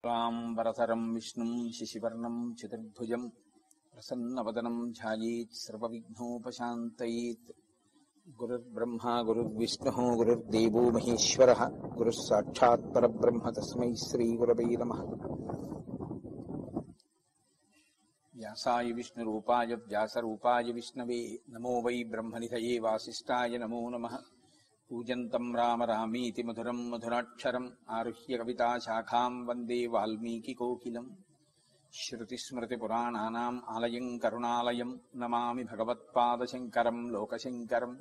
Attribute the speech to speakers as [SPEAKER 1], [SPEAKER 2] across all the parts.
[SPEAKER 1] शुक्लाम्बरधरम् विष्णुम् शिशिवर्णम् चतुर्भुजम् प्रसन्नवदनम् ध्यायेत् सर्वविघ्नोपशान्तयेत् गुरुर्ब्रह्मा गुरुर्विष्णुः गुरुर्देवो महेश्वरः गुरुः साक्षात् परब्रह्म तस्मै श्रीगुरवे नमः व्यासाय विष्णुरूपाय व्यासरूपाय विष्णवे नमो वै ब्रह्मनिधये वासिष्ठाय नमो नमः पूजन्तम् राम रामीति मधुरम् मधुराक्षरम् आरुह्य कविताशाखाम् वन्दे वाल्मीकिकोकिलम् श्रुतिस्मृतिपुराणानाम् आलयम् करुणालयम् नमामि भगवत्पादशङ्करम् लोकशङ्करम्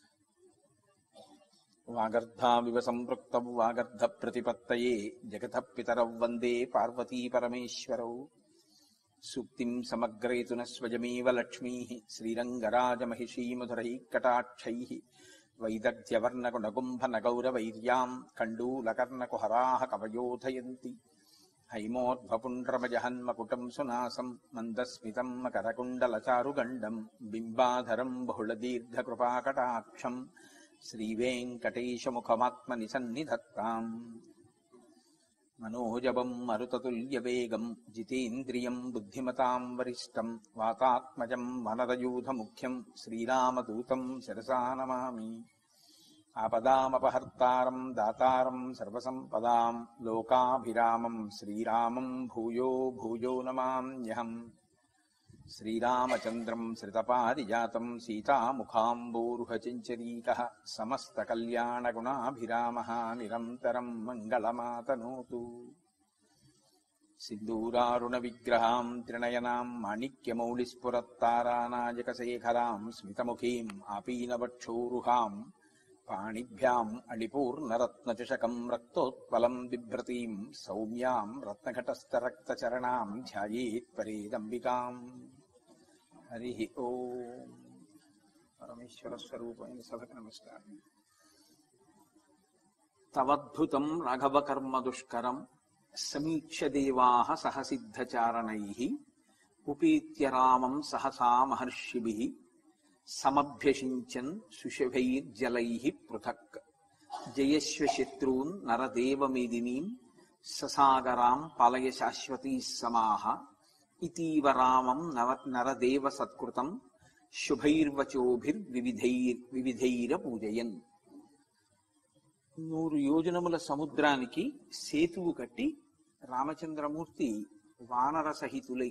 [SPEAKER 1] वागर्धाविव सम्पृक्तौ वागर्धप्रतिपत्तये जगतः पितरौ वन्दे पार्वतीपरमेश्वरौ सूक्तिम् समग्रयतु न स्वयमेव लक्ष्मीः श्रीरङ्गराजमहिषीमधुरैः कटाक्षैः वैदग्ध्यवर्णकुणकुम्भनगौरवैर्याम् कण्डूलकर्णकुहराः कवयोधयन्ति हैमोद्भपुण्ड्रमजहन्मकुटम् सुनासम् मन्दस्मितम् मकरकुण्डलचारुगण्डम् बिम्बाधरम् बहुलदीर्घकृपाकटाक्षम् श्रीवेङ्कटेशमुखमात्मनि सन्निधत्ताम् मनोजवम् मरुततुल्यवेगम् जितेन्द्रियम् बुद्धिमताम् वरिष्ठम् वातात्मजम् वनरयूथमुख्यम् श्रीरामदूतम् शिरसा नमामि आपदामपहर्तारम् दातारम् सर्वसम्पदाम् लोकाभिरामम् श्रीरामम् भूयो भूयो नमाम्यहम् श्रीरामचन्द्रम् श्रितपारिजातम् सीतामुखाम्बोरुहचिञ्चरीकः समस्तकल्याणगुणाभिरामः निरन्तरम् मङ्गलमातनोतु सिन्दूरारुणविग्रहाम् त्रिणयनाम् माणिक्यमौलिस्फुरत्तारानायकशेखराम् स्मितमुखीम् आपीनवक्षोरुहाम् पाणिभ्याम् अणिपूर्णरत्नचषकम् रक्तोत्पलम् बिभ्रतीम् सौम्याम् रत्नघटस्थरक्तचरणाम् ध्यायेत् परेदम्बिकाम् हरिः ओम् परमेश्वरस्वरूपమైన సభకు నమస్కారం తవద్భుతం రాఘవకర్మ దుష్కరం సమీక్ష దేవాః సహసిద్ధచారణైః ఉపేత్య రామం సహసా మహర్షిభిః సమభ్యషించన్ సుషభైర్జలైః పృథక్ జయశ్వ శత్రూన్ నరదేవమేదినీం ససాగరాం పలయ శాశ్వతీ సమాహ ఇతీవ రామం నవ నరదేవ సత్కృతం శుభైర్వచోభిర్వివిధైర్ వివిధైర పూజయన్ నూరు యోజనముల సముద్రానికి సేతువు కట్టి రామచంద్రమూర్తి వానర సహితులై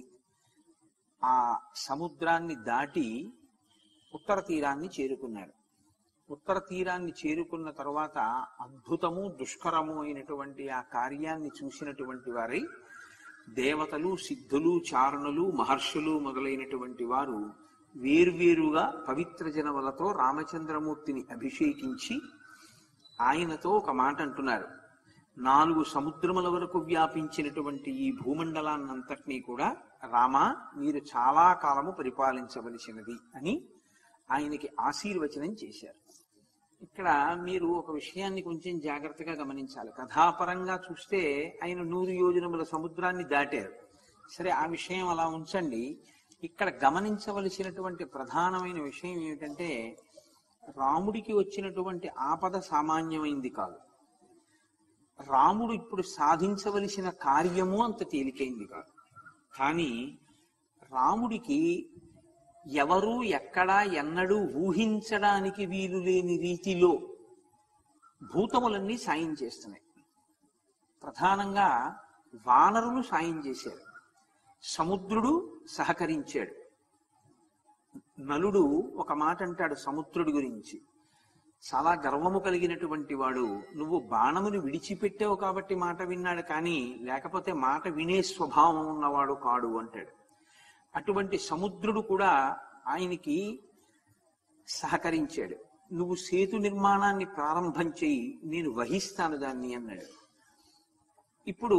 [SPEAKER 1] ఆ సముద్రాన్ని దాటి ఉత్తర తీరాన్ని చేరుకున్నారు ఉత్తర తీరాన్ని చేరుకున్న తరువాత అద్భుతము దుష్కరము అయినటువంటి ఆ కార్యాన్ని చూసినటువంటి వారై దేవతలు సిద్ధులు చారణులు మహర్షులు మొదలైనటువంటి వారు వేర్వేరుగా పవిత్ర జనములతో రామచంద్రమూర్తిని అభిషేకించి ఆయనతో ఒక మాట అంటున్నారు నాలుగు సముద్రముల వరకు వ్యాపించినటువంటి ఈ భూమండలాన్నంతటినీ కూడా రామా మీరు చాలా కాలము పరిపాలించవలసినది అని ఆయనకి ఆశీర్వచనం చేశారు ఇక్కడ మీరు ఒక విషయాన్ని కొంచెం జాగ్రత్తగా గమనించాలి కథాపరంగా చూస్తే ఆయన నూరు యోజనముల సముద్రాన్ని దాటారు సరే ఆ విషయం అలా ఉంచండి ఇక్కడ గమనించవలసినటువంటి ప్రధానమైన విషయం ఏమిటంటే రాముడికి వచ్చినటువంటి ఆపద సామాన్యమైంది కాదు రాముడు ఇప్పుడు సాధించవలసిన కార్యము అంత తేలికైంది కాదు కానీ రాముడికి ఎవరు ఎక్కడా ఎన్నడూ ఊహించడానికి వీలు లేని రీతిలో భూతములన్నీ సాయం చేస్తున్నాయి ప్రధానంగా వానరులు సాయం చేశారు సముద్రుడు సహకరించాడు నలుడు ఒక మాట అంటాడు సముద్రుడి గురించి చాలా గర్వము కలిగినటువంటి వాడు నువ్వు బాణమును విడిచిపెట్టావు కాబట్టి మాట విన్నాడు కానీ లేకపోతే మాట వినే స్వభావం ఉన్నవాడు కాడు అంటాడు అటువంటి సముద్రుడు కూడా ఆయనకి సహకరించాడు నువ్వు సేతు నిర్మాణాన్ని ప్రారంభం చేయి నేను వహిస్తాను దాన్ని అన్నాడు ఇప్పుడు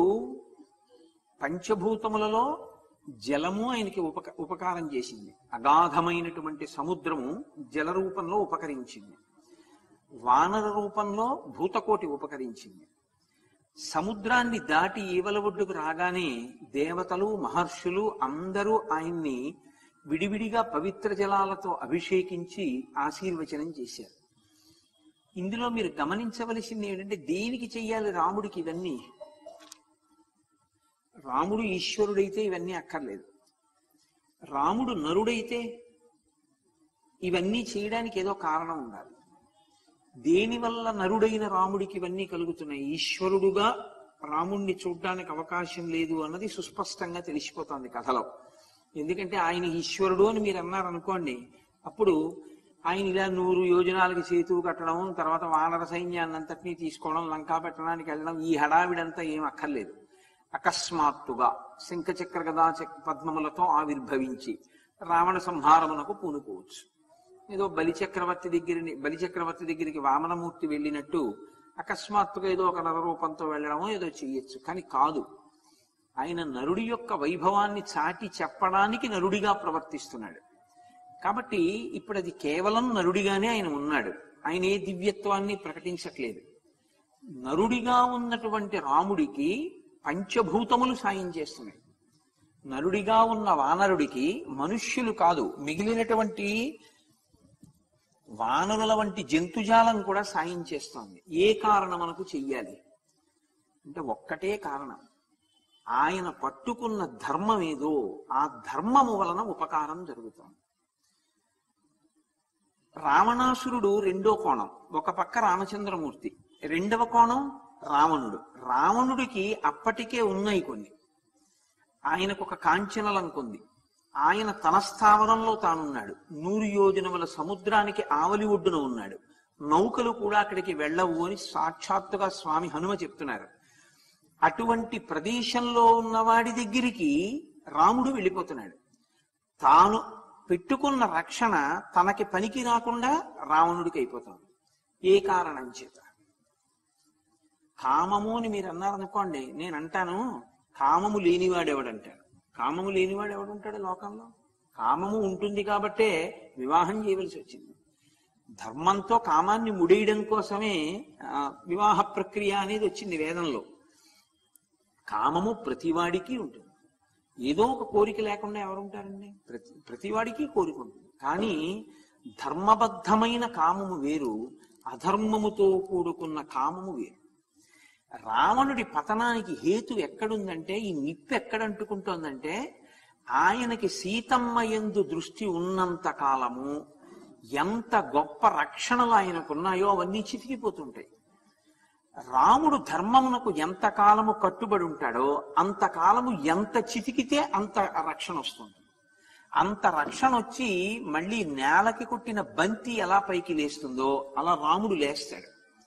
[SPEAKER 1] పంచభూతములలో జలము ఆయనకి ఉపక ఉపకారం చేసింది అగాధమైనటువంటి సముద్రము జల రూపంలో ఉపకరించింది వానర రూపంలో భూతకోటి ఉపకరించింది సముద్రాన్ని దాటి ఈవల ఒడ్డుకు రాగానే దేవతలు మహర్షులు అందరూ ఆయన్ని విడివిడిగా పవిత్ర జలాలతో అభిషేకించి ఆశీర్వచనం చేశారు ఇందులో మీరు గమనించవలసింది ఏంటంటే దేనికి చెయ్యాలి రాముడికి ఇవన్నీ రాముడు ఈశ్వరుడైతే ఇవన్నీ అక్కర్లేదు రాముడు నరుడైతే ఇవన్నీ చేయడానికి ఏదో కారణం ఉండాలి దేనివల్ల నరుడైన రాముడికి ఇవన్నీ కలుగుతున్నాయి ఈశ్వరుడుగా రాముణ్ణి చూడ్డానికి అవకాశం లేదు అన్నది సుస్పష్టంగా తెలిసిపోతోంది కథలో ఎందుకంటే ఆయన ఈశ్వరుడు అని మీరు అన్నారు అనుకోండి అప్పుడు ఆయన ఇలా నూరు యోజనాలకి సేతువు కట్టడం తర్వాత వానర సైన్యాన్ని అంతటినీ తీసుకోవడం లంకా పెట్టడానికి వెళ్ళడం ఈ హడావిడంతా ఏం అక్కర్లేదు అకస్మాత్తుగా శంఖచక్ర గదా చక్- పద్మములతో ఆవిర్భవించి రావణ సంహారమునకు పూనుకోవచ్చు ఏదో బలి చక్రవర్తి దగ్గరని బలి చక్రవర్తి దగ్గరికి వామనమూర్తి వెళ్ళినట్టు అకస్మాత్తుగా ఏదో ఒక నరరూపంతో వెళ్ళడమో ఏదో చెయ్యొచ్చు కానీ కాదు ఆయన నరుడి యొక్క వైభవాన్ని చాటి చెప్పడానికి నరుడిగా ప్రవర్తిస్తున్నాడు కాబట్టి ఇప్పుడు అది కేవలం నరుడిగానే ఆయన ఉన్నాడు ఆయన ఏ దివ్యత్వాన్ని ప్రకటించట్లేదు నరుడిగా ఉన్నటువంటి రాముడికి పంచభూతములు సాయం చేస్తున్నాయి నరుడిగా ఉన్న వానరుడికి మనుష్యులు కాదు మిగిలినటువంటి వానరుల వంటి జంతుజాలం కూడా సాయం చేస్తోంది ఏ కారణమునకు చెయ్యాలి అంటే ఒక్కటే కారణం ఆయన పట్టుకున్న ధర్మం ఏదో ఆ ధర్మము వలన ఉపకారం జరుగుతోంది రావణాసురుడు రెండో కోణం ఒక పక్క రామచంద్రమూర్తి రెండవ కోణం రావణుడు రావణుడికి అప్పటికే ఉన్నాయి కొన్ని ఆయనకు ఒక కాంచనలంకుంది ఆయన తన స్థావరంలో తానున్నాడు నూరు యోజనముల సముద్రానికి ఆవలి ఒడ్డున ఉన్నాడు నౌకలు కూడా అక్కడికి వెళ్ళవు అని సాక్షాత్తుగా స్వామి హనుమ చెప్తున్నారు అటువంటి ప్రదేశంలో ఉన్నవాడి దగ్గరికి రాముడు వెళ్ళిపోతున్నాడు తాను పెట్టుకున్న రక్షణ తనకి పనికి రాకుండా రావణుడికి అయిపోతుంది ఏ కారణం చేత కామము అని మీరు అన్నారనుకోండి నేను అంటాను కామము లేనివాడు ఎవడంటాడు కామము లేనివాడు ఎవడుంటాడు లోకంలో కామము ఉంటుంది కాబట్టే వివాహం చేయవలసి వచ్చింది ధర్మంతో కామాన్ని ముడేయడం కోసమే ఆ, వివాహ ప్రక్రియ అనేది వచ్చింది వేదంలో కామము ప్రతివాడికి ఉంటుంది ఏదో ఒక కోరిక లేకుండా ఎవరుంటారండి ప్రతి ప్రతివాడికి కోరిక ఉంటుంది కానీ ధర్మబద్ధమైన కామము వేరు అధర్మముతో కూడుకున్న కామము వేరు రావణుడి పతనానికి హేతు ఎక్కడుందంటే ఈ నిప్పు ఎక్కడ అంటుకుంటోందంటే ఆయనకి సీతమ్మ ఎందు దృష్టి ఉన్నంత కాలము ఎంత గొప్ప రక్షణలు ఆయనకున్నాయో అవన్నీ చితికిపోతుంటాయి రాముడు ధర్మమునకు ఎంత కాలము కట్టుబడి ఉంటాడో అంత కాలము ఎంత చితికితే అంత రక్షణ వస్తుంది అంత రక్షణ వచ్చి మళ్ళీ నేలకి కొట్టిన బంతి ఎలా పైకి లేస్తుందో అలా రాముడు లేస్తాడు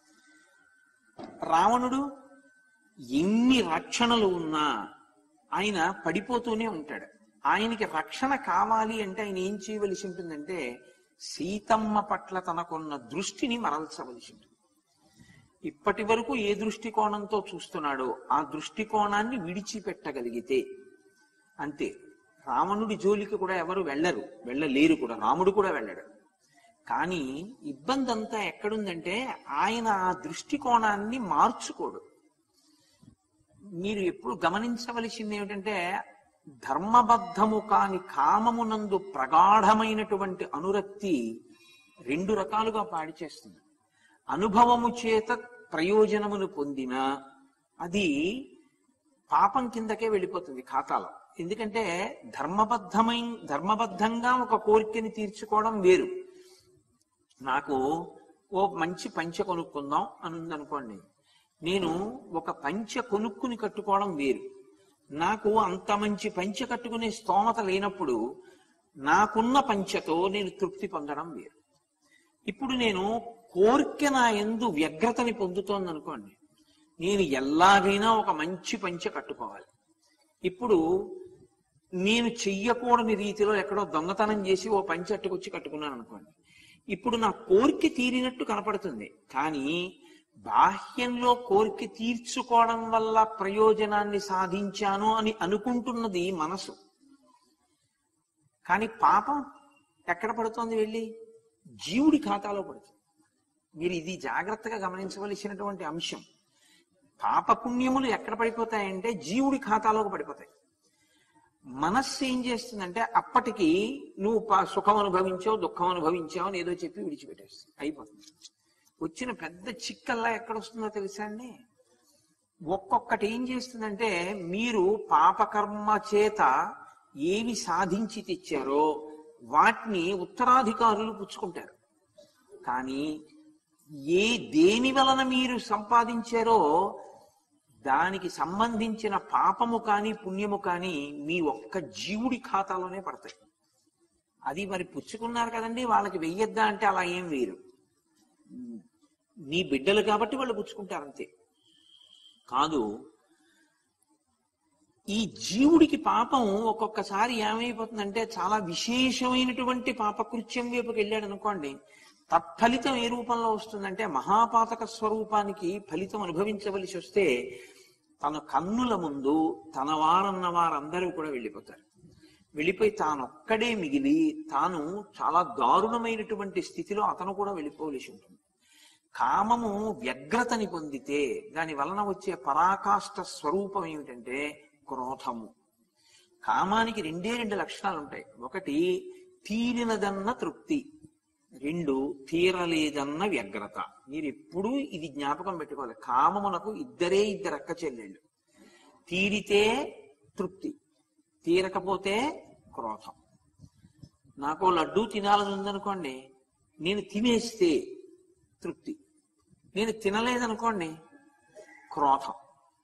[SPEAKER 1] రావణుడు ఎన్ని రక్షణలు ఉన్నా ఆయన పడిపోతూనే ఉంటాడు ఆయనకి రక్షణ కావాలి అంటే ఆయన ఏం చేయవలసి ఉంటుందంటే సీతమ్మ పట్ల తనకున్న దృష్టిని మరల్చవలసి ఉంటుంది ఇప్పటి వరకు ఏ దృష్టికోణంతో చూస్తున్నాడో ఆ దృష్టికోణాన్ని విడిచిపెట్టగలిగితే అంతే రావణుడి జోలికి కూడా ఎవరు వెళ్ళరు వెళ్ళలేరు కూడా రాముడు కూడా వెళ్ళడు కానీ ఇబ్బంది అంతా ఎక్కడుందంటే ఆయన ఆ దృష్టికోణాన్ని మార్చుకోడు మీరు ఎప్పుడు గమనించవలసింది ఏమిటంటే ధర్మబద్ధము కాని కామమునందు ప్రగాఢమైనటువంటి అనురక్తి రెండు రకాలుగా పాడి చేస్తుంది అనుభవము చేత ప్రయోజనమును పొందిన అది పాపం కిందకే వెళ్ళిపోతుంది ఖాతాలో ఎందుకంటే ధర్మబద్ధమై ధర్మబద్ధంగా ఒక కోరికని తీర్చుకోవడం వేరు నాకు ఓ మంచి పంచె కొనుక్కుందాం అని ఉందనుకోండి నేను ఒక పంచె కొనుక్కుని కట్టుకోవడం వేరు నాకు అంత మంచి పంచె కట్టుకునే స్తోమత లేనప్పుడు నాకున్న పంచెతో నేను తృప్తి పొందడం వేరు ఇప్పుడు నేను కోరిక నా ఎందు వ్యగ్రతని పొందుతోంది అనుకోండి నేను ఎలాగైనా ఒక మంచి పంచె కట్టుకోవాలి ఇప్పుడు నేను చెయ్యకూడని రీతిలో ఎక్కడో దొంగతనం చేసి ఓ పంచె అట్టుకొచ్చి కట్టుకున్నాను అనుకోండి ఇప్పుడు నా కోరిక తీరినట్టు కనపడుతుంది కానీ బాహ్యంలో కోరిక తీర్చుకోవడం వల్ల ప్రయోజనాన్ని సాధించాను అని అనుకుంటున్నది మనసు కానీ పాపం ఎక్కడ పడుతోంది వెళ్ళి జీవుడి ఖాతాలో పడుతుంది మీరు ఇది జాగ్రత్తగా గమనించవలసినటువంటి అంశం పాప పుణ్యములు ఎక్కడ పడిపోతాయంటే జీవుడి ఖాతాలోకి పడిపోతాయి మనస్సు ఏం చేస్తుందంటే అప్పటికి నువ్వు ప- సుఖం అనుభవించావు దుఃఖం అనుభవించావు అని ఏదో చెప్పి విడిచిపెట్టేస్తుంది అయిపోతుంది వచ్చిన పెద్ద చిక్కల్లా ఎక్కడ వస్తుందో తెలుసా అండి ఒక్కొక్కటి ఏం చేస్తుందంటే మీరు పాపకర్మ చేత ఏవి సాధించి తెచ్చారో వాటిని ఉత్తరాధికారులు పుచ్చుకుంటారు కానీ ఏ దేని వలన మీరు సంపాదించారో దానికి సంబంధించిన పాపము కానీ పుణ్యము కానీ మీ ఒక్క జీవుడి ఖాతాలోనే పడతాయి అది మరి పుచ్చుకున్నారు కదండి వాళ్ళకి వెయ్యొద్దా అంటే అలా ఏం వేయరు నీ బిడ్డలు కాబట్టి వాళ్ళు పుచ్చుకుంటారు అంతే కాదు ఈ జీవుడికి పాపం ఒక్కొక్కసారి ఏమైపోతుందంటే చాలా విశేషమైనటువంటి పాపకృత్యం వైపుకి వెళ్ళాడు అనుకోండి తత్ఫలితం ఏ రూపంలో వస్తుందంటే మహాపాతక స్వరూపానికి ఫలితం అనుభవించవలసి వస్తే తన కన్నుల ముందు తన వారన్న వారందరూ కూడా వెళ్ళిపోతారు వెళ్ళిపోయి తానొక్కడే మిగిలి తాను చాలా దారుణమైనటువంటి స్థితిలో అతను కూడా వెళ్ళిపోవలసి ఉంటుంది కామము వ్యగ్రతని పొందితే దాని వలన వచ్చే పరాకాష్ట స్వరూపం ఏమిటంటే క్రోధము కామానికి రెండే రెండు లక్షణాలు ఉంటాయి ఒకటి తీరినదన్న తృప్తి రెండు తీరలేదన్న వ్యగ్రత మీరు ఎప్పుడూ ఇది జ్ఞాపకం పెట్టుకోవాలి కామమునకు ఇద్దరే ఇద్దరు అక్క చెల్లెళ్ళు తీరితే తృప్తి తీరకపోతే క్రోధం నాకు లడ్డూ తినాలని ఉందనుకోండి నేను తినేస్తే తృప్తి నేను తినలేదనుకోండి క్రోధం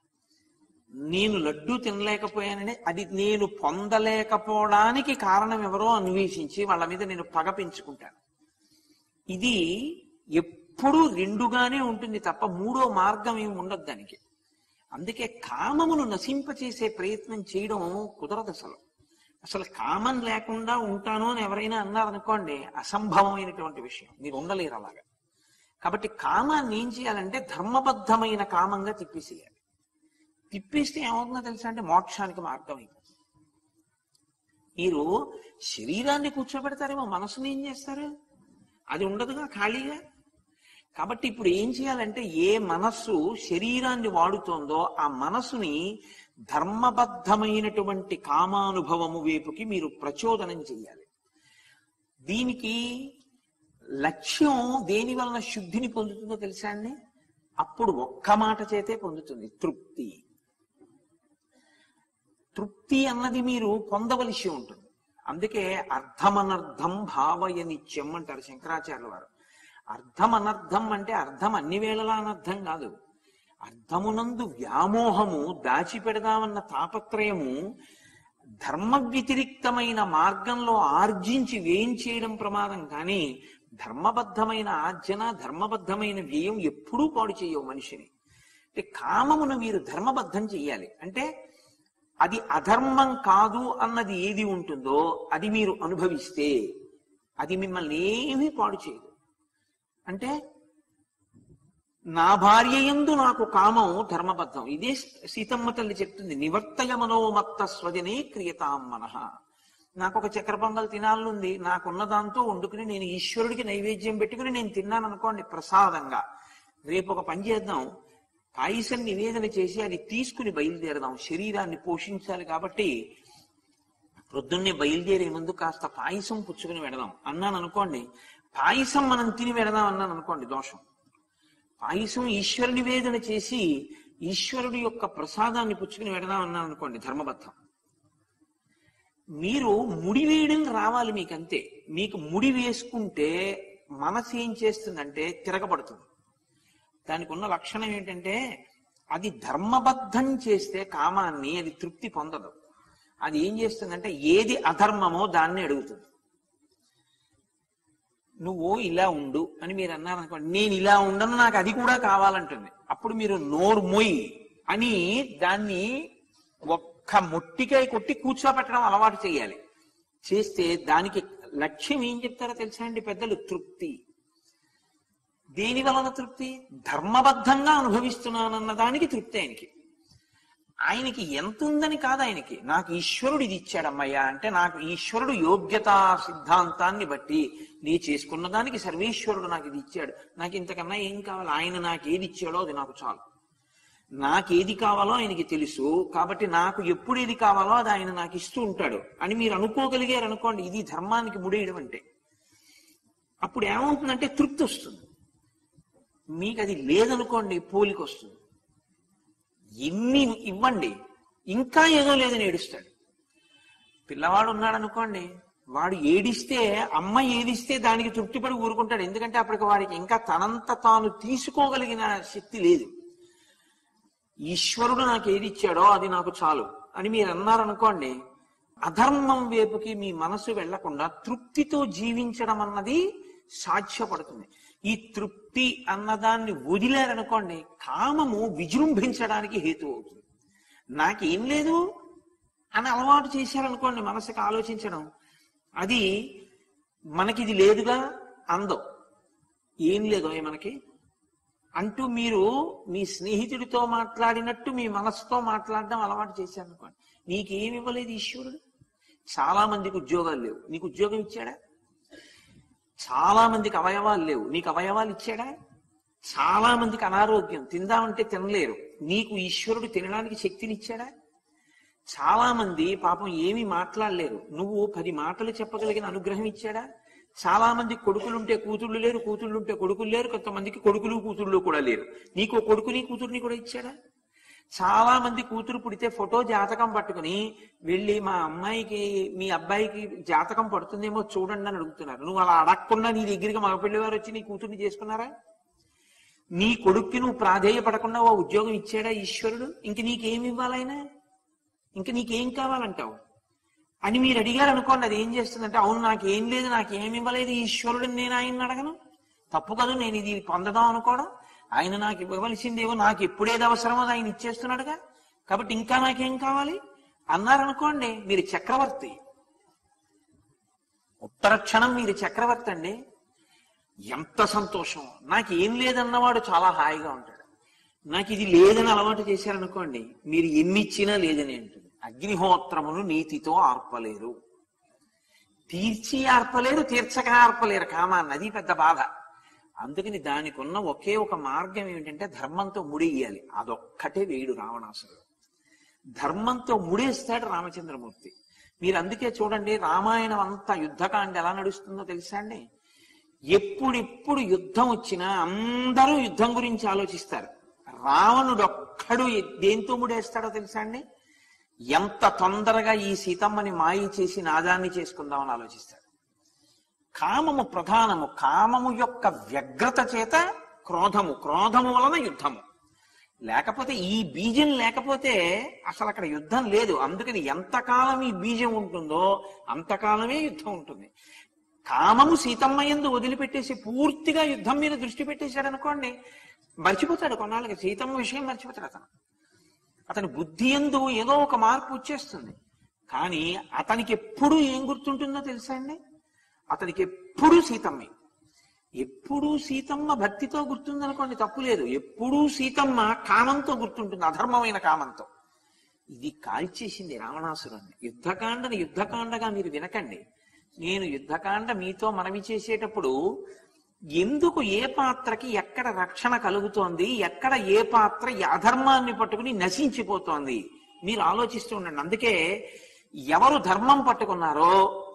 [SPEAKER 1] నేను లడ్డూ తినలేకపోయానని అది నేను పొందలేకపోవడానికి కారణం ఎవరో అన్వేషించి వాళ్ళ మీద నేను పగ పెంచుకుంటాను ఇది ఎప్పుడూ రెండుగానే ఉంటుంది తప్ప మూడో మార్గం ఏమి ఉండదు దానికి అందుకే కామమును నశింపచేసే ప్రయత్నం చేయడం కుదరదు అసలు అసలు కామం లేకుండా ఉంటాను అని ఎవరైనా అన్నారనుకోండి అసంభవమైనటువంటి విషయం మీరు ఉండలేరు అలాగా కాబట్టి కామాన్ని ఏం చేయాలంటే ధర్మబద్ధమైన కామంగా తిప్పేసేయాలి తిప్పేస్తే ఏమవుతుందో తెలుసా అంటే మోక్షానికి మార్గం అయిపోతుంది మీరు శరీరాన్ని కూర్చోబెడతారేమో మనసుని ఏం చేస్తారు అది ఉండదుగా ఖాళీగా కాబట్టి ఇప్పుడు ఏం చేయాలంటే ఏ మనస్సు శరీరాన్ని వాడుతోందో ఆ మనసుని ధర్మబద్ధమైనటువంటి కామానుభవము వైపుకి మీరు ప్రచోదనం చేయాలి దీనికి లక్ష్యం దేని వలన శుద్ధిని పొందుతుందో తెలుసా అండి అప్పుడు ఒక్క మాట చేతే పొందుతుంది తృప్తి తృప్తి అన్నది మీరు పొందవలసి ఉంటుంది అందుకే అర్థమనర్థం భావయ నిత్యం అంటారు శంకరాచార్యుల వారు అర్థం అనర్థం అంటే అర్థం అన్ని వేళలా అనర్థం కాదు అర్థమునందు వ్యామోహము దాచిపెడదామన్న తాపత్రయము ధర్మ వ్యతిరిక్తమైన మార్గంలో ఆర్జించి వ్యయం చేయడం ప్రమాదం కానీ ధర్మబద్ధమైన ఆర్జన ధర్మబద్ధమైన వ్యయం ఎప్పుడూ పాడు చేయవు మనిషిని అంటే కామమును మీరు ధర్మబద్ధం చెయ్యాలి అంటే అది అధర్మం కాదు అన్నది ఏది ఉంటుందో అది మీరు అనుభవిస్తే అది మిమ్మల్ని ఏమీ పాడు చేయదు అంటే నా భార్య యందు నాకు కామం ధర్మబద్ధం ఇదే సీతమ్మ తల్లి చెప్తుంది నివర్తయ మనోమత్త స్వజనే క్రియతాం మనః నాకు ఒక చక్కెర పొంగల్ తినాలనుంది నాకున్న దాంతో వండుకుని నేను ఈశ్వరుడికి నైవేద్యం పెట్టుకుని నేను తిన్నాను అనుకోండి ప్రసాదంగా రేపు ఒక పని చేద్దాం పాయసం నివేదన చేసి అది తీసుకుని బయలుదేరదాం శరీరాన్ని పోషించాలి కాబట్టి ప్రొద్దున్నే బయలుదేరే ముందు కాస్త పాయసం పుచ్చుకుని వెడదాం అన్నాను అనుకోండి పాయసం మనం తిని వెడదాం అన్నాను అనుకోండి దోషం పాయసం ఈశ్వర నివేదన చేసి ఈశ్వరుడి యొక్క ప్రసాదాన్ని పుచ్చుకుని వెడదాం అన్నాను అనుకోండి ధర్మబద్ధం మీరు ముడి వేయడం రావాలి మీకు అంతే మీకు ముడి వేసుకుంటే మనసు ఏం చేస్తుందంటే తిరగబడుతుంది దానికి ఉన్న లక్షణం ఏంటంటే అది ధర్మబద్ధం చేస్తే కామాన్ని అది తృప్తి పొందదు అది ఏం చేస్తుందంటే ఏది అధర్మమో దాన్ని అడుగుతుంది నువ్వు ఇలా ఉండు అని మీరు అన్నారనుకోండి నేను ఇలా ఉండను నాకు అది కూడా కావాలంటుంది అప్పుడు మీరు నోరు మొయ్ అని దాన్ని ఒక్క మొట్టికాయ కొట్టి కూర్చోబెట్టడం అలవాటు చేయాలి చేస్తే దానికి లక్ష్యం ఏం చెప్తారో తెలుసా అండి పెద్దలు తృప్తి దేని వలన తృప్తి ధర్మబద్ధంగా అనుభవిస్తున్నానన్న దానికి తృప్తి ఆయనకి ఆయనకి ఎంత ఉందని కాదు ఆయనకి నాకు ఈశ్వరుడు ఇది ఇచ్చాడమ్మయ్యా అంటే నాకు ఈశ్వరుడు యోగ్యతా సిద్ధాంతాన్ని బట్టి నీ చేసుకున్న దానికి సర్వేశ్వరుడు నాకు ఇది ఇచ్చాడు నాకు ఇంతకన్నా ఏం కావాలి ఆయన నాకు ఏది ఇచ్చాడో అది నాకు చాలు నాకేది కావాలో ఆయనకి తెలుసు కాబట్టి నాకు ఎప్పుడు ఏది కావాలో అది ఆయన నాకు ఇస్తూ ఉంటాడు అని మీరు అనుకోగలిగారు అనుకోండి ఇది ధర్మానికి ముడేయడం అంటే అప్పుడు ఏమవుతుందంటే తృప్తి వస్తుంది మీకు అది లేదనుకోండి పోలిక వస్తుంది ఎన్ని ఇవ్వండి ఇంకా ఏదో లేదని ఏడుస్తాడు పిల్లవాడు ఉన్నాడు అనుకోండి వాడు ఏడిస్తే అమ్మ ఏడిస్తే దానికి తృప్తిపడి ఊరుకుంటాడు ఎందుకంటే అప్పటికి వాడికి ఇంకా తనంత తాను తీసుకోగలిగిన శక్తి లేదు ఈశ్వరుడు నాకు ఏది ఇచ్చాడో అది నాకు చాలు అని మీరు అన్నారనుకోండి అధర్మం వైపుకి మీ మనసు వెళ్లకుండా తృప్తితో జీవించడం అన్నది సాధ్యపడుతుంది ఈ తృప్తి అన్నదాన్ని వదిలేరనుకోండి కామము విజృంభించడానికి హేతు అవుతుంది నాకేం లేదు అని అలవాటు చేశారనుకోండి మనసుకు ఆలోచించడం అది మనకి ఇది లేదుగా అందం ఏం లేదో మనకి అంటూ మీరు మీ స్నేహితుడితో మాట్లాడినట్టు మీ మనసుతో మాట్లాడడం అలవాటు చేశారనుకోండి నీకేమి ఇవ్వలేదు ఈశ్వరుడు చాలా మందికి ఉద్యోగాలు లేవు నీకు ఉద్యోగం ఇచ్చాడా చాలా మందికి అవయవాలు లేవు నీకు అవయవాలు ఇచ్చాడా చాలా మందికి అనారోగ్యం తిందామంటే తినలేరు నీకు ఈశ్వరుడు తినడానికి శక్తిని ఇచ్చాడా చాలా మంది పాపం ఏమీ మాట్లాడలేరు నువ్వు పది మాటలు చెప్పగలిగిన అనుగ్రహం ఇచ్చాడా చాలా మంది కొడుకులుంటే కూతుళ్ళు లేరు కూతుళ్ళుంటే కొడుకులు లేరు కొంతమందికి కొడుకులు కూతుళ్ళు కూడా లేరు నీకు ఓ కొడుకుని కూతుర్ని కూడా ఇచ్చాడా చాలా మంది కూతురు పుడితే ఫోటో జాతకం పట్టుకుని వెళ్ళి మా అమ్మాయికి మీ అబ్బాయికి జాతకం పడుతుందేమో చూడండి అని అడుగుతున్నారు నువ్వు అలా అడగకుండా నీ దగ్గరికి మగపిల్లి వారు వచ్చి నీ కూతుర్ని చేసుకున్నారా నీ కొడుక్కి నువ్వు ప్రాధేయపడకుండా ఓ ఉద్యోగం ఇచ్చాడా ఈశ్వరుడు ఇంక నీకేమి ఇవ్వాలైనా ఇంక నీకేం కావాలంటావు అని మీరు అడిగారు అనుకోండి అది ఏం చేస్తుందంటే అవును నాకేం లేదు నాకేం ఇవ్వలేదు ఈశ్వరుడిని నేను ఆయన్ని అడగను తప్పు కదా నేను ఇది పొందదాం అనుకోవడం ఆయన నాకు ఇవ్వవలసిందేవో నాకు ఎప్పుడేది అవసరమో అది ఆయన ఇచ్చేస్తున్నాడుగా కాబట్టి ఇంకా నాకేం కావాలి అన్నారనుకోండి మీరు చక్రవర్తి ఉత్తర క్షణం మీరు చక్రవర్తి అండి ఎంత సంతోషం నాకు ఏం లేదన్నవాడు చాలా హాయిగా ఉంటాడు నాకు ఇది లేదని అలవాటు చేశారనుకోండి మీరు ఎన్నిచ్చినా లేదని అంటుంది అగ్నిహోత్రమును నీతితో ఆర్పలేరు తీర్చి ఆర్పలేరు తీర్చక ఆర్పలేరు కామాన్ని అది పెద్ద బాధ అందుకని దానికి ఉన్న ఒకే ఒక మార్గం ఏమిటంటే ధర్మంతో ముడేయాలి అదొక్కటే వేయుడు రావణాసురుడు ధర్మంతో ముడేస్తాడు రామచంద్రమూర్తి మీరు అందుకే చూడండి రామాయణం అంతా యుద్ధకాండ ఎలా నడుస్తుందో తెలుసా అండి ఎప్పుడెప్పుడు యుద్ధం వచ్చినా అందరూ యుద్ధం గురించి ఆలోచిస్తారు రావణుడు ఒక్కడు దేంతో ముడేస్తాడో తెలుసా అండి ఎంత తొందరగా ఈ సీతమ్మని మాయి చేసి నాదాన్ని చేసుకుందామని ఆలోచిస్తాడు కామము ప్రధానము కామము యొక్క వ్యగ్రత చేత క్రోధము క్రోధము వలన యుద్ధము లేకపోతే ఈ బీజం లేకపోతే అసలు అక్కడ యుద్ధం లేదు అందుకని ఎంతకాలం ఈ బీజం ఉంటుందో అంతకాలమే యుద్ధం ఉంటుంది కామము సీతమ్మ ఎందు వదిలిపెట్టేసి పూర్తిగా యుద్ధం మీద దృష్టి పెట్టేశాడు అనుకోండి మర్చిపోతాడు కొన్నాళ్ళకి సీతమ్మ విషయం మర్చిపోతాడు అతను అతని బుద్ధి ఎందు ఏదో ఒక మార్పు వచ్చేస్తుంది కానీ అతనికి ఎప్పుడు ఏం గుర్తుంటుందో తెలుసా అండి అతనికి ఎప్పుడూ సీతమ్మే ఎప్పుడూ సీతమ్మ భక్తితో గుర్తుందనుకోండి తప్పు లేదు ఎప్పుడూ సీతమ్మ కామంతో గుర్తుంటుంది అధర్మమైన కామంతో ఇది కాల్చేసింది రావణాసురుణ్ణి యుద్ధకాండని యుద్ధకాండగా మీరు వినకండి నేను యుద్ధకాండ మీతో మనవి చేసేటప్పుడు ఎందుకు ఏ పాత్రకి ఎక్కడ రక్షణ కలుగుతోంది ఎక్కడ ఏ పాత్ర ఈ అధర్మాన్ని పట్టుకుని నశించిపోతోంది మీరు ఆలోచిస్తూ ఉండండి అందుకే ఎవరు ధర్మం పట్టుకున్నారో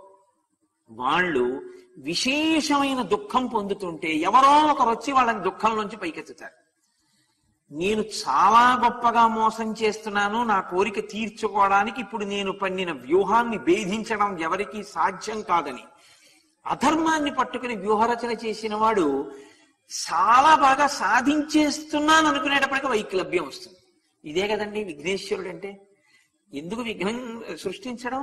[SPEAKER 1] వాళ్ళు విశేషమైన దుఃఖం పొందుతుంటే ఎవరో ఒకరు వచ్చి వాళ్ళని దుఃఖంలోంచి పైకెత్తుతారు నేను చాలా గొప్పగా మోసం చేస్తున్నాను నా కోరిక తీర్చుకోవడానికి ఇప్పుడు నేను పన్నిన వ్యూహాన్ని భేదించడం ఎవరికీ సాధ్యం కాదని అధర్మాన్ని పట్టుకుని వ్యూహరచన చేసిన వాడు చాలా బాగా సాధించేస్తున్నాను అనుకునేటప్పటికీ వైక్లభ్యం వస్తుంది ఇదే కదండి విఘ్నేశ్వరుడు అంటే ఎందుకు విఘ్నం సృష్టించడం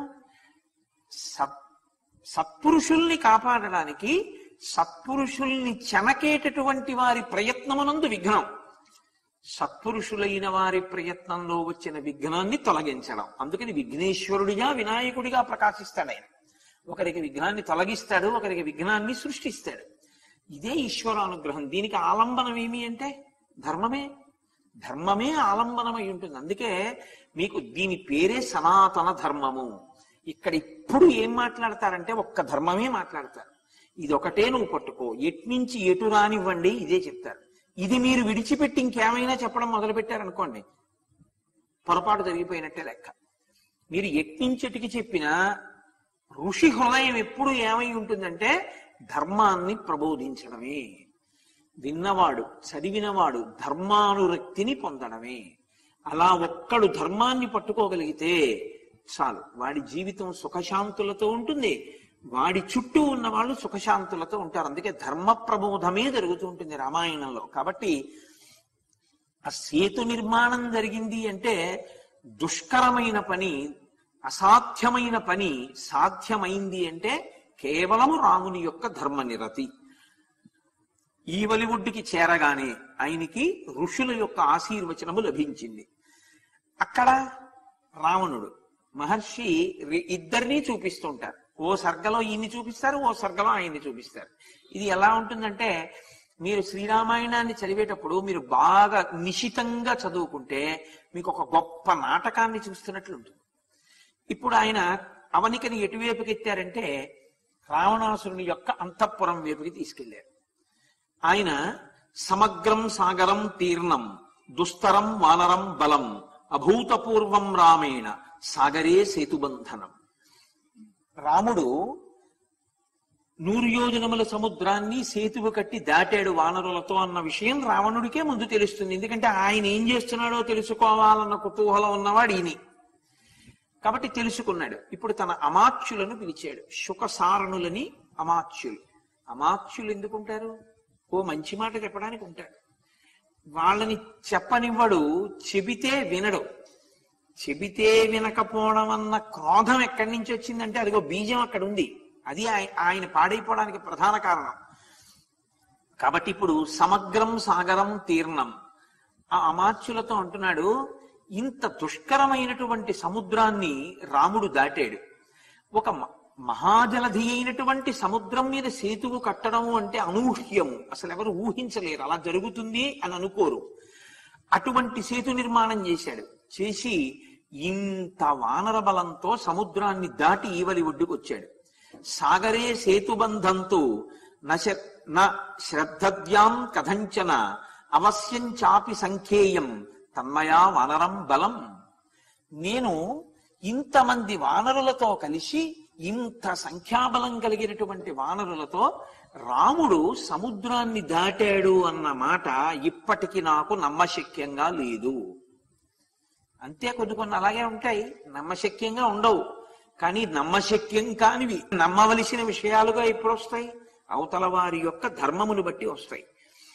[SPEAKER 1] సత్ సత్పురుషుల్ని కాపాడడానికి సత్పురుషుల్ని చెనకేటటువంటి వారి ప్రయత్నమునందు విఘ్నం సత్పురుషులైన వారి ప్రయత్నంలో వచ్చిన విఘ్నాన్ని తొలగించడం అందుకని విఘ్నేశ్వరుడిగా వినాయకుడిగా ప్రకాశిస్తాడు ఆయన ఒకరికి విఘ్నాన్ని తొలగిస్తాడు ఒకరికి విఘ్నాన్ని సృష్టిస్తాడు ఇదే ఈశ్వరానుగ్రహం దీనికి ఆలంబనం ఏమి అంటే ధర్మమే ధర్మమే ఆలంబనమై ఉంటుంది అందుకే మీకు దీని పేరే సనాతన ధర్మము ఇక్కడ ఇప్పుడు ఏం మాట్లాడతారంటే ఒక్క ధర్మమే మాట్లాడతారు ఇది ఒకటే నువ్వు పట్టుకో ఎట్నుంచి ఎటు రానివ్వండి ఇదే చెప్తారు ఇది మీరు విడిచిపెట్టి ఇంకేమైనా చెప్పడం మొదలు పెట్టారనుకోండి పొరపాటు జరిగిపోయినట్టే లెక్క మీరు ఎట్నుంచెటికి చెప్పినా ఋషి హృదయం ఎప్పుడు ఏమై ఉంటుందంటే ధర్మాన్ని ప్రబోధించడమే విన్నవాడు చదివినవాడు ధర్మానురక్తిని పొందడమే అలా ఒక్కడు ధర్మాన్ని పట్టుకోగలిగితే చాలు వాడి జీవితం సుఖశాంతులతో ఉంటుంది వాడి చుట్టూ ఉన్న వాళ్ళు సుఖశాంతులతో ఉంటారు అందుకే ధర్మ ప్రబోధమే జరుగుతూ ఉంటుంది రామాయణంలో కాబట్టి ఆ సేతు నిర్మాణం జరిగింది అంటే దుష్కరమైన పని అసాధ్యమైన పని సాధ్యమైంది అంటే కేవలము రాముని యొక్క ధర్మ నిరతి ఈవలి ఒడ్డుకి చేరగానే ఆయనకి ఋషుల యొక్క ఆశీర్వచనము లభించింది అక్కడ రావణుడు మహర్షి రి- ఇద్దరినీ చూపిస్తుంటారు ఓ సర్గలో ఈయన్ని చూపిస్తారు ఓ సర్గలో ఆయన్ని చూపిస్తారు ఇది ఎలా ఉంటుందంటే మీరు శ్రీరామాయణాన్ని చదివేటప్పుడు మీరు బాగా నిశితంగా చదువుకుంటే మీకు ఒక గొప్ప నాటకాన్ని చూస్తున్నట్లు ఉంటుంది ఇప్పుడు ఆయన అవనికని ఎటువైపుకి ఎత్తారంటే రావణాసురుని యొక్క అంతఃపురం వైపుకి తీసుకెళ్లారు ఆయన సమగ్రం సాగరం తీర్ణం దుస్తరం వానరం బలం అభూతపూర్వం రామేణ సాగరే సేతుబంధనం రాముడు నూరు యోజనముల సముద్రాన్ని సేతువు కట్టి దాటాడు వానరులతో అన్న విషయం రావణుడికే ముందు తెలుస్తుంది ఎందుకంటే ఆయన ఏం చేస్తున్నాడో తెలుసుకోవాలన్న కుతూహలం ఉన్నవాడు ఈయన కాబట్టి తెలుసుకున్నాడు ఇప్పుడు తన అమాత్యులను పిలిచాడు శుకసారణులని అమాత్యులు అమాత్యులు ఎందుకుంటారు ఓ మంచి మాట చెప్పడానికి ఉంటాడు వాళ్ళని చెప్పనివ్వడు చెబితే వినడు చెబితే వినకపోవడం అన్న క్రోధం ఎక్కడి నుంచి వచ్చిందంటే అదిగో బీజం అక్కడ ఉంది అది ఆయ- ఆయన పాడైపోవడానికి ప్రధాన కారణం కాబట్టి ఇప్పుడు సమగ్రం సాగరం తీర్ణం ఆ అమాత్యులతో అంటున్నాడు ఇంత దుష్కరమైనటువంటి సముద్రాన్ని రాముడు దాటాడు ఒక మ- మహాజలధి అయినటువంటి సముద్రం మీద సేతువు కట్టడం అంటే అనూహ్యము అసలు ఎవరు ఊహించలేరు అలా జరుగుతుంది అని అనుకోరు అటువంటి సేతు నిర్మాణం చేశాడు చేసి ఇంత వానర బలంతో సముద్రాన్ని దాటి ఈవలి ఒడ్డుకు వచ్చాడు సాగరే సేతుబంధంతో నశ న శ్రద్ధద్యాం కథంచన అవశ్యం చాపి సంఖ్యేయం తన్మయా వానరం బలం నేను ఇంతమంది వానరులతో కలిసి ఇంత సంఖ్యాబలం కలిగినటువంటి వానరులతో రాముడు సముద్రాన్ని దాటాడు అన్న మాట ఇప్పటికి నాకు నమ్మశక్యంగా లేదు అంతే కొన్ని కొన్ని అలాగే ఉంటాయి నమ్మశక్యంగా ఉండవు కానీ నమ్మశక్యం కానివి నమ్మవలసిన విషయాలుగా ఎప్పుడు వస్తాయి అవతల వారి యొక్క ధర్మమును బట్టి వస్తాయి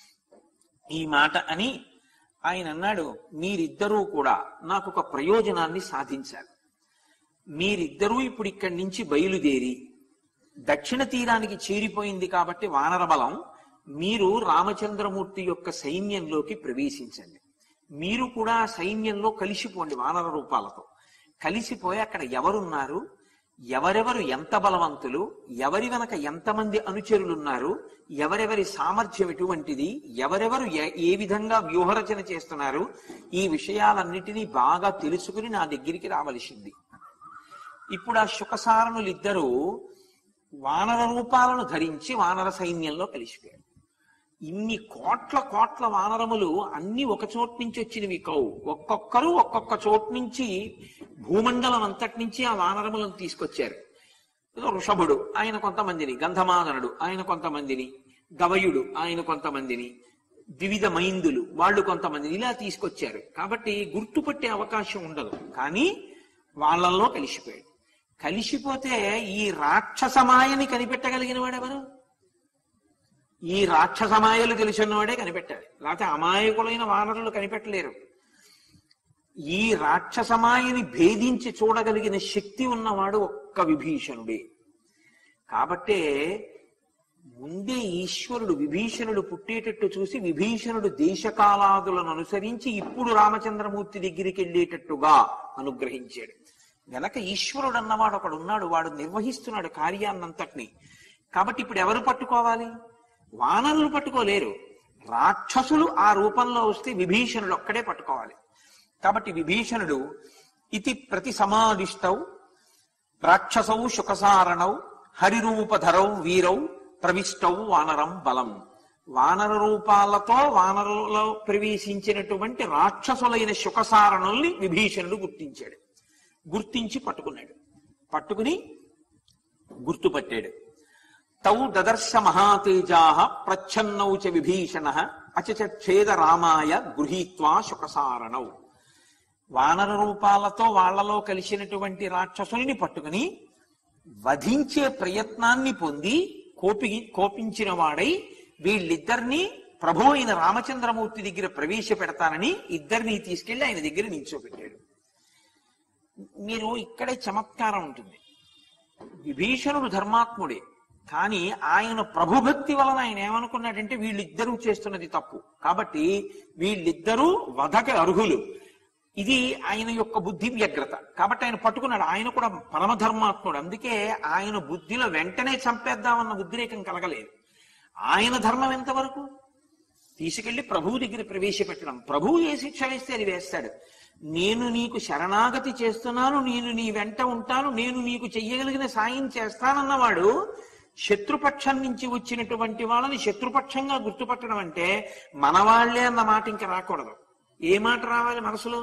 [SPEAKER 1] ఈ మాట అని ఆయన అన్నాడు మీరిద్దరూ కూడా నాకు ఒక ప్రయోజనాన్ని సాధించాలి మీరిద్దరూ ఇప్పుడు ఇక్కడి నుంచి బయలుదేరి దక్షిణ తీరానికి చేరిపోయింది కాబట్టి వానర బలం మీరు రామచంద్రమూర్తి యొక్క సైన్యంలోకి ప్రవేశించండి మీరు కూడా ఆ సైన్యంలో కలిసిపోండి వానర రూపాలతో కలిసిపోయి అక్కడ ఎవరున్నారు ఎవరెవరు ఎంత బలవంతులు ఎవరి వెనక ఎంతమంది అనుచరులున్నారు ఎవరెవరి సామర్థ్యం ఎటువంటిది ఎవరెవరు ఏ- ఏ విధంగా వ్యూహరచన చేస్తున్నారు ఈ విషయాలన్నిటినీ బాగా తెలుసుకుని నా దగ్గరికి రావలసింది ఇప్పుడు ఆ శుకసారణులు ఇద్దరూ వానర రూపాలను ధరించి వానర సైన్యంలో కలిసిపోయారు ఇన్ని కోట్ల కోట్ల వానరములు అన్ని ఒక చోటు నుంచి వచ్చినవి కావు ఒక్కొక్కరు ఒక్కొక్క చోటు నుంచి భూమండలం అంతటి నుంచి ఆ వానరములను తీసుకొచ్చారు ఏదో ఋషభుడు ఆయన కొంతమందిని గంధమాదనుడు ఆయన కొంతమందిని గవయుడు ఆయన కొంతమందిని వివిధ మైందులు వాళ్ళు కొంతమందిని ఇలా తీసుకొచ్చారు కాబట్టి గుర్తుపట్టే అవకాశం ఉండదు కానీ వాళ్ళల్లో కలిసిపోయాడు కలిసిపోతే ఈ రాక్షసమాయని కనిపెట్టగలిగిన వాడెవరు ఈ రాక్షసమాయలు తెలిసినవాడే కనిపెట్టాలి లేకపోతే అమాయకులైన వానరులు కనిపెట్టలేరు ఈ రాక్షసమాయని భేదించి చూడగలిగిన శక్తి ఉన్నవాడు ఒక్క విభీషణుడే కాబట్టే ముందే ఈశ్వరుడు విభీషణుడు పుట్టేటట్టు చూసి విభీషణుడు దేశకాలాదులను అనుసరించి ఇప్పుడు రామచంద్రమూర్తి దగ్గరికి వెళ్ళేటట్టుగా అనుగ్రహించాడు వెనక ఈశ్వరుడు అన్నవాడు ఒకడు ఉన్నాడు వాడు నిర్వహిస్తున్నాడు కార్యాన్నంతటిని కాబట్టి ఇప్పుడు ఎవరు పట్టుకోవాలి వానరులు పట్టుకోలేరు రాక్షసులు ఆ రూపంలో వస్తే విభీషణుడు ఒక్కడే పట్టుకోవాలి కాబట్టి విభీషణుడు ఇతి ప్రతి సమాదిష్టౌ రాక్షసౌ శుకసారణౌ హరిరూపధరౌ వీరౌ ప్రవిష్టౌ వానరం బలం వానర రూపాలతో వానరులో ప్రవేశించినటువంటి రాక్షసులైన శుకసారణుల్ని విభీషణుడు గుర్తించాడు గుర్తించి పట్టుకున్నాడు పట్టుకుని గుర్తుపట్టాడు తౌ దదర్శ మహాతేజా ప్రచ్ఛన్నౌ చ విభీషణ అచచేద రామాయ గృహీత్వా శుకసారణౌ వానర రూపాలతో వాళ్ళలో కలిసినటువంటి రాక్షసుల్ని పట్టుకుని వధించే ప్రయత్నాన్ని పొంది కోపి కోపించిన వాడై వీళ్ళిద్దరినీ ప్రభు అయిన రామచంద్రమూర్తి దగ్గర ప్రవేశపెడతానని ఇద్దరిని తీసుకెళ్లి ఆయన దగ్గర నిల్చోబెట్టాడు మీరు ఇక్కడే చమత్కారం ఉంటుంది విభీషణుడు ధర్మాత్ముడే కానీ ఆయన ప్రభుభక్తి వలన ఆయన ఏమనుకున్నాడంటే వీళ్ళిద్దరూ చేస్తున్నది తప్పు కాబట్టి వీళ్ళిద్దరూ వధకి అర్హులు ఇది ఆయన యొక్క బుద్ధి వ్యగ్రత కాబట్టి ఆయన పట్టుకున్నాడు ఆయన కూడా పరమధర్మాత్ముడు అందుకే ఆయన బుద్ధిలో వెంటనే చంపేద్దామన్న ఉద్రేకం కలగలేదు ఆయన ధర్మం ఎంతవరకు తీసుకెళ్లి ప్రభువు దగ్గర ప్రవేశపెట్టడం ప్రభువు ఏ శిక్ష వేస్తే అది వేస్తాడు నేను నీకు శరణాగతి చేస్తున్నాను నేను నీ వెంట ఉంటాను నేను నీకు చెయ్యగలిగిన సాయం చేస్తానన్నవాడు శత్రుపక్షం నుంచి వచ్చినటువంటి వాళ్ళని శత్రుపక్షంగా గుర్తుపట్టడం అంటే మన వాళ్లే అన్న మాట ఇంకా రాకూడదు ఏ మాట రావాలి మనసులో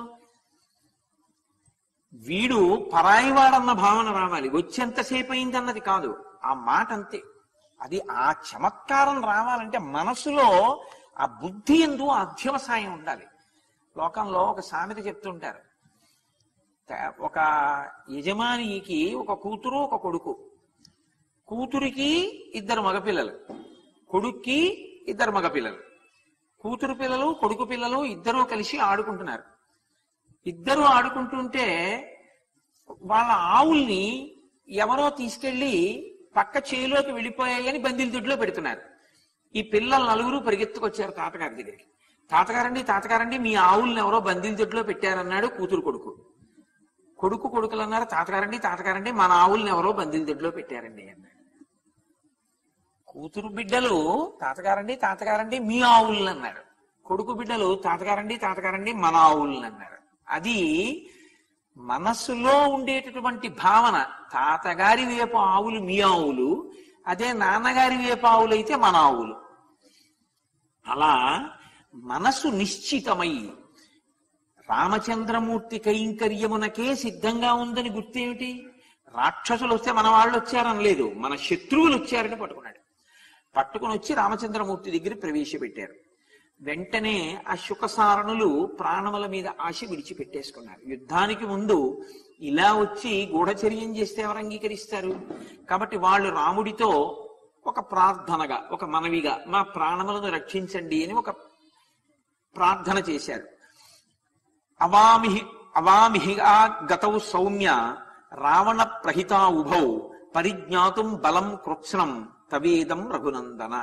[SPEAKER 1] వీడు పరాయివాడన్న భావన రావాలి వచ్చేంతసేపు అయిందన్నది కాదు ఆ మాట అంతే అది ఆ చమత్కారం రావాలంటే మనసులో ఆ బుద్ధి ఎందు అధ్యవసాయం ఉండాలి లోకంలో ఒక సామెత చెప్తుంటారు త- ఒక యజమానికి ఒక కూతురు ఒక కొడుకు కూతురికి ఇద్దరు మగపిల్లలు కొడుక్కి ఇద్దరు మగపిల్లలు కూతురు పిల్లలు కొడుకు పిల్లలు ఇద్దరూ కలిసి ఆడుకుంటున్నారు ఇద్దరు ఆడుకుంటుంటే వాళ్ళ ఆవుల్ని ఎవరో తీసుకెళ్లి పక్క చేలోకి వెళ్ళిపోయాయని బందిల దొడ్లో పెడుతున్నారు ఈ పిల్లలు నలుగురు పరిగెత్తుకొచ్చారు తాతగారి దగ్గరికి తాతగారండి తాతగారండి మీ ఆవుల్ని ఎవరో బందిల దొడ్లో పెట్టారన్నాడు కూతురు కొడుకు కొడుకు కొడుకులు అన్నారు తాతగారండి తాతగారండి మన ఆవుల్ని ఎవరో బందిల దొడ్లో పెట్టారండి అన్నాడు కూతురు బిడ్డలు తాతగారండి తాతగారండి మీ ఆవుల్ని అన్నారు కొడుకు బిడ్డలు తాతగారండి తాతగారండి మన ఆవుల్ని అన్నారు అది మనస్సులో ఉండేటటువంటి భావన తాతగారి వేపు ఆవులు మీ ఆవులు అదే నాన్నగారి వేపు ఆవులు అయితే మన ఆవులు అలా మనసు నిశ్చితమై రామచంద్రమూర్తి కైంకర్యమునకే సిద్ధంగా ఉందని గుర్తేమిటి రాక్షసులు వస్తే మన వాళ్ళు వచ్చారని లేదు మన శత్రువులు వచ్చారని పట్టుకున్నాడు పట్టుకుని వచ్చి రామచంద్రమూర్తి దగ్గర ప్రవేశపెట్టారు వెంటనే ఆ శుకసారణులు ప్రాణముల మీద ఆశ విడిచిపెట్టేసుకున్నారు యుద్ధానికి ముందు ఇలా వచ్చి గూఢచర్యం చేస్తే ఎవరు అంగీకరిస్తారు కాబట్టి వాళ్ళు రాముడితో ఒక ప్రార్థనగా ఒక మనవిగా మా ప్రాణములను రక్షించండి అని ఒక ప్రార్థన చేశారు అవామిహి అవామిహిగా గతౌ సౌమ్య రావణ ప్రహితా ఉభౌ పరిజ్ఞాతుం బలం కృత్స్నం తవేదం రఘునందన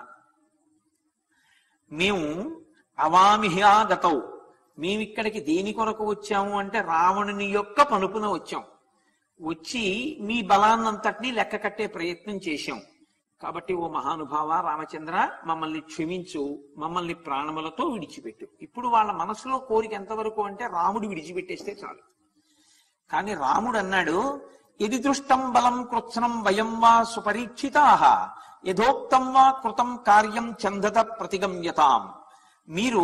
[SPEAKER 1] మేము అవామిహా గతౌ మేమిక్కడికి దేని కొరకు వచ్చాము అంటే రావణుని యొక్క పనుపున వచ్చాం వచ్చి మీ బలాన్నంతటినీ లెక్క కట్టే ప్రయత్నం చేశాం కాబట్టి ఓ మహానుభావ రామచంద్ర మమ్మల్ని క్షమించు మమ్మల్ని ప్రాణములతో విడిచిపెట్టు ఇప్పుడు వాళ్ళ మనసులో కోరిక ఎంతవరకు అంటే రాముడు విడిచిపెట్టేస్తే చాలు కానీ రాముడు అన్నాడు ఎది దృష్టం బలం కృత్సనం వయం వా సుపరీక్షితా యథోక్తం వా కృతం కార్యం చందత ప్రతిగమ్యతాం మీరు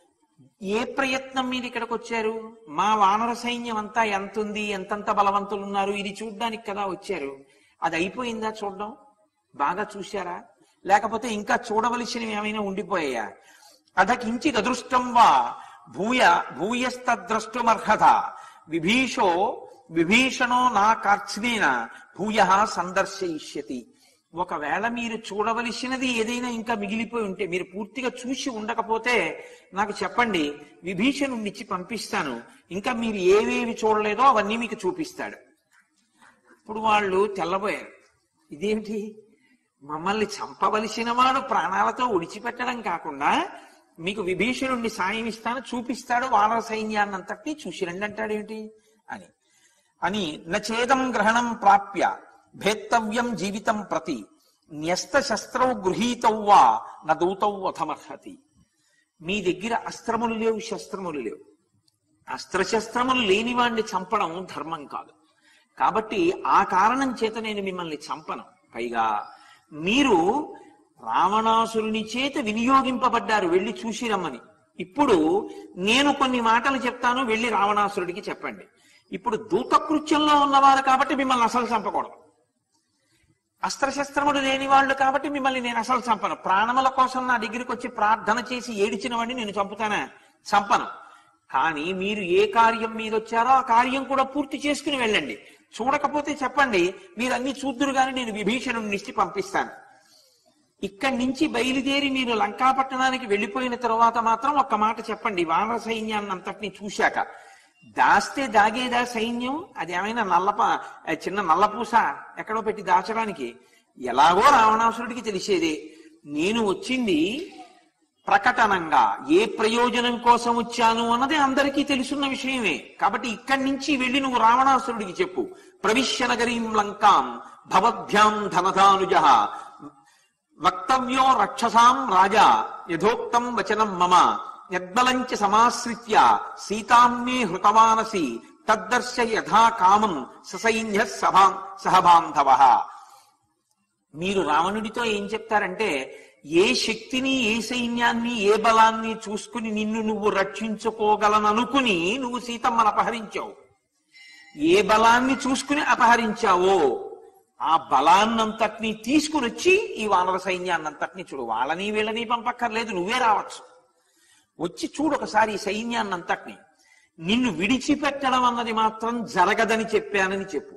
[SPEAKER 1] ఏ ప్రయత్నం మీద ఇక్కడికి వచ్చారు మా వానర సైన్యం అంతా ఎంత ఉంది ఎంతంత బలవంతులు ఉన్నారు ఇది చూడ్డానికి కదా వచ్చారు అది అయిపోయిందా చూడడం బాగా చూశారా లేకపోతే ఇంకా చూడవలసినవి ఏమైనా ఉండిపోయాయా అధకించి అదృష్టం వా భూయ భూయస్తద్రష్టుమర్హత విభీషో విభీషణో నా కార్చినేన భూయ సందర్శయిష్యతి ఒకవేళ మీరు చూడవలసినది ఏదైనా ఇంకా మిగిలిపోయి ఉంటే మీరు పూర్తిగా చూసి ఉండకపోతే నాకు చెప్పండి విభీషణుడిచ్చి పంపిస్తాను ఇంకా మీరు ఏవేవి చూడలేదో అవన్నీ మీకు చూపిస్తాడు ఇప్పుడు వాళ్ళు తెల్లబోయారు ఇదేమిటి మమ్మల్ని చంపవలసిన వాడు ప్రాణాలతో విడిచిపెట్టడం కాకుండా మీకు విభీషణుడిని సాయం ఇస్తాను చూపిస్తాడు వానర సైన్యాన్ని అంతటినీ చూసి రండి అంటాడేమిటి అని అని నచేదం గ్రహణం ప్రాప్య భేత్తవ్యం జీవితం ప్రతి న్యస్త శస్త్రౌ గృహీతౌ వా నదూతౌ అథమర్హతి మీ దగ్గర అస్త్రములు లేవు శస్త్రములు లేవు అస్త్రశస్త్రములు లేని వాణ్ణి చంపడం ధర్మం కాదు కాబట్టి ఆ కారణం చేత నేను మిమ్మల్ని చంపను పైగా మీరు రావణాసురుని చేత వినియోగింపబడ్డారు వెళ్ళి చూసి రమ్మని ఇప్పుడు నేను కొన్ని మాటలు చెప్తాను వెళ్ళి రావణాసురుడికి చెప్పండి ఇప్పుడు దూతకృత్యంలో ఉన్నవారు కాబట్టి మిమ్మల్ని అసలు చంపకూడదు అస్త్రశస్త్రములు లేని వాళ్ళు కాబట్టి మిమ్మల్ని నేను అసలు చంపను ప్రాణముల కోసం నా దగ్గరికి వచ్చి ప్రార్థన చేసి ఏడిచిన వాడిని నేను చంపుతానా చంపను కానీ మీరు ఏ కార్యం మీద వచ్చారో ఆ కార్యం కూడా పూర్తి చేసుకుని వెళ్ళండి చూడకపోతే చెప్పండి మీరు అన్ని చూద్దురు కానీ నేను విభీషణుని ఇచ్చి పంపిస్తాను ఇక్కడి నుంచి బయలుదేరి మీరు లంకాపట్టణానికి వెళ్ళిపోయిన తర్వాత మాత్రం ఒక్క మాట చెప్పండి వానర సైన్యాన్ని అంతటిని చూశాక దాస్తే దాగేదా సైన్యం అది ఏమైనా నల్లప ఆ చిన్న నల్లపూస ఎక్కడో పెట్టి దాచడానికి ఎలాగో రావణాసురుడికి తెలిసేదే నేను వచ్చింది ప్రకటనంగా ఏ ప్రయోజనం కోసం వచ్చాను అన్నది అందరికీ తెలుసున్న విషయమే కాబట్టి ఇక్కడి నుంచి వెళ్ళి నువ్వు రావణాసురుడికి చెప్పు ప్రవిశ్య నగరీం లంకాం భవద్భ్యాం ధనధానుజ వక్తవ్యో రక్షసాం రాజా యథోక్తం వచనం మమ యద్బలంచ సమాశ్రిత్య సీతామ్మే హృతవానసి తద్దర్శ యథా కామం ససైన్య సభా సహబాంధవ మీరు రావణుడితో ఏం చెప్తారంటే ఏ శక్తిని ఏ సైన్యాన్ని ఏ బలాన్ని చూసుకుని నిన్ను నువ్వు రక్షించుకోగలననుకుని నువ్వు సీతమ్మను అపహరించావు ఏ బలాన్ని చూసుకుని అపహరించావో ఆ బలాన్నంతటినీ తీసుకుని వచ్చి ఈ వానర సైన్యాన్నంతటినీ చూడు వాళ్ళని వీళ్ళని పంపక్కర్లేదు నువ్వే రావచ్చు వచ్చి చూడు ఒకసారి ఈ సైన్యాన్నంతటినీ నిన్ను విడిచిపెట్టడం అన్నది మాత్రం జరగదని చెప్పానని చెప్పు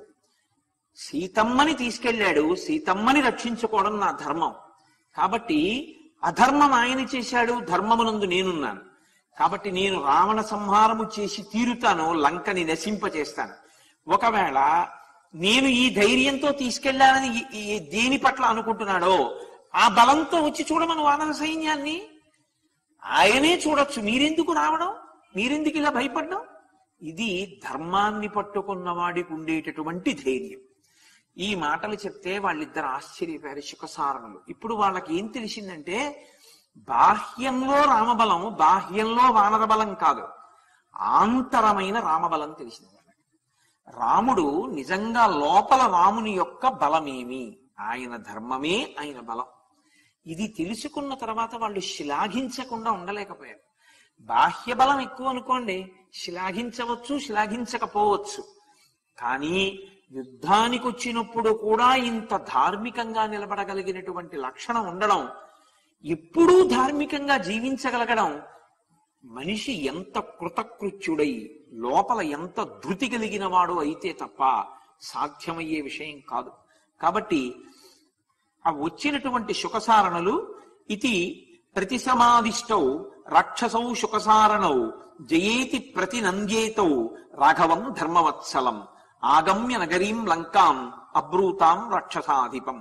[SPEAKER 1] సీతమ్మని తీసుకెళ్ళాడు సీతమ్మని రక్షించుకోవడం నా ధర్మం కాబట్టి అధర్మం ఆయన చేశాడు ధర్మమునందు నేనున్నాను కాబట్టి నేను రావణ సంహారము చేసి తీరుతాను లంకని నశింపచేస్తాను ఒకవేళ నేను ఈ ధైర్యంతో తీసుకెళ్లానని ఈ- ఈ దేని పట్ల అనుకుంటున్నాడో ఆ బలంతో వచ్చి చూడమను వానర సైన్యాన్ని ఆయనే చూడొచ్చు మీరెందుకు రావడం మీరెందుకు ఇలా భయపడడం ఇది ధర్మాన్ని పట్టుకున్న వాడికి ఉండేటటువంటి ధైర్యం ఈ మాటలు చెప్తే వాళ్ళిద్దరు ఆశ్చర్యపోయారు శుకసారణలు ఇప్పుడు వాళ్ళకి ఏం తెలిసిందంటే బాహ్యంలో రామబలం బాహ్యంలో వానర బలం కాదు ఆంతరమైన రామబలం తెలిసింది వాళ్ళకి రాముడు నిజంగా లోపల రాముని యొక్క బలమేమి ఆయన ధర్మమే ఆయన బలం ఇది తెలుసుకున్న తర్వాత వాళ్ళు శ్లాఘించకుండా ఉండలేకపోయారు బాహ్య బలం ఎక్కువ అనుకోండి శ్లాఘించవచ్చు శ్లాఘించకపోవచ్చు కానీ యుద్ధానికి వచ్చినప్పుడు కూడా ఇంత ధార్మికంగా నిలబడగలిగినటువంటి లక్షణం ఉండడం ఎప్పుడూ ధార్మికంగా జీవించగలగడం మనిషి ఎంత కృతకృత్యుడై లోపల ఎంత ధృతి కలిగిన వాడు అయితే తప్ప సాధ్యమయ్యే విషయం కాదు కాబట్టి ఆ వచ్చినటువంటి శుకసారణలు ఇది ప్రతిసమాదిష్టౌ రాక్షసౌ శుకసారణౌ జయేతి ప్రతినంద్యేతౌ రాఘవం ధర్మవత్సలం ఆగమ్య నగరీం లంకాం అబ్రూతాం రాక్షసాధిపం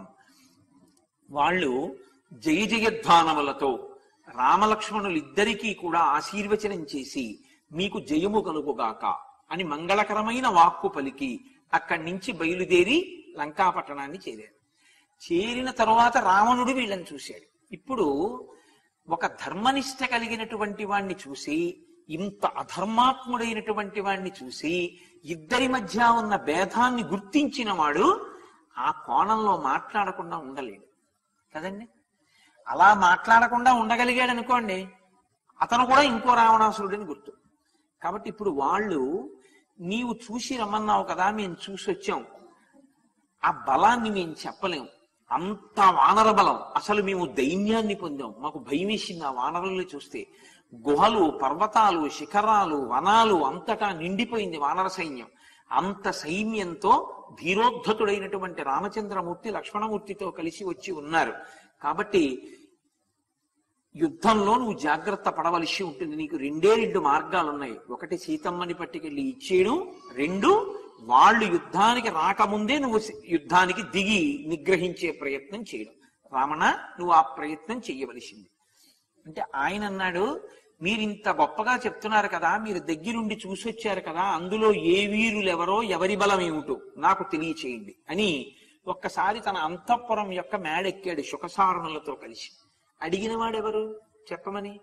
[SPEAKER 1] వాళ్ళు జయ జయధ్వానములతో రామలక్ష్మణులిద్దరికీ కూడా ఆశీర్వచనం చేసి మీకు జయము కలుగుగాక అని మంగళకరమైన వాక్కు పలికి అక్కడి నుంచి బయలుదేరి లంకాపట్టణాన్ని చేరారు చేరిన తరువాత రావణుడు వీళ్ళని చూశాడు ఇప్పుడు ఒక ధర్మనిష్ట కలిగినటువంటి వాణ్ణి చూసి ఇంత అధర్మాత్ముడైనటువంటి వాణ్ణి చూసి ఇద్దరి మధ్య ఉన్న భేదాన్ని గుర్తించిన వాడు ఆ కోణంలో మాట్లాడకుండా ఉండలేడు కదండి అలా మాట్లాడకుండా ఉండగలిగాడు అనుకోండి అతను కూడా ఇంకో రావణాసురుడని గుర్తు కాబట్టి ఇప్పుడు వాళ్ళు నీవు చూసి రమ్మన్నావు కదా మేము చూసి వచ్చాం ఆ బలాన్ని మేము చెప్పలేం అంత వానర బలం అసలు మేము దైన్యాన్ని పొందాం మాకు భయం వేసింది ఆ వానరుల్ని చూస్తే గుహలు పర్వతాలు శిఖరాలు వనాలు అంతటా నిండిపోయింది వానర సైన్యం అంత సైన్యంతో ధీరోద్ధతుడైనటువంటి రామచంద్రమూర్తి లక్ష్మణమూర్తితో కలిసి వచ్చి ఉన్నారు కాబట్టి యుద్ధంలో నువ్వు జాగ్రత్త పడవలసి ఉంటుంది నీకు రెండే రెండు మార్గాలు ఉన్నాయి ఒకటి సీతమ్మని పట్టుకెళ్ళి ఇచ్చేయడం రెండు వాళ్ళు యుద్ధానికి రాకముందే నువ్వు సి- యుద్ధానికి దిగి నిగ్రహించే ప్రయత్నం చేయడం రామణ నువ్వు ఆ ప్రయత్నం చెయ్యవలసింది అంటే ఆయన అన్నాడు మీరు ఇంత గొప్పగా చెప్తున్నారు కదా మీరు దగ్గరుండి చూసి వచ్చారు కదా అందులో ఏ వీరులెవరో ఎవరి బలం ఏమిటో నాకు తెలియచేయండి అని ఒక్కసారి తన అంతఃపురం యొక్క మేడెక్కాడు శుకసారణులతో కలిసి అడిగిన వాడెవరు చెప్పమని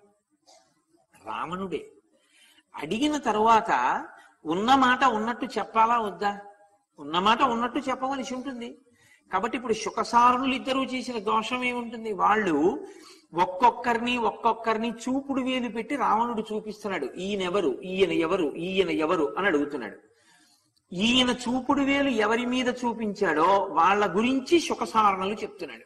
[SPEAKER 1] రావణుడే అడిగిన తరువాత ఉన్న మాట ఉన్నట్టు చెప్పాలా వద్దా ఉన్న మాట ఉన్నట్టు చెప్పవలసి ఉంటుంది కాబట్టి ఇప్పుడు శుకసారులు ఇద్దరూ చేసిన దోషం ఏముంటుంది వాళ్ళు ఒక్కొక్కరిని ఒక్కొక్కరిని చూపుడు వేలు పెట్టి రావణుడు చూపిస్తున్నాడు ఈయన ఎవరు ఈయన ఎవరు ఈయన ఎవరు అని అడుగుతున్నాడు ఈయన చూపుడు వేలు ఎవరి మీద చూపించాడో వాళ్ళ గురించి శుకసారణలు చెప్తున్నాడు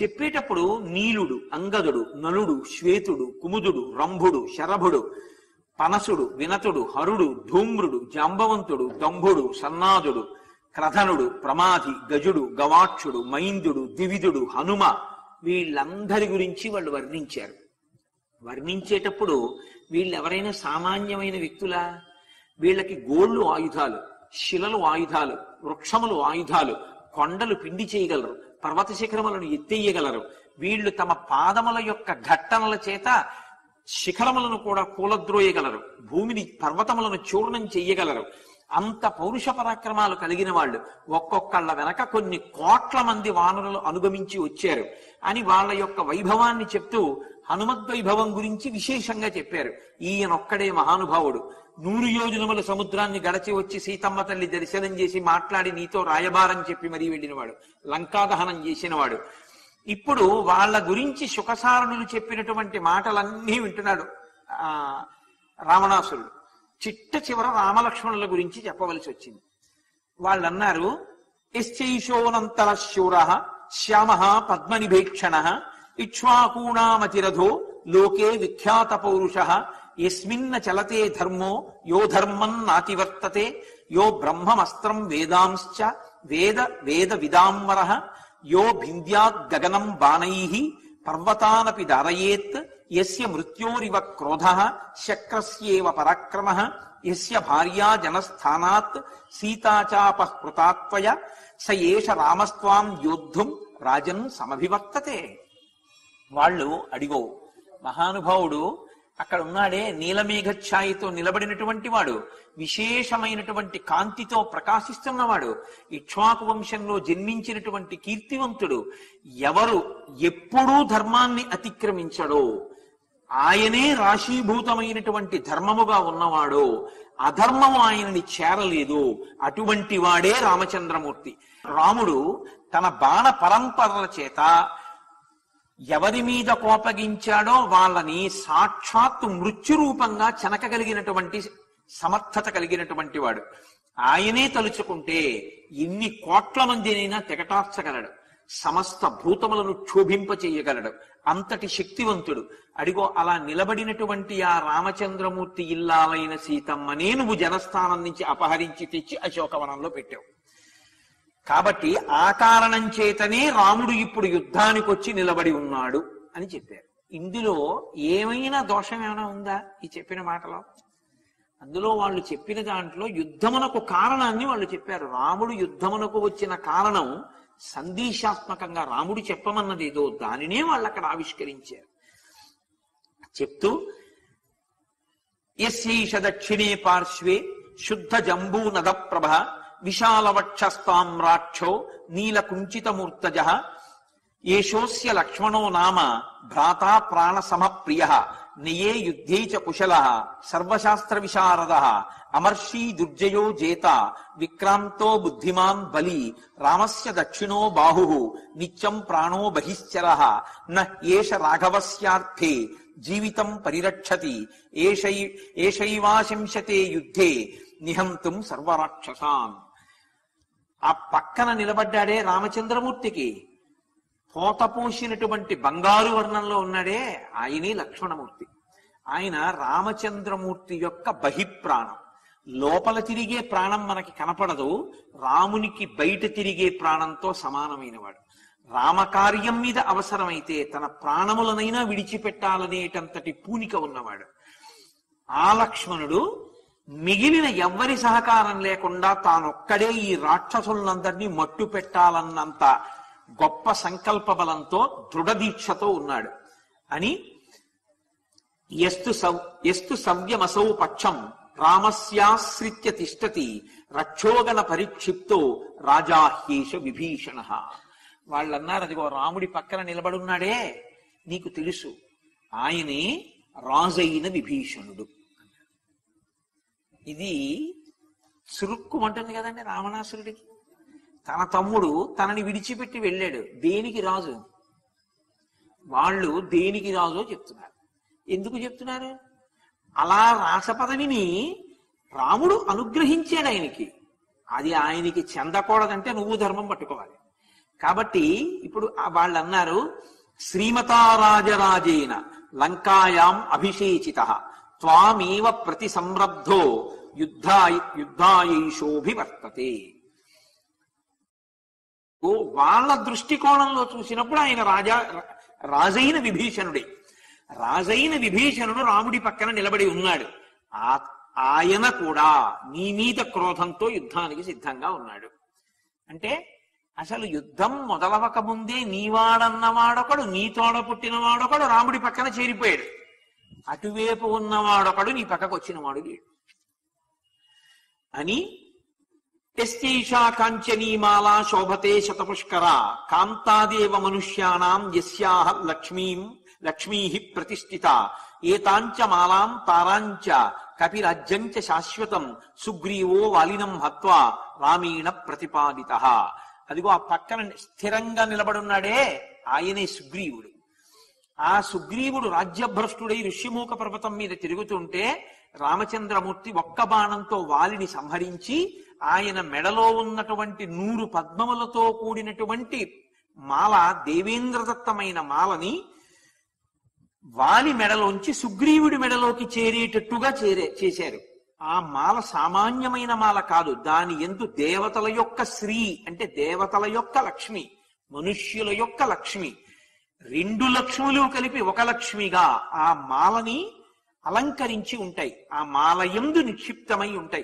[SPEAKER 1] చెప్పేటప్పుడు నీలుడు అంగదుడు నలుడు శ్వేతుడు కుముదుడు రంభుడు శరభుడు పనసుడు వినతుడు హరుడు ధూమ్రుడు జాంబవంతుడు దంభుడు సన్నాదుడు క్రధనుడు ప్రమాధి గజుడు గవాక్షుడు మైందుడు దివిదుడు హనుమ వీళ్ళందరి గురించి వాళ్ళు వర్ణించారు వర్ణించేటప్పుడు వీళ్ళు ఎవరైనా సామాన్యమైన వ్యక్తులా వీళ్ళకి గోళ్ళు ఆయుధాలు శిలలు ఆయుధాలు వృక్షములు ఆయుధాలు కొండలు పిండి చేయగలరు పర్వత శిఖరములను ఎత్తేయగలరు వీళ్ళు తమ పాదముల యొక్క ఘట్టనల చేత శిఖరములను కూడా కూలద్రోయగలరు భూమిని పర్వతములను చూర్ణం చెయ్యగలరు అంత పౌరుష పరాక్రమాలు కలిగిన వాళ్ళు ఒక్కొక్కళ్ళ వెనక కొన్ని కోట్ల మంది వానరులు అనుగమించి వచ్చారు అని వాళ్ళ యొక్క వైభవాన్ని చెప్తూ హనుమద్వైభవం గురించి విశేషంగా చెప్పారు ఈయనొక్కడే మహానుభావుడు నూరు యోజనముల సముద్రాన్ని గడచి వచ్చి సీతమ్మ తల్లి దర్శనం చేసి మాట్లాడి నీతో రాయబారం చెప్పి మరీ వెళ్ళినవాడు లంకాదహనం చేసినవాడు ఇప్పుడు వాళ్ళ గురించి సుఖసారణులు చెప్పినటువంటి మాటలన్నీ వింటున్నాడు ఆ రావణాసురుడు చిట్ట చివర రామలక్ష్మణుల గురించి చెప్పవలసి వచ్చింది వాళ్ళు అన్నారు ఎశ్చైషోనంతర శూర శ్యామ పద్మనిభేక్షణ ఇక్ష్వాకూణామతిరథో లోకే విఖ్యాత పౌరుష ఎస్మిన్న చలతే ధర్మో యో ధర్మం నాతివర్తతే యో బ్రహ్మమస్త్రం వేదాంశ్చ వేద వేద విదాంవర యో భింద్యాద్ గగనం బాణై పర్వతానపి దారయేత్ యస్య మృత్యోరివ క్రోధ శక్రస్యేవ పరాక్రమ యస్య భార్యా జనస్థానాత్ సీతాచాపహృతాత్వయ స ఏష రామస్వాం యోద్ధుం రాజన్ సమభివర్తతే వాళ్ళు అడిగో మహానుభావుడు అక్కడ ఉన్నాడే నీలమేఘఛాయితో నిలబడినటువంటి వాడు విశేషమైనటువంటి కాంతితో ప్రకాశిస్తున్నవాడు ఇక్ష్వాకు వంశంలో జన్మించినటువంటి కీర్తివంతుడు ఎవరు ఎప్పుడూ ధర్మాన్ని అతిక్రమించడో ఆయనే రాశీభూతమైనటువంటి ధర్మముగా ఉన్నవాడో అధర్మము ఆయనని చేరలేదు అటువంటి వాడే రామచంద్రమూర్తి రాముడు తన బాణ పరంపరల చేత ఎవరి మీద కోపగించాడో వాళ్ళని సాక్షాత్తు మృత్యురూపంగా చెనకగలిగినటువంటి సమర్థత కలిగినటువంటి వాడు ఆయనే తలుచుకుంటే ఎన్ని కోట్ల మందినైనా తెగటార్చగలడు సమస్త భూతములను క్షోభింప చేయగలడు అంతటి శక్తివంతుడు అడిగో అలా నిలబడినటువంటి ఆ రామచంద్రమూర్తి ఇల్లాలైన సీతమ్మనే నువ్వు జనస్థానం నుంచి అపహరించి తెచ్చి అశోకవనంలో పెట్టావు కాబట్టి ఆ కారణం చేతనే రాముడు ఇప్పుడు యుద్ధానికి వచ్చి నిలబడి ఉన్నాడు అని చెప్పారు ఇందులో ఏమైనా దోషం ఏమైనా ఉందా ఈ చెప్పిన మాటలో అందులో వాళ్ళు చెప్పిన దాంట్లో యుద్ధమునకు కారణాన్ని వాళ్ళు చెప్పారు రాముడు యుద్ధమునకు వచ్చిన కారణం సందేశాత్మకంగా రాముడు చెప్పమన్నది ఏదో దానినే వాళ్ళు అక్కడ ఆవిష్కరించారు చెప్తూ యస్యైష దక్షిణే పార్శ్వే శుద్ధ జంబూ నద ప్రభ విశాలవక్షస్తామ్రాక్షో నీలకుంచితమూర్తజ ఏషోస్య లక్ష్మణో నామ భ్రాతా ప్రాణ సమప్రియ నియే యుద్ధే చ కుశల సర్వశాస్త్ర విశారద అమర్షీ దుర్జయో జేత విక్రాంతో బుద్ధిమాన్ బలి రామస్య దక్షిణో బాహు నిత్యం ప్రాణో బహిశ్చర నేష రాఘవస్యార్థే జీవితం పరిరక్షతి ఏషై ఏషైవాశంసతే యుద్ధే నిహంతుం సర్వరాక్షసాన్ ఆ పక్కన నిలబడ్డాడే రామచంద్రమూర్తికి పోత పోసినటువంటి బంగారు వర్ణంలో ఉన్నాడే ఆయనే లక్ష్మణమూర్తి ఆయన రామచంద్రమూర్తి యొక్క బహిప్రాణం లోపల తిరిగే ప్రాణం మనకి కనపడదు రామునికి బయట తిరిగే ప్రాణంతో సమానమైనవాడు రామకార్యం మీద అవసరమైతే తన ప్రాణములనైనా విడిచిపెట్టాలనేటంతటి పూనిక ఉన్నవాడు ఆ లక్ష్మణుడు మిగిలిన ఎవ్వరి సహకారం లేకుండా తానొక్కడే ఈ రాక్షసులందరినీ మట్టు పెట్టాలన్నంత గొప్ప సంకల్ప బలంతో దృఢదీక్షతో ఉన్నాడు అని ఎస్తు సవ్ ఎస్తు సవ్యమసౌ పక్షం రామస్యాశ్రిత్య తిష్టతి రక్షోగణ పరిక్షిప్తో రాజాహ్యేష విభీషణ వాళ్ళన్నారు అదిగో రాముడి పక్కన నిలబడున్నాడే నీకు తెలుసు ఆయనే రాజైన విభీషణుడు ఇది చురుక్కుమంటుంది కదండి రావణాసురుడికి తన తమ్ముడు తనని విడిచిపెట్టి వెళ్ళాడు దేనికి రాజు వాళ్ళు దేనికి రాజో చెప్తున్నారు ఎందుకు చెప్తున్నారు అలా రాస పదవిని రాముడు అనుగ్రహించాడు ఆయనకి అది ఆయనకి చెందకూడదంటే నువ్వు ధర్మం పట్టుకోవాలి కాబట్టి ఇప్పుడు ఆ వాళ్ళు అన్నారు శ్రీమతారాజరాజేన లంకాయాం అభిషేచిత త్వామేవ ప్రతి సంరబ్ధో యుద్ధాయ యుద్ధాయేషోభివర్తతే ఓ వాళ్ళ దృష్టికోణంలో చూసినప్పుడు ఆయన రాజా రాజైన విభీషణుడే రాజైన విభీషణుడు రాముడి పక్కన నిలబడి ఉన్నాడు ఆ ఆయన కూడా నీ మీద క్రోధంతో యుద్ధానికి సిద్ధంగా ఉన్నాడు అంటే అసలు యుద్ధం మొదలవక ముందే నీవాడన్నవాడొకడు నీ తోడ పుట్టినవాడొకడు రాముడి పక్కన చేరిపోయాడు అటువైపు ఉన్నవాడొకడు నీ పక్కకు వచ్చినవాడు లేడు అని ఎస్తేషా కాంచనీమాల శోభతే శతపుష్కర కాంతాదేవ మనుష్యానాం యస్యాహ లక్ష్మీం లక్ష్మీ ప్రతిష్ఠిత ఏతాంచ మాలాం తారాంచ కపిరాజ్యంచ శాశ్వతం సుగ్రీవో వాలినం హత్వా రామేణ ప్రతిపాదిత అదిగో ఆ పక్కన స్థిరంగా నిలబడున్నాడే ఆయనే సుగ్రీవుడు ఆ సుగ్రీవుడు రాజ్యభ్రష్టుడై ఋష్యమూక పర్వతం మీద తిరుగుతుంటే రామచంద్రమూర్తి ఒక్క బాణంతో వాలిని సంహరించి ఆయన మెడలో ఉన్నటువంటి నూరు పద్మములతో కూడినటువంటి మాల దేవేంద్రదత్తమైన మాలని వాలి మెడలోంచి సుగ్రీవుడి మెడలోకి చేరేటట్టుగా చేరే చేశారు ఆ మాల సామాన్యమైన మాల కాదు దాని ఎందు దేవతల యొక్క శ్రీ అంటే దేవతల యొక్క లక్ష్మి మనుష్యుల యొక్క లక్ష్మి రెండు లక్ష్ములు కలిపి ఒక లక్ష్మిగా ఆ మాలని అలంకరించి ఉంటాయి ఆ మాల ఎందు నిక్షిప్తమై ఉంటాయి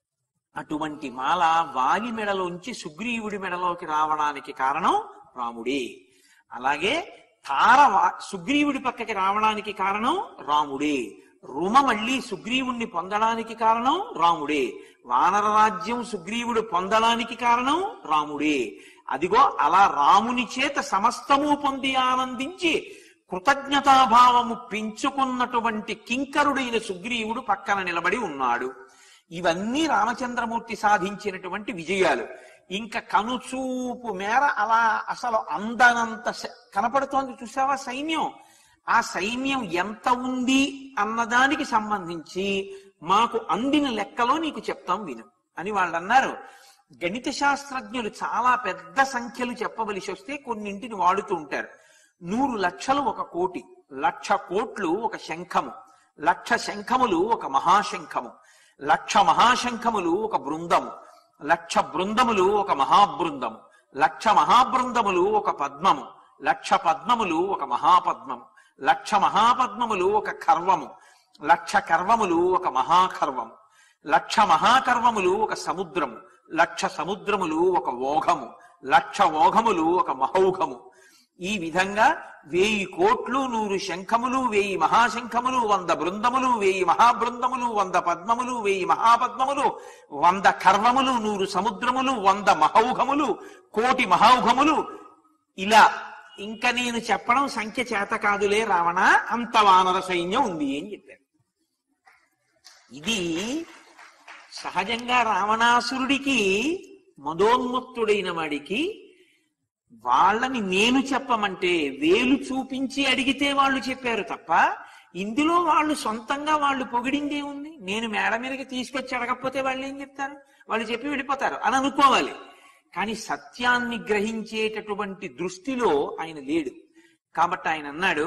[SPEAKER 1] అటువంటి మాల వాలి మెడలోంచి సుగ్రీవుడి మెడలోకి రావడానికి కారణం రాముడే అలాగే తార వా- సుగ్రీవుడి పక్కకి రావడానికి కారణం రాముడే రుమ మళ్ళీ సుగ్రీవుణ్ణి పొందడానికి కారణం రాముడే వానర రాజ్యం సుగ్రీవుడు పొందడానికి కారణం రాముడే అదిగో అలా రాముని చేత సమస్తము పొంది ఆనందించి కృతజ్ఞతాభావము పెంచుకున్నటువంటి కింకరుడైన సుగ్రీవుడు పక్కన నిలబడి ఉన్నాడు ఇవన్నీ రామచంద్రమూర్తి సాధించినటువంటి విజయాలు ఇంకా కనుచూపు మేర అలా అసలు అందనంత శ- కనపడుతోంది చూసావా సైన్యం ఆ సైన్యం ఎంత ఉంది అన్నదానికి సంబంధించి మాకు అందిన లెక్కలో నీకు చెప్తాం విను అని వాళ్ళు అన్నారు గణిత శాస్త్రజ్ఞులు చాలా పెద్ద సంఖ్యలు చెప్పవలసి వస్తే కొన్నింటిని వాడుతూ ఉంటారు నూరు లక్షలు ఒక కోటి లక్ష కోట్లు ఒక శంఖము లక్ష శంఖములు ఒక మహాశంఖము లక్ష మహాశంఖములు ఒక బృందము లక్ష బృందములు ఒక మహాబృందము లక్ష మహాబృందములు ఒక పద్మము లక్ష పద్మములు ఒక మహాపద్మము లక్ష మహాపద్మములు ఒక కర్వము లక్ష కర్వములు ఒక మహాకర్వము లక్ష మహాకర్వములు ఒక సముద్రము లక్ష సముద్రములు ఒక ఓఘము లక్ష ఓఘములు ఒక మహౌఘము ఈ విధంగా వేయి కోట్లు నూరు శంఖములు వేయి మహాశంఖములు వంద బృందములు వేయి మహాబృందములు వంద పద్మములు వేయి మహాపద్మములు వంద కర్వములు నూరు సముద్రములు వంద మహౌఘములు కోటి మహౌఘములు ఇలా ఇంకా నేను చెప్పడం సంఖ్య చేత కాదులే రావణ అంత వానర సైన్యం ఉంది అని చెప్పారు ఇది సహజంగా రావణాసురుడికి మదోన్ముక్తుడైన వాడికి వాళ్ళని నేను చెప్పమంటే వేలు చూపించి అడిగితే వాళ్ళు చెప్పారు తప్ప ఇందులో వాళ్ళు సొంతంగా వాళ్ళు పొగిడిందే ఉంది నేను మేడ మీదకి తీసుకొచ్చి అడగకపోతే వాళ్ళు ఏం చెప్తారు వాళ్ళు చెప్పి వెళ్ళిపోతారు అని అనుకోవాలి కానీ సత్యాన్ని గ్రహించేటటువంటి దృష్టిలో ఆయన లేడు కాబట్టి ఆయన అన్నాడు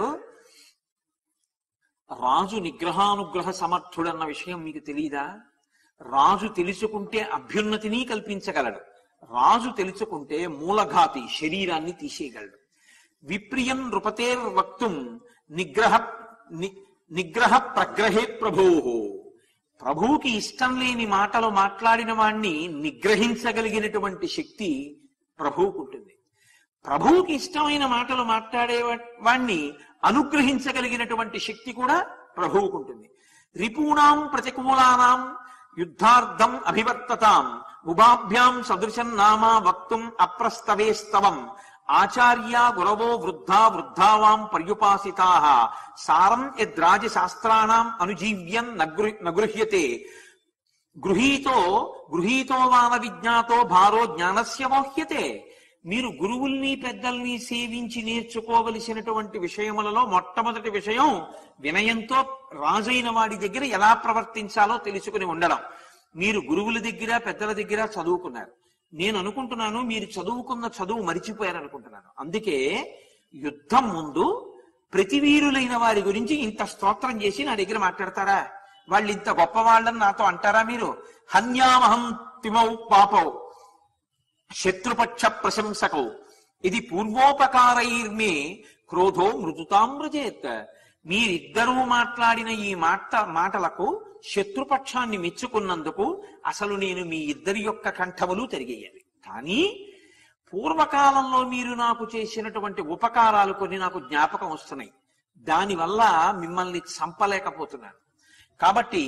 [SPEAKER 1] రాజు నిగ్రహానుగ్రహ సమర్థుడన్న విషయం మీకు తెలియదా రాజు తెలుసుకుంటే అభ్యున్నతిని కల్పించగలడు రాజు తెలుసుకుంటే మూలఘాతి శరీరాన్ని తీసేయగలడు విప్రియం నృపతేర్ వక్తుం నిగ్రహ ని- నిగ్రహ ప్రగ్రహే ప్రభో ప్రభువుకి ఇష్టం లేని మాటలు మాట్లాడిన వాణ్ణి నిగ్రహించగలిగినటువంటి శక్తి ప్రభువుకు ఉంటుంది ప్రభువుకి ఇష్టమైన మాటలు మాట్లాడే వా- వాణ్ణి అనుగ్రహించగలిగినటువంటి శక్తి కూడా ప్రభువుకు ఉంటుంది రిపూణాం ప్రతికూలానాం యుద్ధార్థం అభివర్తతాం ఉభాభ్యాం సదృశం నామా వక్తుం అప్రస్తవేస్తవం ఆచార్య గురవో వృద్ధా వృద్ధావాం పర్యుపాసితా సారం యద్రాజ శాస్త్రాణం అనుజీవ్యం నగృ నగృహ్యతే గృహీతో గృహీతో వాన విజ్ఞాతో భారో జ్ఞానస్య మోహ్యతే మీరు గురువుల్ని పెద్దల్ని సేవించి నేర్చుకోవలసినటువంటి విషయములలో మొట్టమొదటి విషయం వినయంతో రాజైన వాడి దగ్గర ఎలా ప్రవర్తించాలో తెలుసుకుని ఉండడం మీరు గురువుల దగ్గర పెద్దల దగ్గర చదువుకున్నారు నేను అనుకుంటున్నాను మీరు చదువుకున్న చదువు మరిచిపోయారు అనుకుంటున్నాను అందుకే యుద్ధం ముందు ప్రతివీరులైన వారి గురించి ఇంత స్తోత్రం చేసి నా దగ్గర మాట్లాడతారా వాళ్ళు ఇంత గొప్పవాళ్ళని నాతో అంటారా మీరు హన్యామహం తిమౌ పాపౌ శత్రుపక్ష ప్రశంసకౌ ఇది పూర్వోపకారైర్మే క్రోధో మృదుతామ్రజేత్ మీరిద్దరూ మాట్లాడిన ఈ మాట మాటలకు శత్రుపక్షాన్ని మెచ్చుకున్నందుకు అసలు నేను మీ ఇద్దరి యొక్క కంఠములు తిరిగేయాలి కానీ పూర్వకాలంలో మీరు నాకు చేసినటువంటి ఉపకారాలు కొన్ని నాకు జ్ఞాపకం వస్తున్నాయి దానివల్ల మిమ్మల్ని చంపలేకపోతున్నాను కాబట్టి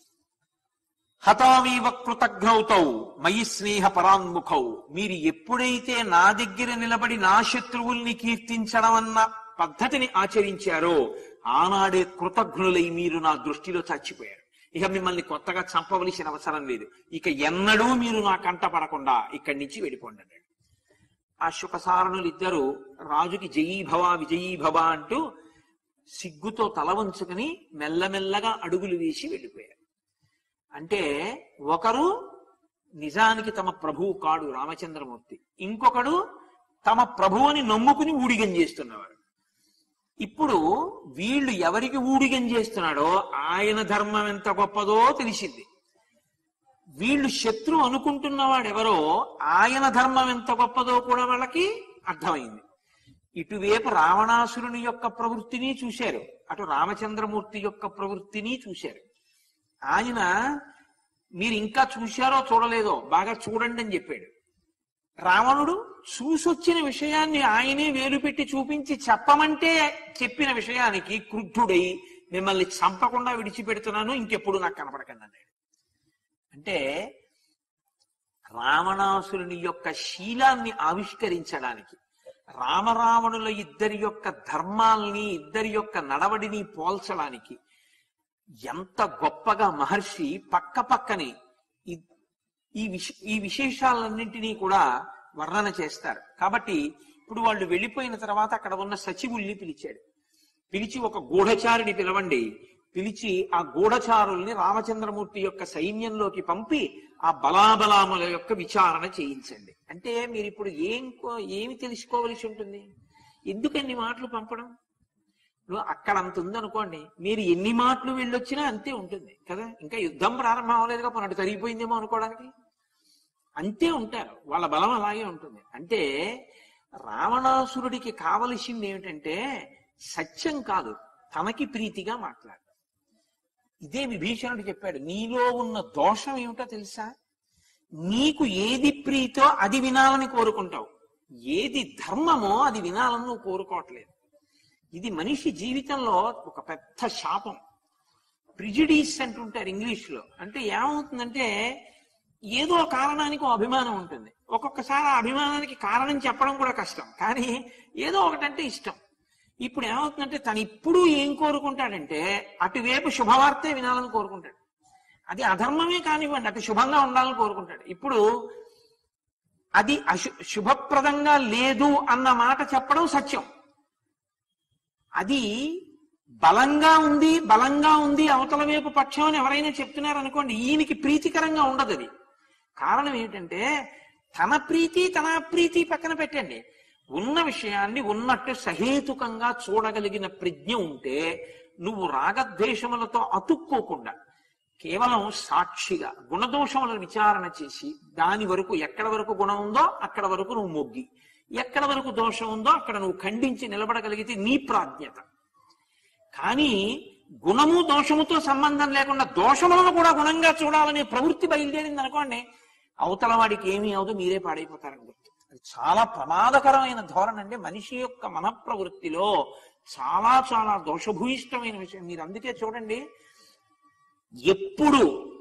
[SPEAKER 1] హతామీవ కృతజ్ఞౌతౌ మయి స్నేహ పరాన్ముఖౌ మీరు ఎప్పుడైతే నా దగ్గర నిలబడి నా శత్రువుల్ని కీర్తించడం అన్న పద్ధతిని ఆచరించారో ఆనాడే కృతజ్ఞులై మీరు నా దృష్టిలో చచ్చిపోయారు ఇక మిమ్మల్ని కొత్తగా చంపవలసిన అవసరం లేదు ఇక ఎన్నడూ మీరు నా కంట పడకుండా ఇక్కడి నుంచి వెళ్ళిపోండి అన్నాడు ఆ శుకసారణులు ఇద్దరు రాజుకి జయీభవ విజయీభవ అంటూ సిగ్గుతో తల వంచుకుని మెల్లమెల్లగా అడుగులు వేసి వెళ్ళిపోయారు అంటే ఒకరు నిజానికి తమ ప్రభువు కాడు రామచంద్రమూర్తి ఇంకొకడు తమ ప్రభువుని నమ్ముకుని ఊడిగం చేస్తున్నవాడు ఇప్పుడు వీళ్ళు ఎవరికి ఊడిగం చేస్తున్నాడో ఆయన ధర్మం ఎంత గొప్పదో తెలిసింది వీళ్ళు శత్రు అనుకుంటున్నవాడెవరో ఆయన ధర్మం ఎంత గొప్పదో కూడా వాళ్ళకి అర్థమైంది ఇటువైపు రావణాసురుని యొక్క ప్రవృత్తిని చూశారు అటు రామచంద్రమూర్తి యొక్క ప్రవృత్తిని చూశారు ఆయన మీరు ఇంకా చూశారో చూడలేదో బాగా చూడండి అని చెప్పాడు రావణుడు చూసొచ్చిన విషయాన్ని ఆయనే వేలు పెట్టి చూపించి చెప్పమంటే చెప్పిన విషయానికి క్రుద్ధుడై మిమ్మల్ని చంపకుండా విడిచిపెడుతున్నాను ఇంకెప్పుడు నాకు కనపడకండి అన్నాడు అంటే రావణాసురుని యొక్క శీలాన్ని ఆవిష్కరించడానికి రామరావణుల ఇద్దరి యొక్క ధర్మాల్ని ఇద్దరి యొక్క నడవడిని పోల్చడానికి ఎంత గొప్పగా మహర్షి పక్క పక్కనే ఈ- ఈ విశ ఈ విశేషాలన్నింటినీ కూడా వర్ణన చేస్తారు కాబట్టి ఇప్పుడు వాళ్ళు వెళ్ళిపోయిన తర్వాత అక్కడ ఉన్న సచివుల్ని పిలిచాడు పిలిచి ఒక గూఢచారిని పిలవండి పిలిచి ఆ గూఢచారుల్ని రామచంద్రమూర్తి యొక్క సైన్యంలోకి పంపి ఆ బలాబలాముల యొక్క విచారణ చేయించండి అంటే మీరు ఇప్పుడు ఏం కో- ఏమి తెలుసుకోవలసి ఉంటుంది ఎందుకన్ని మాటలు పంపడం ఇప్పుడు అక్కడ అంత ఉందనుకోండి మీరు ఎన్ని మాటలు వెళ్ళొచ్చినా అంతే ఉంటుంది కదా ఇంకా యుద్ధం ప్రారంభం అవ్వలేదుగా పోనీ తరిగిపోయిందేమో అనుకోవడానికి అంతే ఉంటారు వాళ్ళ బలం అలాగే ఉంటుంది అంటే రావణాసురుడికి కావలసింది ఏమిటంటే సత్యం కాదు తనకి ప్రీతిగా మాట్లాడు ఇదే విభీషణుడు చెప్పాడు నీలో ఉన్న దోషం ఏమిటో తెలుసా నీకు ఏది ప్రీతో అది వినాలని కోరుకుంటావు ఏది ధర్మమో అది వినాలని నువ్వు కోరుకోవట్లేదు ఇది మనిషి జీవితంలో ఒక పెద్ద శాపం ప్రిజిడీస్ అంటుంటారు ఇంగ్లీష్ లో అంటే ఏమవుతుందంటే ఏదో కారణానికి ఓ అభిమానం ఉంటుంది ఒక్కొక్కసారి ఆ అభిమానానికి కారణం చెప్పడం కూడా కష్టం కానీ ఏదో ఒకటంటే ఇష్టం ఇప్పుడు ఏమవుతుందంటే తను ఇప్పుడు ఏం కోరుకుంటాడంటే అటువైపు శుభవార్తే వినాలని కోరుకుంటాడు అది అధర్మమే కానివ్వండి అటు శుభంగా ఉండాలని కోరుకుంటాడు ఇప్పుడు అది అశు శుభప్రదంగా లేదు అన్న మాట చెప్పడం సత్యం అది బలంగా ఉంది బలంగా ఉంది అవతల వైపు పక్షం అని ఎవరైనా చెప్తున్నారు అనుకోండి ఈయనకి ప్రీతికరంగా ఉండదు అది కారణం ఏమిటంటే తన ప్రీతి తన ప్రీతి పక్కన పెట్టండి ఉన్న విషయాన్ని ఉన్నట్టు సహేతుకంగా చూడగలిగిన ప్రజ్ఞ ఉంటే నువ్వు రాగద్వేషములతో అతుక్కోకుండా కేవలం సాక్షిగా గుణదోషములను విచారణ చేసి దాని వరకు ఎక్కడ వరకు గుణం ఉందో అక్కడ వరకు నువ్వు మొగ్గి ఎక్కడ వరకు దోషం ఉందో అక్కడ నువ్వు ఖండించి నిలబడగలిగితే నీ ప్రాజ్ఞత కానీ గుణము దోషముతో సంబంధం లేకుండా దోషములను కూడా గుణంగా చూడాలనే ప్రవృత్తి బయలుదేరింది అనుకోండి అవతల వాడికి ఏమీ అవదు మీరే పాడైపోతారని గుర్తు అది చాలా ప్రమాదకరమైన ధోరణి అంటే మనిషి యొక్క మన ప్రవృత్తిలో చాలా చాలా దోషభూయిష్టమైన విషయం మీరు అందుకే చూడండి ఎప్పుడు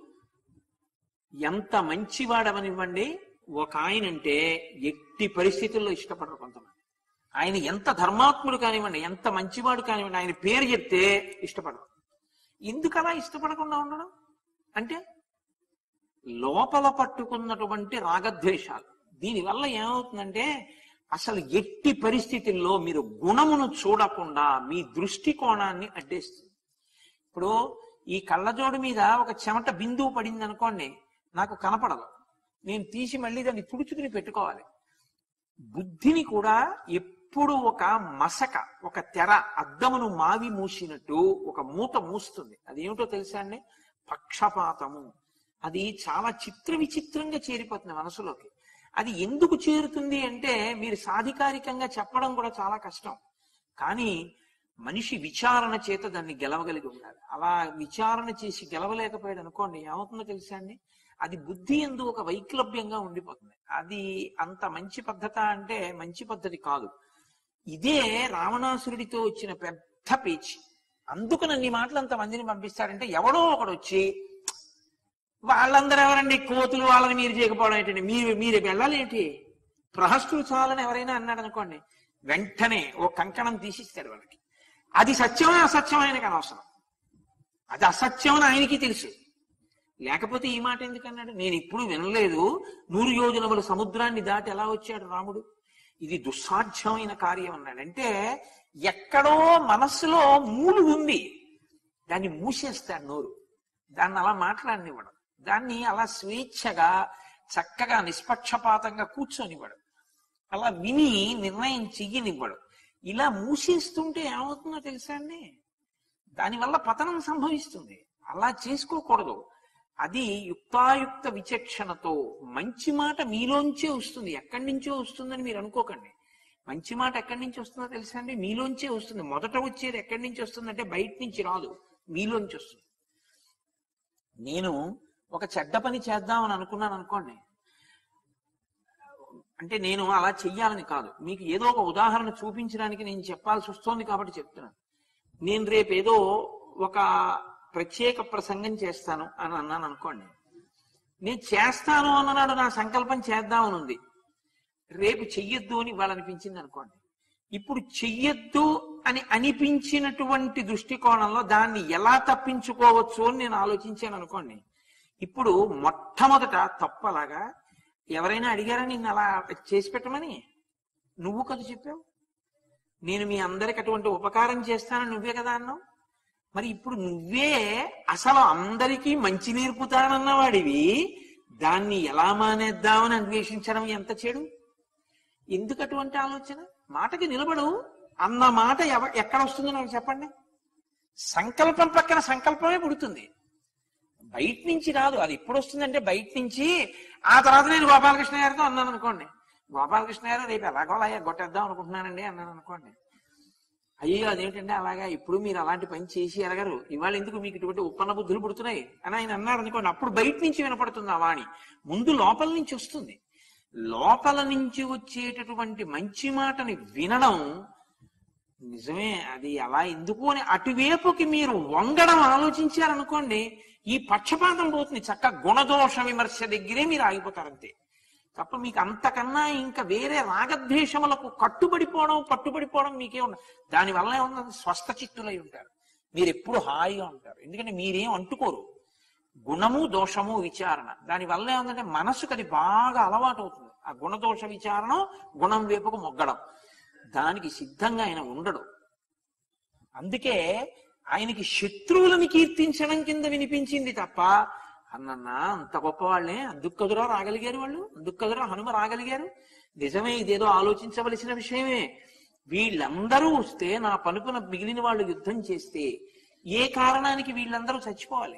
[SPEAKER 1] ఎంత మంచివాడవనివ్వండి ఒక ఆయన అంటే ఎట్టి పరిస్థితుల్లో ఇష్టపడరు కొంతమంది ఆయన ఎంత ధర్మాత్ముడు కానివ్వండి ఎంత మంచివాడు కానివ్వండి ఆయన పేరు చెప్తే ఇష్టపడరు ఎందుకు అలా ఇష్టపడకుండా ఉండడం అంటే లోపల పట్టుకున్నటువంటి రాగద్వేషాలు దీనివల్ల ఏమవుతుందంటే అసలు ఎట్టి పరిస్థితుల్లో మీరు గుణమును చూడకుండా మీ దృష్టికోణాన్ని అడ్డేస్తుంది ఇప్పుడు ఈ కళ్ళజోడు మీద ఒక చెమట బిందువు పడింది అనుకోండి నాకు కనపడదు నేను తీసి మళ్ళీ దాన్ని తుడుచుకుని పెట్టుకోవాలి బుద్ధిని కూడా ఎప్పుడు ఒక మసక ఒక తెర అద్దమును మావి మూసినట్టు ఒక మూత మూస్తుంది అదేమిటో తెలుసా అండి పక్షపాతము అది చాలా చిత్ర విచిత్రంగా చేరిపోతుంది మనసులోకి అది ఎందుకు చేరుతుంది అంటే మీరు సాధికారికంగా చెప్పడం కూడా చాలా కష్టం కానీ మనిషి విచారణ చేత దాన్ని గెలవగలిగి ఉండాలి అలా విచారణ చేసి గెలవలేకపోయాడు అనుకోండి ఏమవుతుందో తెలుసా అండి అది బుద్ధి ఎందు ఒక వైక్లభ్యంగా ఉండిపోతుంది అది అంత మంచి పద్ధత అంటే మంచి పద్ధతి కాదు ఇదే రావణాసురుడితో వచ్చిన పెద్ద పేచి అందుకు నన్ను ఈ మాటలు అంత మందిని పంపిస్తాడంటే ఎవడో ఒకడు వచ్చి వాళ్ళందరూ ఎవరండి కోతులు వాళ్ళని మీరు చేయకపోవడం ఏంటండి మీరు మీరు వెళ్ళాలి ఏంటి ప్రహస్తులు చాలని ఎవరైనా అన్నాడు అనుకోండి వెంటనే ఓ కంకణం తీసిస్తాడు వాళ్ళకి అది సత్యమే అసత్యం ఆయనకు అనవసరం అది అసత్యం అని ఆయనకి తెలుసు లేకపోతే ఈ మాట ఎందుకన్నాడు నేను ఇప్పుడు వినలేదు నూరు యోజనముల సముద్రాన్ని దాటి ఎలా వచ్చాడు రాముడు ఇది దుస్సాధ్యమైన కార్యం అన్నాడు అంటే ఎక్కడో మనస్సులో మూలు ఉంది దాన్ని మూసేస్తాడు నోరు దాన్ని అలా మాట్లాడనివ్వడం దాన్ని అలా స్వేచ్ఛగా చక్కగా నిష్పక్షపాతంగా కూర్చొనివ్వడు అలా విని నిర్ణయం చెయ్యనివ్వడు ఇలా మూసేస్తుంటే ఏమవుతుందో తెలుసా అండి దానివల్ల పతనం సంభవిస్తుంది అలా చేసుకోకూడదు అది యుక్తాయుక్త విచక్షణతో మంచి మాట మీలోంచే వస్తుంది ఎక్కడి నుంచో వస్తుందని మీరు అనుకోకండి మంచి మాట ఎక్కడి నుంచి వస్తుందో తెలుసా అండి మీలోంచే వస్తుంది మొదట వచ్చేది ఎక్కడి నుంచి వస్తుందంటే బయట నుంచి రాదు మీలోంచి వస్తుంది నేను ఒక చెడ్డ పని చేద్దామని అనుకున్నాను అనుకోండి అంటే నేను అలా చెయ్యాలని కాదు మీకు ఏదో ఒక ఉదాహరణ చూపించడానికి నేను చెప్పాల్సి వస్తోంది కాబట్టి చెప్తున్నాను నేను రేపు ఏదో ఒక ప్రత్యేక ప్రసంగం చేస్తాను అని అన్నాను అనుకోండి నేను చేస్తాను అన్ననాడు నా సంకల్పం చేద్దామని ఉంది రేపు చెయ్యొద్దు అని వాళ్ళు అనిపించింది అనుకోండి ఇప్పుడు చెయ్యొద్దు అని అనిపించినటువంటి దృష్టికోణంలో దాన్ని ఎలా తప్పించుకోవచ్చు అని నేను ఆలోచించాను అనుకోండి ఇప్పుడు మొట్టమొదట తప్పలాగా ఎవరైనా అడిగారా నిన్ను అలా చేసి పెట్టమని నువ్వు కదా చెప్పావు నేను మీ అందరికి అటువంటి ఉపకారం చేస్తానని నువ్వే కదా అన్నావు మరి ఇప్పుడు నువ్వే అసలు అందరికీ మంచి నేర్పుతానన్న వాడివి దాన్ని ఎలా మానేద్దామని అన్వేషించడం ఎంత చెడు ఎందుకు అటువంటి ఆలోచన మాటకి నిలబడు అన్న మాట ఎవ ఎక్కడ వస్తుందో నాకు చెప్పండి సంకల్పం పక్కన సంకల్పమే పుడుతుంది బయట నుంచి రాదు అది ఎప్పుడు వస్తుందంటే బయట నుంచి ఆ తర్వాత నేను గోపాలకృష్ణ గారితో అన్నాను అనుకోండి గోపాలకృష్ణ గారు రేపు ఎలాగోలా గొట్టేద్దాం అనుకుంటున్నానండి అన్నాను అనుకోండి అయ్యో అదేంటంటే అలాగా ఇప్పుడు మీరు అలాంటి పని చేసి ఎరగరు ఇవాళ ఎందుకు మీకు ఇటువంటి ఉత్పన్న బుద్ధులు పుడుతున్నాయి అని ఆయన అన్నారు అనుకోండి అప్పుడు బయట నుంచి వినపడుతుంది ఆ వాణి ముందు లోపల నుంచి వస్తుంది లోపల నుంచి వచ్చేటటువంటి మంచి మాటని వినడం నిజమే అది అలా ఎందుకు అని అటువైపుకి మీరు వంగడం ఆలోచించారనుకోండి ఈ పక్షపాతం పోతుంది చక్క గుణదోష విమర్శ దగ్గరే మీరు ఆగిపోతారంతే తప్ప మీకు అంతకన్నా ఇంకా వేరే రాగద్వేషములకు కట్టుబడిపోవడం పట్టుబడిపోవడం మీకే ఉండదు దానివల్ల ఏమన్నా స్వస్థ చిత్తులై ఉంటారు మీరు ఎప్పుడు హాయిగా ఉంటారు ఎందుకంటే మీరేం అంటుకోరు గుణము దోషము విచారణ దానివల్ల ఏమందంటే మనసుకు అది బాగా అలవాటు అవుతుంది ఆ గుణదోష విచారణ గుణం వైపుకు మొగ్గడం దానికి సిద్ధంగా ఆయన ఉండడు అందుకే ఆయనకి శత్రువులను కీర్తించడం కింద వినిపించింది తప్ప అన్నన్నా అంత గొప్ప వాళ్ళే అందుకు కదురా రాగలిగారు వాళ్ళు అందుకు కదురా హనుమ రాగలిగారు నిజమే ఇదేదో ఆలోచించవలసిన విషయమే వీళ్ళందరూ వస్తే నా పనుపున మిగిలిన వాళ్ళు యుద్ధం చేస్తే ఏ కారణానికి వీళ్ళందరూ చచ్చిపోవాలి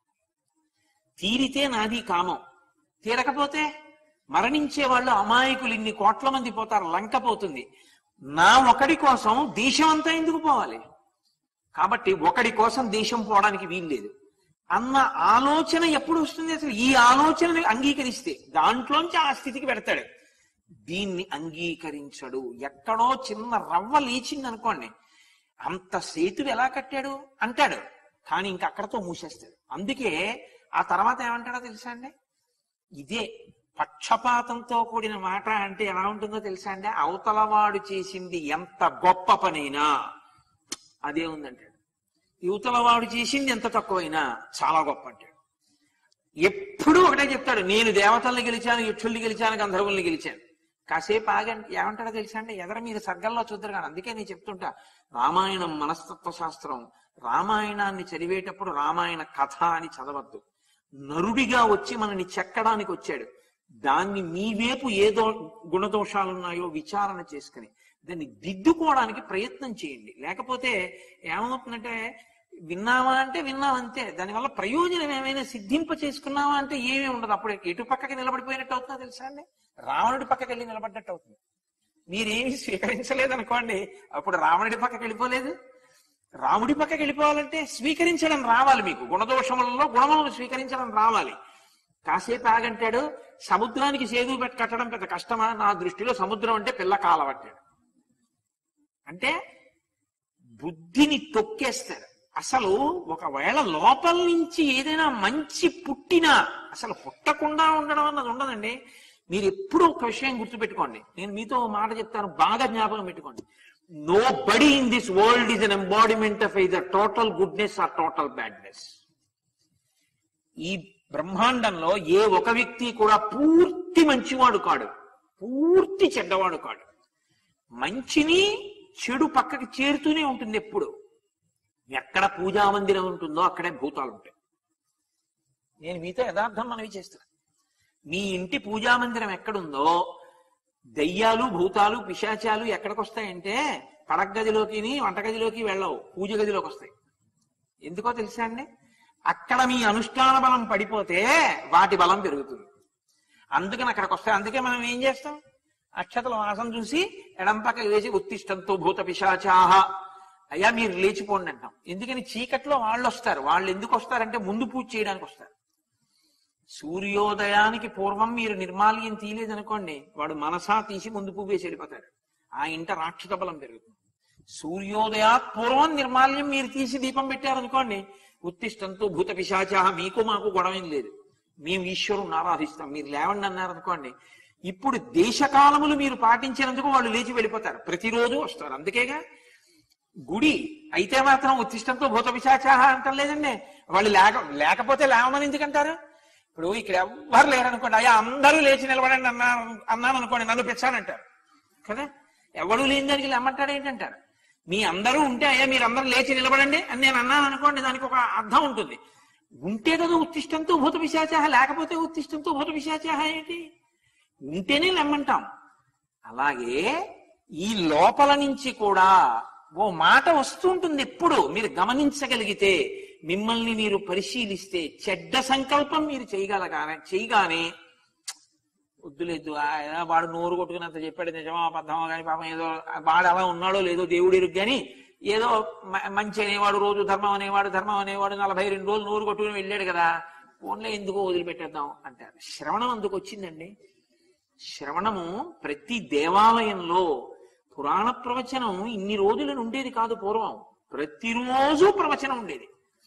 [SPEAKER 1] తీరితే నాది కామం తీరకపోతే మరణించే వాళ్ళు అమాయకులు ఇన్ని కోట్ల మంది పోతారు లంక పోతుంది నా ఒకడి కోసం దేశం అంతా ఎందుకు పోవాలి కాబట్టి ఒకడి కోసం దేశం పోవడానికి వీల్లేదు అన్న ఆలోచన ఎప్పుడు వస్తుంది అసలు ఈ ఆలోచనని అంగీకరిస్తే దాంట్లోంచి ఆ స్థితికి పెడతాడు దీన్ని అంగీకరించడు ఎక్కడో చిన్న రవ్వ లేచింది అనుకోండి అంత సేతువు ఎలా కట్టాడు అంటాడు కానీ ఇంక అక్కడతో మూసేస్తాడు అందుకే ఆ తర్వాత ఏమంటాడో తెలుసా అండి ఇదే పక్షపాతంతో కూడిన మాట అంటే ఎలా ఉంటుందో తెలుసా అండి అవతలవాడు చేసింది ఎంత గొప్ప పనైనా అదే ఉందంటాడు యువతలవాడు చేసింది ఎంత తక్కువైనా చాలా గొప్ప అంటాడు ఎప్పుడూ ఒకటే చెప్తాడు నేను దేవతల్ని గెలిచాను యక్షుల్ని గెలిచాను గంధర్వుల్ని గెలిచాను కాసేపు ఆగండి ఏమంటాడో తెలుసా అండి ఎదర మీరు సర్గల్లో చూద్దరు కానీ అందుకే నేను చెప్తుంటా రామాయణం మనస్తత్వ శాస్త్రం రామాయణాన్ని చదివేటప్పుడు రామాయణ కథ అని చదవద్దు నరుడిగా వచ్చి మనని చెక్కడానికి వచ్చాడు దాన్ని మీ వైపు ఏదో గుణదోషాలున్నాయో విచారణ చేసుకుని దాన్ని దిద్దుకోవడానికి ప్రయత్నం చేయండి లేకపోతే ఏమవుతుందంటే విన్నావా అంటే విన్నాం అంతే దానివల్ల ప్రయోజనం ఏమైనా సిద్ధింప చేసుకున్నావా అంటే ఏమీ ఉండదు అప్పుడు ఎటు పక్కకి నిలబడిపోయినట్టు అవుతుందో తెలుసా అండి రావణుడి పక్కకి వెళ్ళి నిలబడ్డట్టు అవుతుంది మీరేమి స్వీకరించలేదు అనుకోండి అప్పుడు రావణుడి పక్కకి వెళ్ళిపోలేదు రాముడి పక్కకి వెళ్ళిపోవాలంటే స్వీకరించడం రావాలి మీకు గుణదోషములలో గుణములను స్వీకరించడం రావాలి కాసేపు ఆగంటాడు సముద్రానికి సేదు పెట్టి కట్టడం పెద్ద కష్టమా నా దృష్టిలో సముద్రం అంటే పిల్ల కాలవట్టాడు అంటే బుద్ధిని తొక్కేస్తారు అసలు ఒకవేళ లోపల నుంచి ఏదైనా మంచి పుట్టినా అసలు పుట్టకుండా ఉండడం అన్నది ఉండదండి మీరు ఎప్పుడూ ఒక విషయం గుర్తుపెట్టుకోండి నేను మీతో ఓ మాట చెప్తాను బాగా జ్ఞాపకం పెట్టుకోండి nobody in this world is an embodiment of either total goodness or total badness ఈ బ్రహ్మాండంలో ఏ ఒక వ్యక్తి కూడా పూర్తి మంచివాడు కాడు పూర్తి చెడ్డవాడు కాడు మంచిని చెడు పక్కకి చేరుతూనే ఉంటుంది ఎప్పుడు ఎక్కడ పూజా మందిరం ఉంటుందో అక్కడే భూతాలు ఉంటాయి నేను మీతో యథార్థం మనవి చేస్తున్నా మీ ఇంటి పూజా మందిరం ఎక్కడుందో దయ్యాలు భూతాలు పిశాచాలు ఎక్కడికి వస్తాయంటే పడగదిలోకి వంటగదిలోకి వెళ్ళవు పూజ గదిలోకి వస్తాయి ఎందుకో తెలుసా అండి అక్కడ మీ అనుష్ఠాన బలం పడిపోతే వాటి బలం పెరుగుతుంది అందుకని అక్కడికి వస్తాయి అందుకే మనం ఏం చేస్తాం అక్షతల వాసన చూసి ఎడం పక్క వేసి ఉత్తిష్టంతో భూత పిశాచాహ అయ్యా మీరు లేచిపోండి అంటాం ఎందుకని చీకట్లో వాళ్ళు వస్తారు వాళ్ళు ఎందుకు వస్తారంటే ముందు పూజ చేయడానికి వస్తారు సూర్యోదయానికి పూర్వం మీరు నిర్మాల్యం తీయలేదనుకోండి వాడు మనసా తీసి ముందు పువ్వు వేసి వెళ్ళిపోతాడు ఆ ఇంట రాక్షస బలం పెరుగుతుంది సూర్యోదయాత్ పూర్వం నిర్మాల్యం మీరు తీసి దీపం పెట్టారనుకోండి ఉత్తిష్టంతో భూత పిశాచ మీకు మాకు గొడవేం లేదు మేము ఈశ్వరుని ఆరాధిస్తాం మీరు లేవండి అన్నారనుకోండి ఇప్పుడు దేశకాలములు మీరు పాటించినందుకు వాళ్ళు లేచి వెళ్ళిపోతారు ప్రతిరోజు వస్తారు అందుకేగా గుడి అయితే మాత్రం ఉత్తిష్టంతో భూత పిశాచాహ అంటాం లేదండి వాళ్ళు లేక లేకపోతే లేవమని ఎందుకంటారు ఇప్పుడు ఇక్కడ ఎవ్వరు లేరనుకోండి అయ్యా అందరూ లేచి నిలబడండి అన్నా అన్నాను అనుకోండి నన్ను పెంచానంటారు కదా ఎవడు లేని దానికి లేమంటాడు ఏంటంటారు మీ అందరూ ఉంటే అయ్యా మీరు అందరూ లేచి నిలబడండి అని నేను అన్నాను అనుకోండి దానికి ఒక అర్థం ఉంటుంది ఉంటే కదా ఉత్తిష్టంతో భూత పిశాచాహ లేకపోతే ఉత్తిష్టంతో భూత పిశాచాహ ఏంటి ఉంటేనే లెమ్మంటాం అలాగే ఈ లోపల నుంచి కూడా ఓ మాట వస్తుంటుంది ఎప్పుడు మీరు గమనించగలిగితే మిమ్మల్ని మీరు పరిశీలిస్తే చెడ్డ సంకల్పం మీరు చేయగలగానే చేయగానే వద్దులేదు ఆయన వాడు నోరు కొట్టుకున్నంత చెప్పాడు నిజమా అబద్ధమా కానీ పాపం ఏదో వాడు అలా ఉన్నాడో లేదో దేవుడు ఎరుగు కానీ ఏదో మ- మంచి అనేవాడు రోజు ధర్మం అనేవాడు ధర్మం అనేవాడు నలభై రెండు రోజులు నోరు కొట్టుకుని వెళ్ళాడు కదా ఫోన్లో ఎందుకో వదిలిపెట్టేద్దాం అంటారు శ్రవణం అందుకు వచ్చిందండి శ్రవణము ప్రతి దేవాలయంలో పురాణ ప్రవచనం ఇన్ని రోజులు ఉండేది కాదు పూర్వం ప్రతిరోజు ప్రవచనం ఉండేది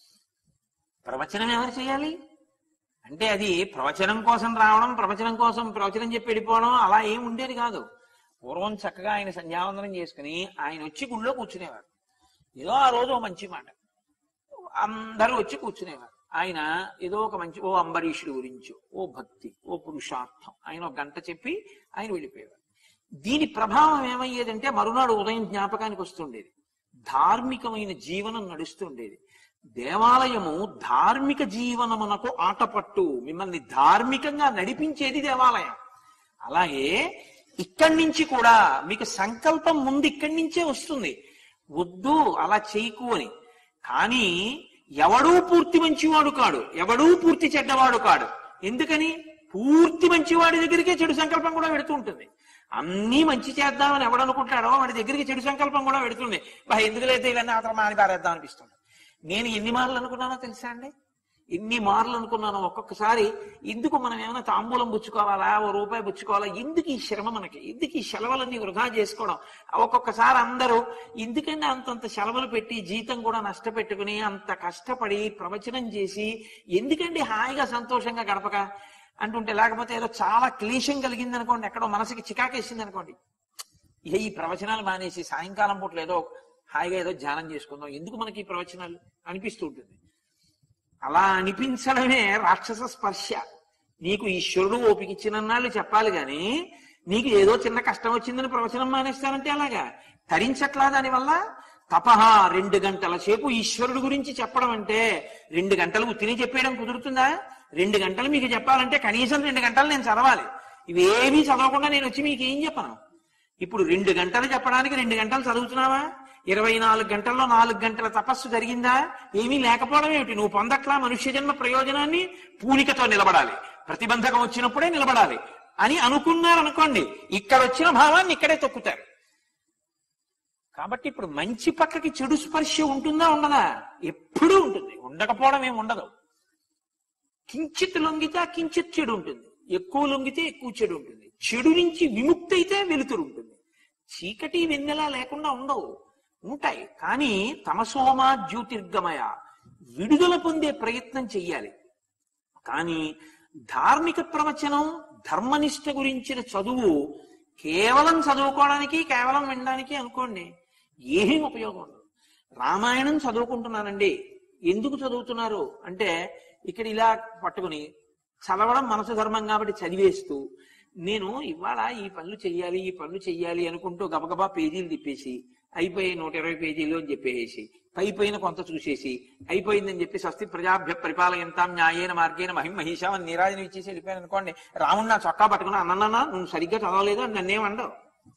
[SPEAKER 1] ప్రవచనం ఎవరు చేయాలి అంటే అది ప్రవచనం కోసం రావడం ప్రవచనం కోసం ప్రవచనం చెప్పి వెళ్ళిపోవడం అలా ఏం ఉండేది కాదు పూర్వం చక్కగా ఆయన సంధ్యావందనం చేసుకుని ఆయన వచ్చి గుళ్ళో కూర్చునేవారు ఏదో ఆ రోజు ఓ మంచి మాట అందరూ వచ్చి కూర్చునేవారు ఆయన ఏదో ఒక మంచి ఓ అంబరీషుడి గురించి ఓ భక్తి ఓ పురుషార్థం ఆయన ఒక గంట చెప్పి ఆయన వెళ్ళిపోయేవారు దీని ప్రభావం ఏమయ్యేదంటే మరునాడు ఉదయం జ్ఞాపకానికి వస్తుండేది ధార్మికమైన జీవనం నడుస్తుండేది దేవాలయము ధార్మిక జీవనమునకు ఆటపట్టు మిమ్మల్ని ధార్మికంగా నడిపించేది దేవాలయం అలాగే ఇక్కడి నుంచి కూడా మీకు సంకల్పం ముందు ఇక్కడి నుంచే వస్తుంది వద్దు అలా చేయకు అని కానీ ఎవడూ పూర్తి మంచివాడు కాడు ఎవడూ పూర్తి చెడ్డవాడు కాడు ఎందుకని పూర్తి మంచివాడి దగ్గరికే చెడు సంకల్పం కూడా పెడుతూ ఉంటుంది అన్నీ మంచి చేద్దామని ఎవడనుకుంటాడో వాడి దగ్గరికి చెడు సంకల్పం కూడా పెడుతుంది బా ఎందుకు లేదు ఇవన్నీ అతను మాని పారేద్దాం అనిపిస్తుంది నేను ఎన్ని మార్లు అనుకున్నానో తెలుసా అండి ఎన్ని మార్లు అనుకున్నాను ఒక్కొక్కసారి ఎందుకు మనం ఏమైనా తాంబూలం పుచ్చుకోవాలా ఓ రూపాయి పుచ్చుకోవాలా ఎందుకు ఈ శ్రమ మనకి ఎందుకు ఈ సెలవులన్నీ వృధా చేసుకోవడం ఒక్కొక్కసారి అందరూ ఎందుకంటే అంతంత సెలవులు పెట్టి జీతం కూడా నష్టపెట్టుకుని అంత కష్టపడి ప్రవచనం చేసి ఎందుకండి హాయిగా సంతోషంగా గడపక అంటుంటే లేకపోతే ఏదో చాలా క్లేశం కలిగింది అనుకోండి ఎక్కడో మనసుకి చికాకేసింది అనుకోండి ఇక ఈ ప్రవచనాలు మానేసి సాయంకాలం పూటలు ఏదో హాయిగా ఏదో ధ్యానం చేసుకుందాం ఎందుకు మనకి ఈ ప్రవచనాలు అనిపిస్తూ ఉంటుంది అలా అనిపించడమే రాక్షస స్పర్శ నీకు ఈశ్వరుడు ఓపిక ఇచ్చినన్నాళ్ళు చెప్పాలి గాని నీకు ఏదో చిన్న కష్టం వచ్చిందని ప్రవచనం మానేస్తానంటే అలాగా తరించట్లా దానివల్ల తపహ రెండు గంటల సేపు ఈశ్వరుడు గురించి చెప్పడం అంటే రెండు గంటలు తిని చెప్పేయడం కుదురుతుందా రెండు గంటలు మీకు చెప్పాలంటే కనీసం రెండు గంటలు నేను చదవాలి ఇవేమీ చదవకుండా నేను వచ్చి మీకు ఏం చెప్పను ఇప్పుడు రెండు గంటలు చెప్పడానికి రెండు గంటలు చదువుతున్నావా ఇరవై నాలుగు గంటల్లో నాలుగు గంటల తపస్సు జరిగిందా ఏమీ లేకపోవడం ఏమిటి నువ్వు పొందట్లా మనుష్య జన్మ ప్రయోజనాన్ని పూనికతో నిలబడాలి ప్రతిబంధకం వచ్చినప్పుడే నిలబడాలి అని అనుకున్నారనుకోండి ఇక్కడ వచ్చిన భావాన్ని ఇక్కడే తొక్కుతారు కాబట్టి ఇప్పుడు మంచి పక్కకి చెడు స్పర్శ ఉంటుందా ఉండదా ఎప్పుడూ ఉంటుంది ఉండకపోవడం ఏమి ఉండదు కించిత్ లొంగితే ఆ కించిత్ చెడు ఉంటుంది ఎక్కువ లొంగితే ఎక్కువ చెడు ఉంటుంది చెడు నుంచి విముక్తి అయితే వెలుతురు ఉంటుంది చీకటి వెన్నెల లేకుండా ఉండవు ఉంటాయి కానీ తమసోమా జ్యోతిర్గమయ విడుదల పొందే ప్రయత్నం చెయ్యాలి కానీ ధార్మిక ప్రవచనం ధర్మనిష్ట గురించిన చదువు కేవలం చదువుకోవడానికి కేవలం వినడానికి అనుకోండి ఏమీ ఉపయోగం ఉండదు రామాయణం చదువుకుంటున్నానండి ఎందుకు చదువుతున్నారు అంటే ఇక్కడ ఇలా పట్టుకుని చదవడం మనసు ధర్మం కాబట్టి చదివేస్తూ నేను ఇవాళ ఈ పనులు చెయ్యాలి ఈ పనులు చెయ్యాలి అనుకుంటూ గబగబా పేజీలు తిప్పేసి అయిపోయి నూట ఇరవై పేజీలు అని చెప్పేసి పై పైన కొంత చూసేసి అయిపోయిందని చెప్పి స్వస్తి ప్రజాభ్య పరిపాలయంతాం న్యాయేన మార్గేన మహిం మహిషాం అని నీరాజన ఇచ్చేసి వెళ్ళిపోయాను అనుకోండి రాముడు నా చొక్కా పట్టుకున్నా అన్నన్నా నువ్వు సరిగ్గా చదవలేదు అని నన్నేమండవు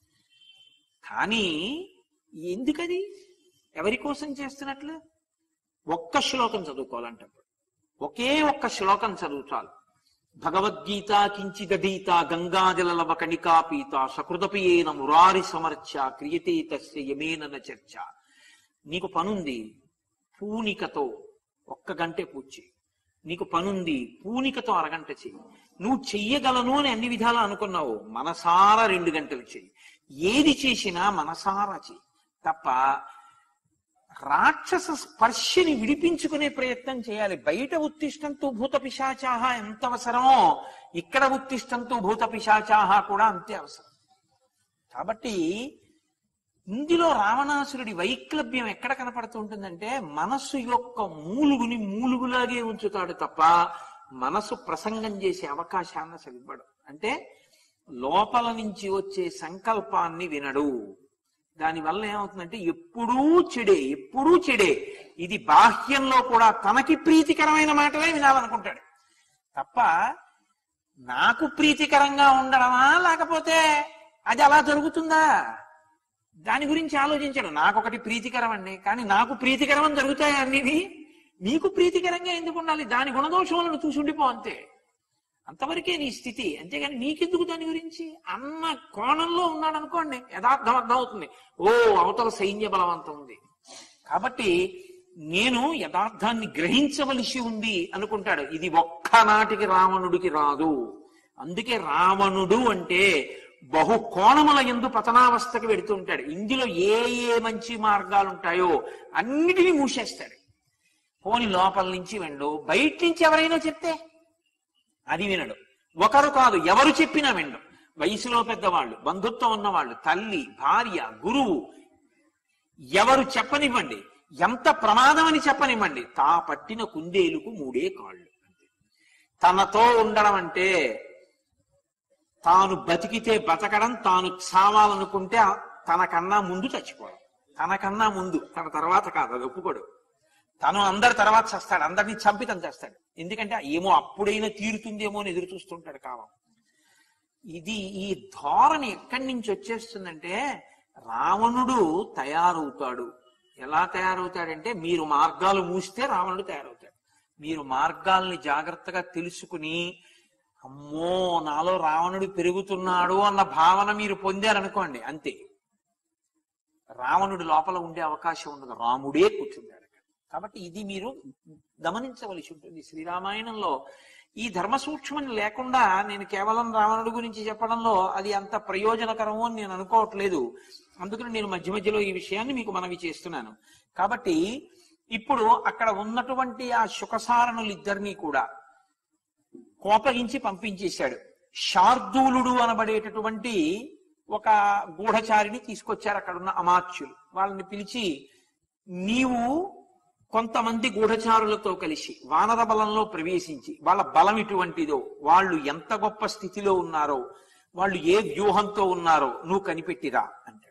[SPEAKER 1] కానీ ఎందుకది ఎవరి కోసం చేస్తున్నట్లు ఒక్క శ్లోకం చదువుకోవాలంటప్పుడు ఒకే ఒక్క శ్లోకం చదువుతారు భగవద్గీత కించిదీత గంగాజలవ కణికా పీత సకృదపి ఏన మురారి సమర్చ క్రియతే తస్య యమేన చర్చ నీకు పనుంది పూనికతో ఒక్క గంటే పూజ చేయి నీకు పనుంది పూనికతో అరగంట చెయ్యి నువ్వు చెయ్యగలను అని అన్ని విధాలు అనుకున్నావు మనసారా రెండు గంటలు చెయ్యి ఏది చేసినా మనసారా చెయ్యి తప్ప రాక్షస స్పర్శని విడిపించుకునే ప్రయత్నం చేయాలి బయట ఉత్తిష్టంతో భూత పిశాచాహ ఎంత అవసరమో ఇక్కడ ఉత్తిష్టంతో భూత పిశాచాహ కూడా అంతే అవసరం కాబట్టి ఇందులో రావణాసురుడి వైక్లభ్యం ఎక్కడ కనపడుతూ ఉంటుందంటే మనస్సు యొక్క మూలుగుని మూలుగులాగే ఉంచుతాడు తప్ప మనసు ప్రసంగం చేసే అవకాశాన్ని అసలు ఇవ్వడు అంటే లోపల నుంచి వచ్చే సంకల్పాన్ని వినడు దానివల్ల ఏమవుతుందంటే ఎప్పుడూ చెడే ఎప్పుడూ చెడే ఇది బాహ్యంలో కూడా తనకి ప్రీతికరమైన మాటలే వినాలనుకుంటాడు తప్ప నాకు ప్రీతికరంగా ఉండడమా లేకపోతే అది అలా జరుగుతుందా దాని గురించి ఆలోచించాడు నాకొకటి ప్రీతికరం అండి కానీ నాకు ప్రీతికరం అని జరుగుతాయి అన్నివి నీకు ప్రీతికరంగా ఎందుకు ఉండాలి దాని గుణదోషములను చూసి ఉండిపో అంతే అంతవరకే నీ స్థితి అంతేగాని నీకెందుకు దాని గురించి అన్న కోణంలో ఉన్నాడు అనుకోండి యథార్థం అర్థం అవుతుంది ఓ అవతల సైన్య బలవంతం ఉంది కాబట్టి నేను యథార్థాన్ని గ్రహించవలసి ఉంది అనుకుంటాడు ఇది ఒక్కనాటికి రావణుడికి రాదు అందుకే రావణుడు అంటే బహు కోణముల ఎందు పతనావస్థకి వెడుతూ ఉంటాడు ఇందులో ఏ ఏ మంచి మార్గాలు ఉంటాయో అన్నిటినీ మూసేస్తాడు పోని లోపల నుంచి వెండు బయట నుంచి ఎవరైనా చెప్తే అది వినడు ఒకరు కాదు ఎవరు చెప్పినా వినడు వయసులో పెద్దవాళ్ళు బంధుత్వం ఉన్నవాళ్ళు తల్లి భార్య గురువు ఎవరు చెప్పనివ్వండి ఎంత ప్రమాదం అని చెప్పనివ్వండి తా పట్టిన కుందేలుకు మూడే కాళ్ళు తనతో ఉండడం అంటే తాను బతికితే బతకడం తాను చావాలనుకుంటే ఆ- తనకన్నా ముందు చచ్చిపోవడం తనకన్నా ముందు తన తర్వాత కాదు అది ఒప్పుకోడు తను అందరి తర్వాత చేస్తాడు అందరినీ చంపి తను చేస్తాడు ఎందుకంటే ఏమో అప్పుడైనా తీరుతుందేమో అని ఎదురు చూస్తుంటాడు కావం ఇది ఈ ధోరణి ఎక్కడి నుంచి వచ్చేస్తుందంటే రావణుడు తయారవుతాడు ఎలా తయారవుతాడంటే మీరు మార్గాలు మూస్తే రావణుడు తయారవుతాడు మీరు మార్గాల్ని జాగ్రత్తగా తెలుసుకుని అమ్మో నాలో రావణుడు పెరుగుతున్నాడు అన్న భావన మీరు పొందారనుకోండి అంతే రావణుడు లోపల ఉండే అవకాశం ఉండదు రాముడే కూర్చున్నాడు అక్కడ. కాబట్టి ఇది మీరు గమనించవలసి ఉంటుంది శ్రీరామాయణంలో ఈ ధర్మ సూక్ష్మం లేకుండా నేను కేవలం రావణుడి గురించి చెప్పడంలో అది అంత ప్రయోజనకరము అని నేను అనుకోవట్లేదు అందుకని నేను మధ్య మధ్యలో ఈ విషయాన్ని మీకు మనవి చేస్తున్నాను కాబట్టి ఇప్పుడు అక్కడ ఉన్నటువంటి ఆ శుకసారణులిద్దరినీ కూడా కోపగించి పంపించేశాడు శార్దూలుడు అనబడేటటువంటి ఒక గూఢచారిని తీసుకొచ్చారు అక్కడ ఉన్న అమాత్యులు వాళ్ళని పిలిచి నీవు కొంతమంది గూఢచారులతో కలిసి వానర బలంలో ప్రవేశించి వాళ్ళ బలం ఇటువంటిదో వాళ్ళు ఎంత గొప్ప స్థితిలో ఉన్నారో వాళ్ళు ఏ వ్యూహంతో ఉన్నారో నువ్వు కనిపెట్టిరా అంటాడు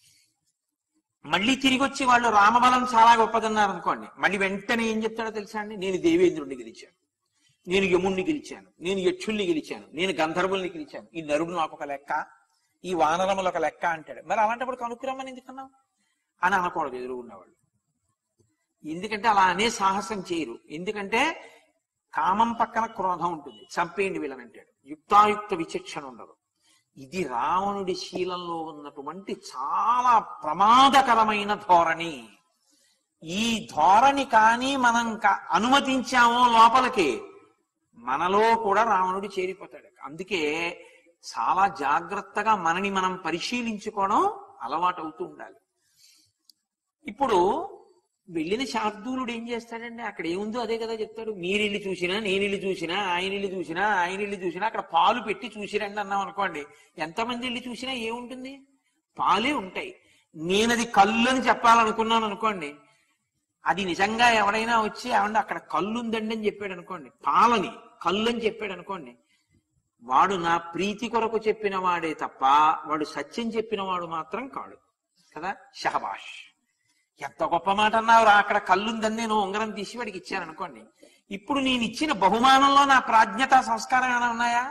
[SPEAKER 1] మళ్ళీ తిరిగి వచ్చి వాళ్ళు రామబలం చాలా గొప్పదన్నారు అనుకోండి మళ్ళీ వెంటనే ఏం చెప్తాడో తెలుసా అండి నేను దేవేంద్రుడిని గెలిచాను నేను యముణ్ణి గెలిచాను నేను యక్షుల్ని గెలిచాను నేను గంధర్వుల్ని గెలిచాను ఈ నరుడు నాకు ఒక లెక్క ఈ వానరములు ఒక లెక్క అంటాడు మరి అలాంటప్పుడు కనుక్కురమ్మని ఎందుకన్నావు అని అనకూడదు ఎదురుగున్నవాళ్ళు ఎందుకంటే అలా అనే సాహసం చేయరు ఎందుకంటే కామం పక్కన క్రోధం ఉంటుంది చంపేయండి వీళ్ళని అంటాడు యుక్తాయుక్త విచక్షణ ఉండదు ఇది రావణుడి శీలంలో ఉన్నటువంటి చాలా ప్రమాదకరమైన ధోరణి ఈ ధోరణి కానీ మనం క- అనుమతించామో లోపలికి మనలో కూడా రావణుడు చేరిపోతాడు అందుకే చాలా జాగ్రత్తగా మనని మనం పరిశీలించుకోవడం అలవాటు అవుతూ ఉండాలి ఇప్పుడు వెళ్ళిన శార్దూలుడు ఏం చేస్తాడండి అక్కడ ఏముందో అదే కదా చెప్తాడు మీరిల్లు చూసినా నేనిల్లు చూసినా ఆయన ఇల్లు చూసినా ఆయన ఇల్లు చూసినా అక్కడ పాలు పెట్టి చూసిరండి అన్నాం అనుకోండి ఎంతమంది ఇల్లు చూసినా ఏముంటుంది పాలే ఉంటాయి నేనది కళ్ళు అని చెప్పాలనుకున్నాను అనుకోండి అది నిజంగా ఎవరైనా వచ్చి ఏమన్నా అక్కడ కళ్ళు ఉందండి అని చెప్పాడు అనుకోండి పాలని కళ్ళు అని చెప్పాడు అనుకోండి వాడు నా ప్రీతి కొరకు చెప్పిన వాడే తప్ప వాడు సత్యం చెప్పిన వాడు మాత్రం కాడు కదా షహబాష్ ఎంత గొప్ప మాట అన్నావు రా అక్కడ కళ్ళుందని నేను ఉంగరం తీసి వాడికి ఇచ్చాను అనుకోండి ఇప్పుడు నేను ఇచ్చిన బహుమానంలో నా ప్రాజ్ఞత సంస్కారం ఏమైనా ఉన్నాయా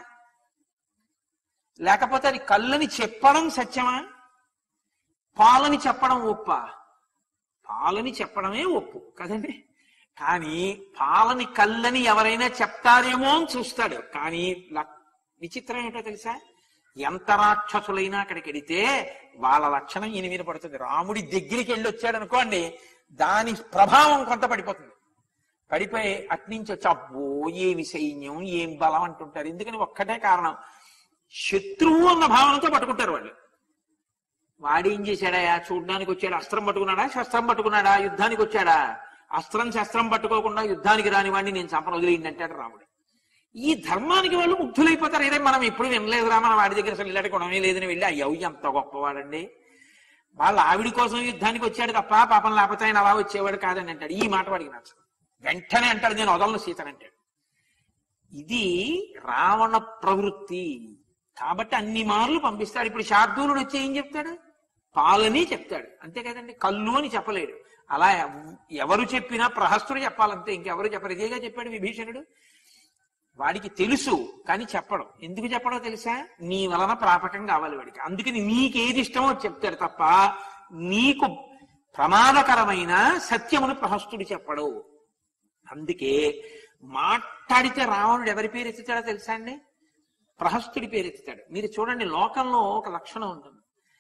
[SPEAKER 1] లేకపోతే అది కళ్ళని చెప్పడం సత్యమా పాలని చెప్పడం ఒప్ప పాలని చెప్పడమే ఒప్పు కదండి కానీ పాలని కళ్ళని ఎవరైనా చెప్తారేమో అని చూస్తాడు కానీ లక్- విచిత్రం ఏంటో తెలుసా ఎంత రాక్షసులైనా అక్కడికి వెడితే వాళ్ళ లక్షణం ఈయన మీద పడుతుంది రాముడి దగ్గరికి వెళ్ళి వచ్చాడు అనుకోండి దాని ప్రభావం కొంత పడిపోతుంది పడిపోయి అట్నుంచి వచ్చి అబ్బో ఏమి సైన్యం ఏం బలం అంటుంటారు ఎందుకని ఒక్కటే కారణం శత్రువు అన్న భావనతో పట్టుకుంటారు వాళ్ళు వాడేం చేశాడయా చూడ్డానికి వచ్చాడు అస్త్రం పట్టుకున్నాడా శస్త్రం పట్టుకున్నాడా యుద్ధానికి వచ్చాడా అస్త్రం శస్త్రం పట్టుకోకుండా యుద్ధానికి రాని వాడిని నేను చంపన వదిలేయండి అంటాడు రాముడు ఈ ధర్మానికి వాళ్ళు ముగ్ధులైపోతారు ఏదే మనం ఎప్పుడు వినలేదురా మన వాడి దగ్గర అసలు ఇలాంటి గుణమే లేదని వెళ్ళి అయ్యో ఎంత గొప్పవాడండి వాళ్ళ ఆవిడ కోసం యుద్ధానికి వచ్చాడు తప్ప పాపం లేకపోతే ఆయన అలా వచ్చేవాడు కాదని అంటాడు ఈ మాట వాడికి నచ్చదు వెంటనే అంటాడు నేను వదలను సీతని అంటాడు ఇది రావణ ప్రవృత్తి కాబట్టి అన్ని మార్లు పంపిస్తాడు ఇప్పుడు శార్దూలుడు వచ్చి ఏం చెప్తాడు పాలని చెప్తాడు అంతే కదండి కళ్ళు అని చెప్పలేడు అలా ఎవ్- ఎవరు చెప్పినా ప్రహస్తుడు చెప్పాలంతే ఇంకెవరు చెప్పరు ఇదేగా చెప్పాడు విభీషణుడు వాడికి తెలుసు కానీ చెప్పడం ఎందుకు చెప్పడో తెలుసా నీ వలన ప్రాపకం కావాలి వాడికి అందుకని నీకేది ఇష్టమో అది చెప్తాడు తప్ప నీకు ప్రమాదకరమైన సత్యమును ప్రహస్తుడు చెప్పడు అందుకే మాట్లాడితే రావణుడు ఎవరి పేరు ఎత్తుతాడో తెలుసా అండి ప్రహస్తుడి పేరు ఎత్తుతాడు మీరు చూడండి లోకంలో ఒక లక్షణం ఉంటుంది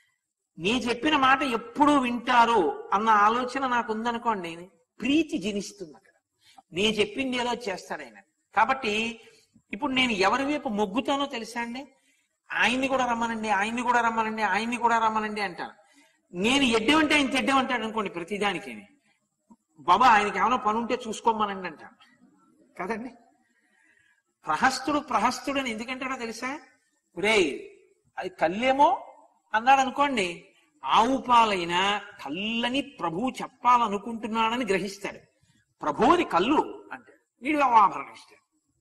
[SPEAKER 1] నీ చెప్పిన మాట ఎప్పుడు వింటారు అన్న ఆలోచన నాకు ఉందనుకోండి ప్రీతి జనిస్తుంది అక్కడ నేను చెప్పింది ఏదో చేస్తాడు ఆయన కాబట్టి ఇప్పుడు నేను ఎవరి వైపు మొగ్గుతానో తెలుసా అండి ఆయన్ని కూడా రమ్మనండి ఆయన్ని కూడా రమ్మనండి ఆయన్ని కూడా రమ్మనండి అంటాను నేను ఎడ్డేమంటే ఆయన తెడ్డేమంటాడు అనుకోండి ప్రతిదానికి బాబా ఆయనకి ఏమైనా పని ఉంటే చూసుకోమనండి అంటాను కదండి ప్రహస్తుడు ప్రహస్తుడు అని ఎందుకంటాడో తెలుసా రే అది కళ్ళేమో అన్నాడు అనుకోండి ఆవు పాలైన కళ్ళని ప్రభువు చెప్పాలనుకుంటున్నాడని గ్రహిస్తాడు ప్రభువుని కళ్ళు అంటాడు వీడు ఆభరణ ఇస్తాడు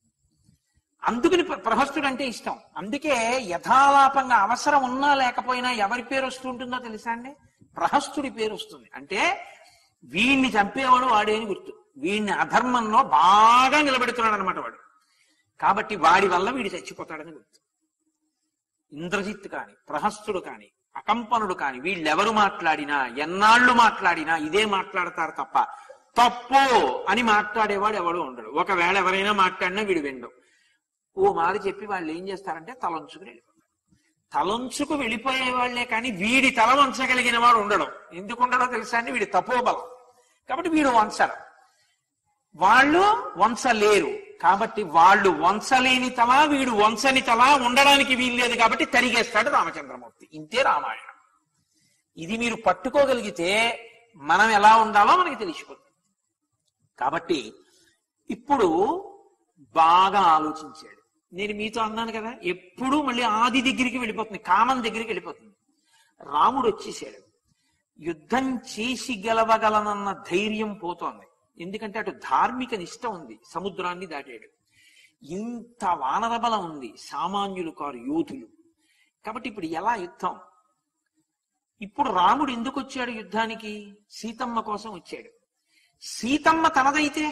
[SPEAKER 1] అందుకని ప్ర- ప్రహస్తుడు అంటే ఇష్టం అందుకే యథాలాపంగా అవసరం ఉన్నా లేకపోయినా ఎవరి పేరు వస్తుంటుందో తెలుసా అండి ప్రహస్తుడి పేరు వస్తుంది అంటే వీణ్ణి చంపేవాడు వాడే అని గుర్తు వీణ్ణి అధర్మంలో బాగా నిలబెడుతున్నాడు అనమాట వాడు కాబట్టి వాడి వల్ల వీడు చచ్చిపోతాడని గుర్తు ఇంద్రజిత్ కాని ప్రహస్తుడు కాని అకంపనుడు కాని వీళ్ళెవరు మాట్లాడినా ఎన్నాళ్ళు మాట్లాడినా ఇదే మాట్లాడతారు తప్ప తప్పు అని మాట్లాడేవాడు ఎవడు ఉండడు ఒకవేళ ఎవరైనా మాట్లాడినా వీడు విండు ఓ మారి చెప్పి వాళ్ళు ఏం చేస్తారంటే తలంచుకుని వెళ్ళిపోతారు తలంచుకు వెళ్ళిపోయే వాళ్లే కానీ వీడి తల వంచగలిగిన వాడు ఉండడం ఎందుకు ఉండడో తెలుసా అండి వీడి తపోబలం కాబట్టి వీడు వంచడం వాళ్ళు వంచలేరు కాబట్టి వాళ్ళు వంచలేని తల వీడు వంచని తల ఉండడానికి వీల్లేదు కాబట్టి తరిగేస్తాడు రామచంద్రమూర్తి ఇంతే రామాయణం ఇది మీరు పట్టుకోగలిగితే మనం ఎలా ఉండాలో మనకి తెలిసిపోతుంది కాబట్టి ఇప్పుడు బాగా ఆలోచించాడు నేను మీతో అన్నాను కదా ఎప్పుడూ మళ్ళీ ఆది దగ్గరికి వెళ్ళిపోతుంది కామం దగ్గరికి వెళ్ళిపోతుంది రాముడు వచ్చేసాడు యుద్ధం చేసి గెలవగలనన్న ధైర్యం పోతోంది ఎందుకంటే అటు ధార్మిక నిష్ట ఉంది సముద్రాన్ని దాటాడు ఇంత వానర బలం ఉంది సామాన్యులు కారు యోధులు కాబట్టి ఇప్పుడు ఎలా యుద్ధం ఇప్పుడు రాముడు ఎందుకు వచ్చాడు యుద్ధానికి సీతమ్మ కోసం వచ్చాడు సీతమ్మ తనదైతే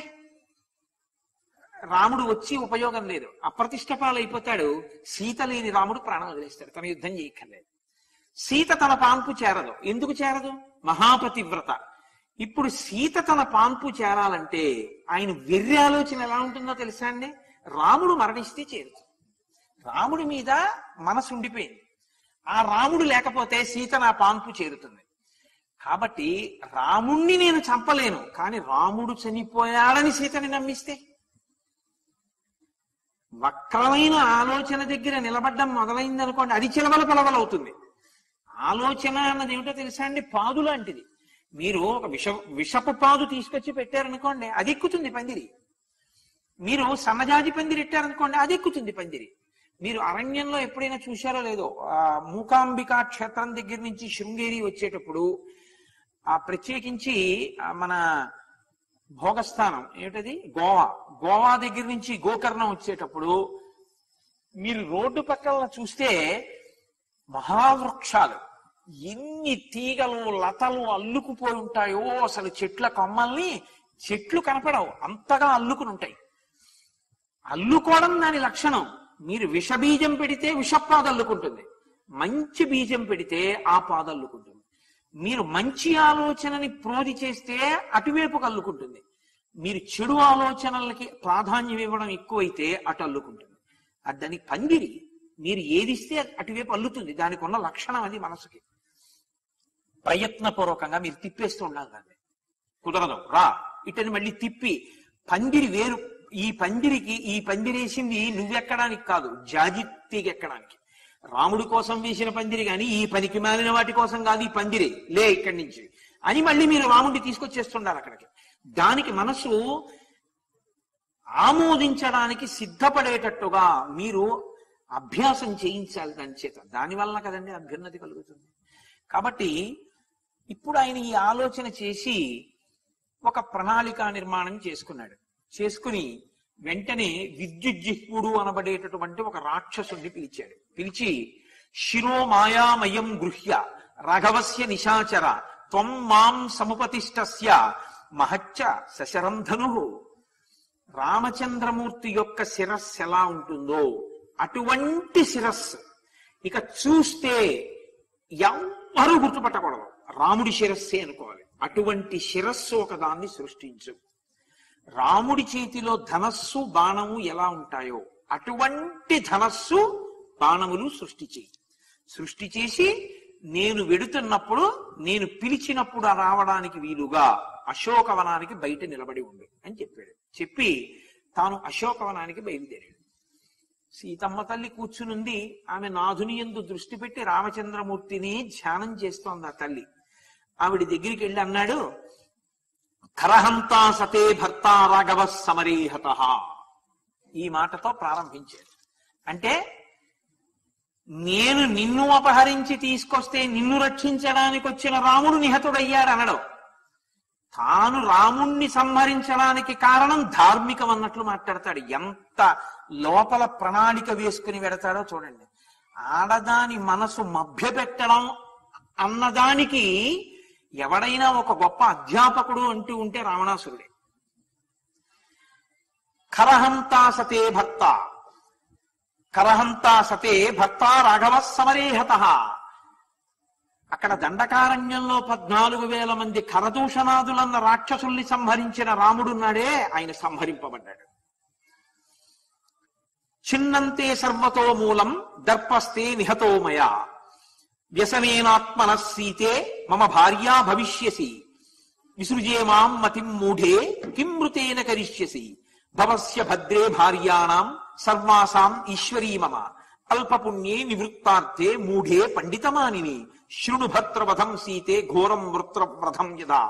[SPEAKER 1] రాముడు వచ్చి ఉపయోగం లేదు అప్రతిష్ట పాలైపోతాడు సీత లేని రాముడు ప్రాణం వదిలేస్తాడు తన యుద్ధం చేయక్కర్లేదు సీత తన పాన్పు చేరదు ఎందుకు చేరదు మహాపతివ్రత ఇప్పుడు సీత తన పాన్పు చేరాలంటే ఆయన వెర్రి ఆలోచన ఎలా ఉంటుందో తెలుసా అండి రాముడు మరణిస్తే చేరుతుంది రాముడి మీద మనసు ఉండిపోయింది ఆ రాముడు లేకపోతే సీత నా పాన్పు చేరుతుంది కాబట్టి రాముణ్ణి నేను చంపలేను కానీ రాముడు చనిపోయాడని సీతని నమ్మిస్తే వక్రమైన ఆలోచన దగ్గర నిలబడ్డం మొదలైంది అనుకోండి అది చిలవల పొలవలవుతుంది ఆలోచన అన్నది ఏమిటో తెలుసా అండి పాదు లాంటిది మీరు ఒక విష విషపు పాదు తీసుకొచ్చి పెట్టారనుకోండి అది ఎక్కుతుంది పందిరి మీరు సన్నజాజి పందిరి పెట్టారనుకోండి అది ఎక్కుతుంది పందిరి మీరు అరణ్యంలో ఎప్పుడైనా చూశారో లేదో ఆ మూకాంబికా క్షేత్రం దగ్గర నుంచి శృంగేరి వచ్చేటప్పుడు ఆ ప్రత్యేకించి ఆ మన భోగస్థానం ఏమిటది గోవా గోవా దగ్గర నుంచి గోకర్ణం వచ్చేటప్పుడు మీరు రోడ్డు పక్కన చూస్తే మహావృక్షాలు ఎన్ని తీగలు లతలు అల్లుకుపోయి ఉంటాయో అసలు చెట్ల కొమ్మల్ని చెట్లు కనపడవు అంతగా అల్లుకుని ఉంటాయి అల్లుకోవడం దాని లక్షణం మీరు విష బీజం పెడితే విషపాద అల్లుకుంటుంది మంచి బీజం పెడితే ఆ పాద అల్లుకుంటుంది మీరు మంచి ఆలోచనని ప్రోధి చేస్తే అటువైపు కల్లుకుంటుంది మీరు చెడు ఆలోచనలకి ప్రాధాన్యం ఇవ్వడం ఎక్కువైతే అటు అల్లుకుంటుంది అది దానికి పందిరి మీరు ఏదిస్తే అది అటువైపు అల్లుతుంది దానికి ఉన్న లక్షణం అది మనసుకి ప్రయత్నపూర్వకంగా మీరు తిప్పేస్తూ ఉండాలి దాన్ని కుదరదు రా ఇటని మళ్ళీ తిప్పి పందిరి వేరు ఈ పందిరికి ఈ పందిరేసింది నువ్వెక్కడానికి కాదు జాజిత్తికి ఎక్కడానికి రాముడి కోసం వేసిన పందిరి గాని ఈ పనికి మాలిన వాటి కోసం కాదు ఈ పందిరి లే ఇక్కడి నుంచి అని మళ్ళీ మీరు రాముడిని తీసుకొచ్చేస్తున్నారు అక్కడికి దానికి మనసు ఆమోదించడానికి సిద్ధపడేటట్టుగా మీరు అభ్యాసం చేయించాలి దాని చేత దాని వలన కదండి అభ్యున్నతి కలుగుతుంది కాబట్టి ఇప్పుడు ఆయన ఈ ఆలోచన చేసి ఒక ప్రణాళిక నిర్మాణం చేసుకున్నాడు చేసుకుని వెంటనే విద్యుజ్జిహ్వుడు అనబడేటటువంటి ఒక రాక్షసుడిని పిలిచాడు పిలిచి శిరో మాయామయం గృహ్య రాఘవస్య నిశాచర త్వం మాం సముపతిష్టస్య మహచ్చ శశరంధను రామచంద్రమూర్తి యొక్క శిరస్సు ఎలా ఉంటుందో అటువంటి శిరస్సు ఇక చూస్తే ఎవ్వరూ గుర్తుపట్టకూడదు రాముడి శిరస్సే అనుకోవాలి అటువంటి శిరస్సు ఒకదాన్ని సృష్టించు రాముడి చేతిలో ధనస్సు బాణము ఎలా ఉంటాయో అటువంటి ధనస్సు బాణములు సృష్టి చేయి సృష్టి చేసి నేను వెడుతున్నప్పుడు నేను పిలిచినప్పుడు రావడానికి వీలుగా అశోకవనానికి బయట నిలబడి ఉండు అని చెప్పాడు చెప్పి తాను అశోకవనానికి బయలుదేరాడు సీతమ్మ తల్లి కూర్చునుంది ఆమె నాథుని ఎందు దృష్టి పెట్టి రామచంద్రమూర్తిని ధ్యానం చేస్తోంది ఆ తల్లి ఆవిడ దగ్గరికి వెళ్ళి అన్నాడు కరహంతా సతే భర్త రాఘవ సమరేహత ఈ మాటతో ప్రారంభించాడు అంటే నేను నిన్ను అపహరించి తీసుకొస్తే నిన్ను రక్షించడానికి వచ్చిన రాముడు నిహతుడయ్యాడు అనడం తాను రాముణ్ణి సంహరించడానికి కారణం ధార్మికం అన్నట్లు మాట్లాడతాడు ఎంత లోపల ప్రణాళిక వేసుకుని వెడతాడో చూడండి ఆడదాని మనసు మభ్యపెట్టడం అన్నదానికి ఎవడైనా ఒక గొప్ప అధ్యాపకుడు అంటూ ఉంటే రావణాసురుడే కరహంతా సతే భర్త కరహంతా సతే భర్త రాఘవ సమరేహత అక్కడ దండకారణ్యంలో పద్నాలుగు వేల మంది కరదూషణాదులన్న రాక్షసుల్ని సంహరించిన రాముడున్నాడే ఆయన సంహరింపబడ్డాడు చిన్నంతే సర్వతో మూలం దర్పస్తే నిహతో మయా వ్యసనేనాత్మన సీతే మమ భార్యా భవిష్యసి విసృజే మాం మతిం మూఢే కిం మృతేన కరిష్యసి భవస్య భద్రే భార్యాణం సర్వాసాం ఈశ్వరీ మమ అల్పపుణ్యే నివృత్తార్థే మూఢే పండితమానిని శృణు భద్రవధం సీతే ఘోరం వృత్రవ్రధం యదా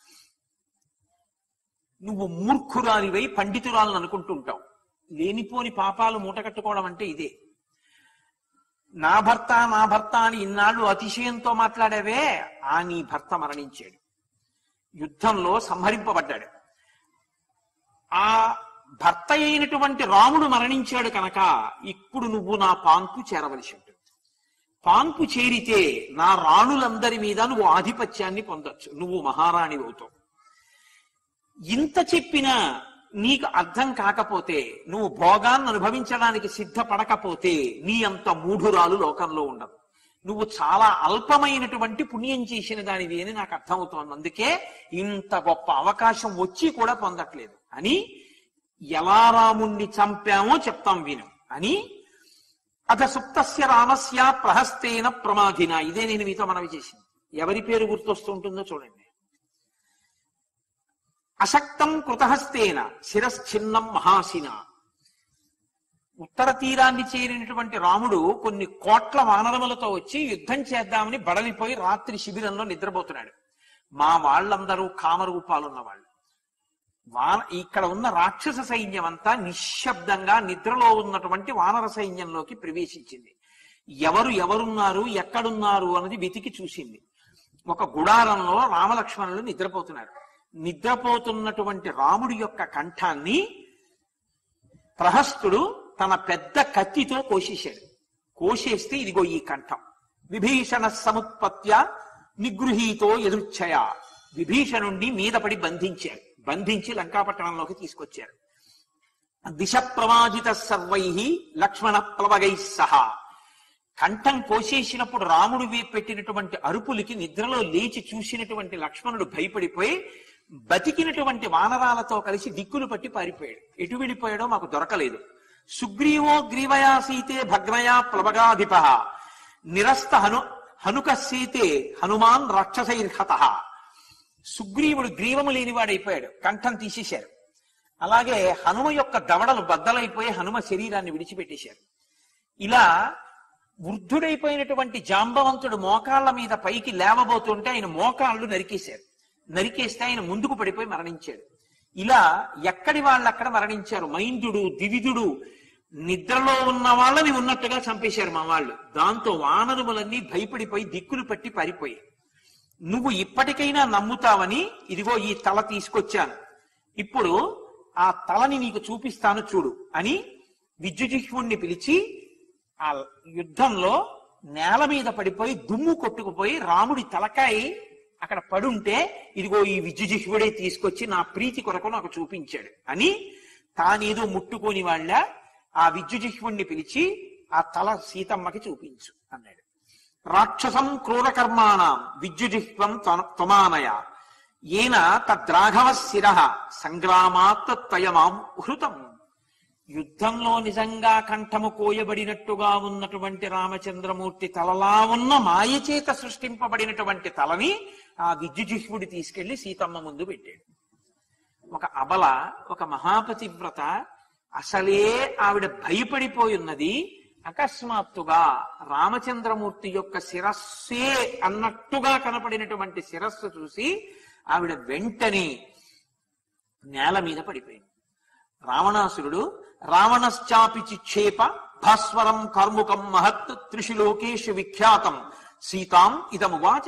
[SPEAKER 1] నువ్వు మూర్ఖురాలివై పండితురాలను అనుకుంటుంటావు లేనిపోని పాపాలు మూటకట్టుకోవడం అంటే ఇదే నా భర్త నా భర్త అని ఇన్నాళ్ళు అతిశయంతో మాట్లాడావే ఆ నీ భర్త మరణించాడు యుద్ధంలో సంహరింపబడ్డాడు ఆ భర్త అయినటువంటి రాముడు మరణించాడు కనుక ఇప్పుడు నువ్వు నా పాన్పు చేరవలసి ఉంటుంది పాన్పు చేరితే నా రాణులందరి మీద నువ్వు ఆధిపత్యాన్ని పొందొచ్చు నువ్వు మహారాణి అవుతావు ఇంత చెప్పినా నీకు అర్థం కాకపోతే నువ్వు భోగాన్ని అనుభవించడానికి సిద్ధపడకపోతే నీ అంత మూఢురాలు లోకంలో ఉండదు నువ్వు చాలా అల్పమైనటువంటి పుణ్యం చేసిన దానివి అని నాకు అర్థమవుతోంది అందుకే ఇంత గొప్ప అవకాశం వచ్చి కూడా పొందట్లేదు అని ఎలా రాముణ్ణి చంపామో చెప్తాం విను అని అత సుప్తస్య రామస్య ప్రహస్తేన ప్రమాధిన ఇదే నేను మీతో మనవి చేసింది ఎవరి పేరు గుర్తొస్తుంటుందో చూడండి అశక్తం కృతహస్తేన శిరశ్చిన్నం మహాశిన ఉత్తర తీరాన్ని చేరినటువంటి రాముడు కొన్ని కోట్ల వానరములతో వచ్చి యుద్ధం చేద్దామని బడలిపోయి రాత్రి శిబిరంలో నిద్రపోతున్నాడు మా వాళ్ళందరూ కామరూపాలున్న వాళ్ళు వాన ఇక్కడ ఉన్న రాక్షస సైన్యం అంతా నిశ్శబ్దంగా నిద్రలో ఉన్నటువంటి వానర సైన్యంలోకి ప్రవేశించింది ఎవరు ఎవరున్నారు ఎక్కడున్నారు అన్నది వెతికి చూసింది ఒక గుడారంలో రామలక్ష్మణులు నిద్రపోతున్నారు నిద్రపోతున్నటువంటి రాముడి యొక్క కంఠాన్ని ప్రహస్తుడు తన పెద్ద కత్తితో కోసేశాడు కోసేస్తే ఇదిగో ఈ కంఠం విభీషణ సముత్పత్య నిగృహీతో ఎదుర్చయ విభీషణుణ్ణి మీద పడి బంధించారు బంధించి లంకాపట్టణంలోకి తీసుకొచ్చారు దిశ ప్రమాజిత సర్వై లక్ష్మణ ప్లవగై సహా కంఠం కోసేసినప్పుడు రాముడు వే- పెట్టినటువంటి అరుపులకి నిద్రలో లేచి చూసినటువంటి లక్ష్మణుడు భయపడిపోయి బతికినటువంటి వానరాలతో కలిసి దిక్కులు పట్టి పారిపోయాడు ఎటు వెళ్ళిపోయాడో మాకు దొరకలేదు సుగ్రీవో గ్రీవయా సీతే భగ్నయా ప్లవగాధిప నిరస్త హను హనుక సీతే హనుమాన్ రాక్షసైర్హత సుగ్రీవుడు గ్రీవము లేనివాడైపోయాడు కంఠం తీసేశారు అలాగే హనుమ యొక్క దవడలు బద్దలైపోయి హనుమ శరీరాన్ని విడిచిపెట్టేశారు ఇలా వృద్ధుడైపోయినటువంటి జాంబవంతుడు మోకాళ్ళ మీద పైకి లేవబోతుంటే ఆయన మోకాళ్ళు నరికేశారు నరికేస్తే ఆయన ముందుకు పడిపోయి మరణించాడు ఇలా ఎక్కడి వాళ్ళు అక్కడ మరణించారు మైందుడు దివిదుడు నిద్రలో ఉన్న వాళ్ళని ఉన్నట్టుగా చంపేశారు మా వాళ్ళు దాంతో వానరుములన్నీ భయపడిపోయి దిక్కులు పట్టి పారిపోయాయి నువ్వు ఇప్పటికైనా నమ్ముతావని ఇదిగో ఈ తల తీసుకొచ్చాను ఇప్పుడు ఆ తలని నీకు చూపిస్తాను చూడు అని విద్యుజిహ్వుణ్ణి పిలిచి ఆ యుద్ధంలో నేల మీద పడిపోయి దుమ్ము కొట్టుకుపోయి రాముడి తలకాయ అక్కడ పడుంటే ఇదిగో ఈ విద్యుజిహ్వుడే తీసుకొచ్చి నా ప్రీతి కొరకు నాకు చూపించాడు అని తానేదో ముట్టుకోని వాళ్ళ ఆ విద్యుజిహ్వుణ్ణి పిలిచి ఆ తల సీతమ్మకి చూపించు అన్నాడు రాక్షసం క్రూరకర్మాణం విద్యుజిహ్వం త్వ- త్వమానయ ఏన తద్రాఘవ శిర సంగ్రామాత్ త్వయమాం హృతం యుద్ధంలో నిజంగా కంఠము కోయబడినట్టుగా ఉన్నటువంటి రామచంద్రమూర్తి తలలా ఉన్న మాయచేత సృష్టింపబడినటువంటి తలని ఆ విద్యుజిహ్వుడి తీసుకెళ్లి సీతమ్మ ముందు పెట్టాడు ఒక అబల ఒక మహాపతివ్రత అసలే ఆవిడ భయపడిపోయి ఉన్నది అకస్మాత్తుగా రామచంద్రమూర్తి యొక్క శిరస్సే అన్నట్టుగా కనపడినటువంటి శిరస్సు చూసి ఆవిడ వెంటనే నేల మీద పడిపోయింది రావణాసురుడు రావణశ్చాపి చిక్షేప భాస్వరం కర్ముకం మహత్ త్రిషు లోకేషు విఖ్యాతం సీతాం ఇదమువాచ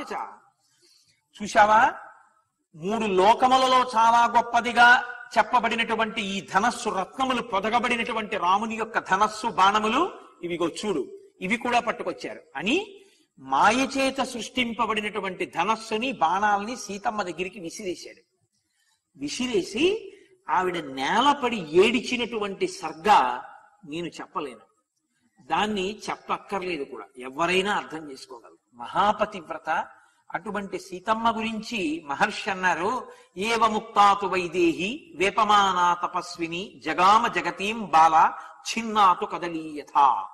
[SPEAKER 1] చూశావా మూడు లోకములలో చాలా గొప్పదిగా చెప్పబడినటువంటి ఈ ధనస్సు రత్నములు పొదగబడినటువంటి రాముని యొక్క ధనస్సు బాణములు ఇవిగో చూడు ఇవి కూడా పట్టుకొచ్చారు అని మాయచేత సృష్టింపబడినటువంటి ధనస్సుని బాణాలని సీతమ్మ దగ్గరికి విసిరేశాడు విసిరేసి ఆవిడ నేలపడి ఏడిచినటువంటి సర్గ నేను చెప్పలేను దాన్ని చెప్పక్కర్లేదు కూడా ఎవరైనా అర్థం చేసుకోగలరు మహాపతివ్రత అటువంటి సీతమ్మ గురించి మహర్షి అన్నారు ఏవ ముక్తాతు వైదేహి వేపమానా తపస్విని జగామ జగతీం బాల ఛిన్నాతు కదలీయథ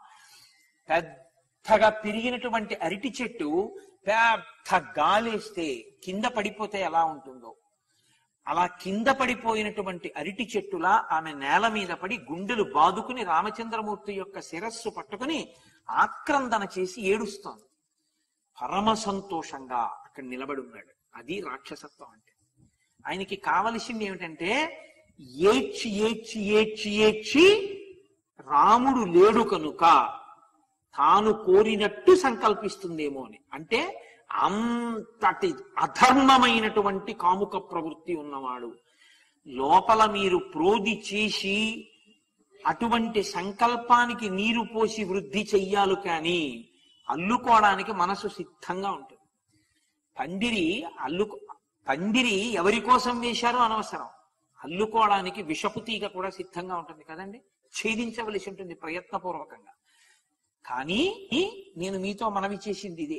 [SPEAKER 1] పెద్దగా పెరిగినటువంటి అరటి చెట్టు పెద్ద గాలేస్తే కింద పడిపోతే ఎలా ఉంటుందో అలా కింద పడిపోయినటువంటి అరటి చెట్టులా ఆమె నేల మీద పడి గుండెలు బాదుకుని రామచంద్రమూర్తి యొక్క శిరస్సు పట్టుకుని ఆక్రందన చేసి ఏడుస్తోంది పరమ సంతోషంగా అక్కడ నిలబడి ఉన్నాడు అది రాక్షసత్వం అంటే ఆయనకి కావలసింది ఏమిటంటే ఏడ్చి ఏడ్చి ఏడ్చి ఏడ్చి రాముడు లేడు కనుక తాను కోరినట్టు సంకల్పిస్తుందేమో అని అంటే అంతటి అధర్మమైనటువంటి కాముక ప్రవృత్తి ఉన్నవాడు లోపల మీరు ప్రోది చేసి అటువంటి సంకల్పానికి నీరు పోసి వృద్ధి చెయ్యాలి కానీ అల్లుకోవడానికి మనసు సిద్ధంగా ఉంటుంది పందిరి అల్లుకు పందిరి ఎవరి కోసం వేశారో అనవసరం అల్లుకోవడానికి విషపు తీగ కూడా సిద్ధంగా ఉంటుంది కదండి ఛేదించవలసి ఉంటుంది ప్రయత్నపూర్వకంగా కానీ నేను మీతో మనవి చేసింది ఇదే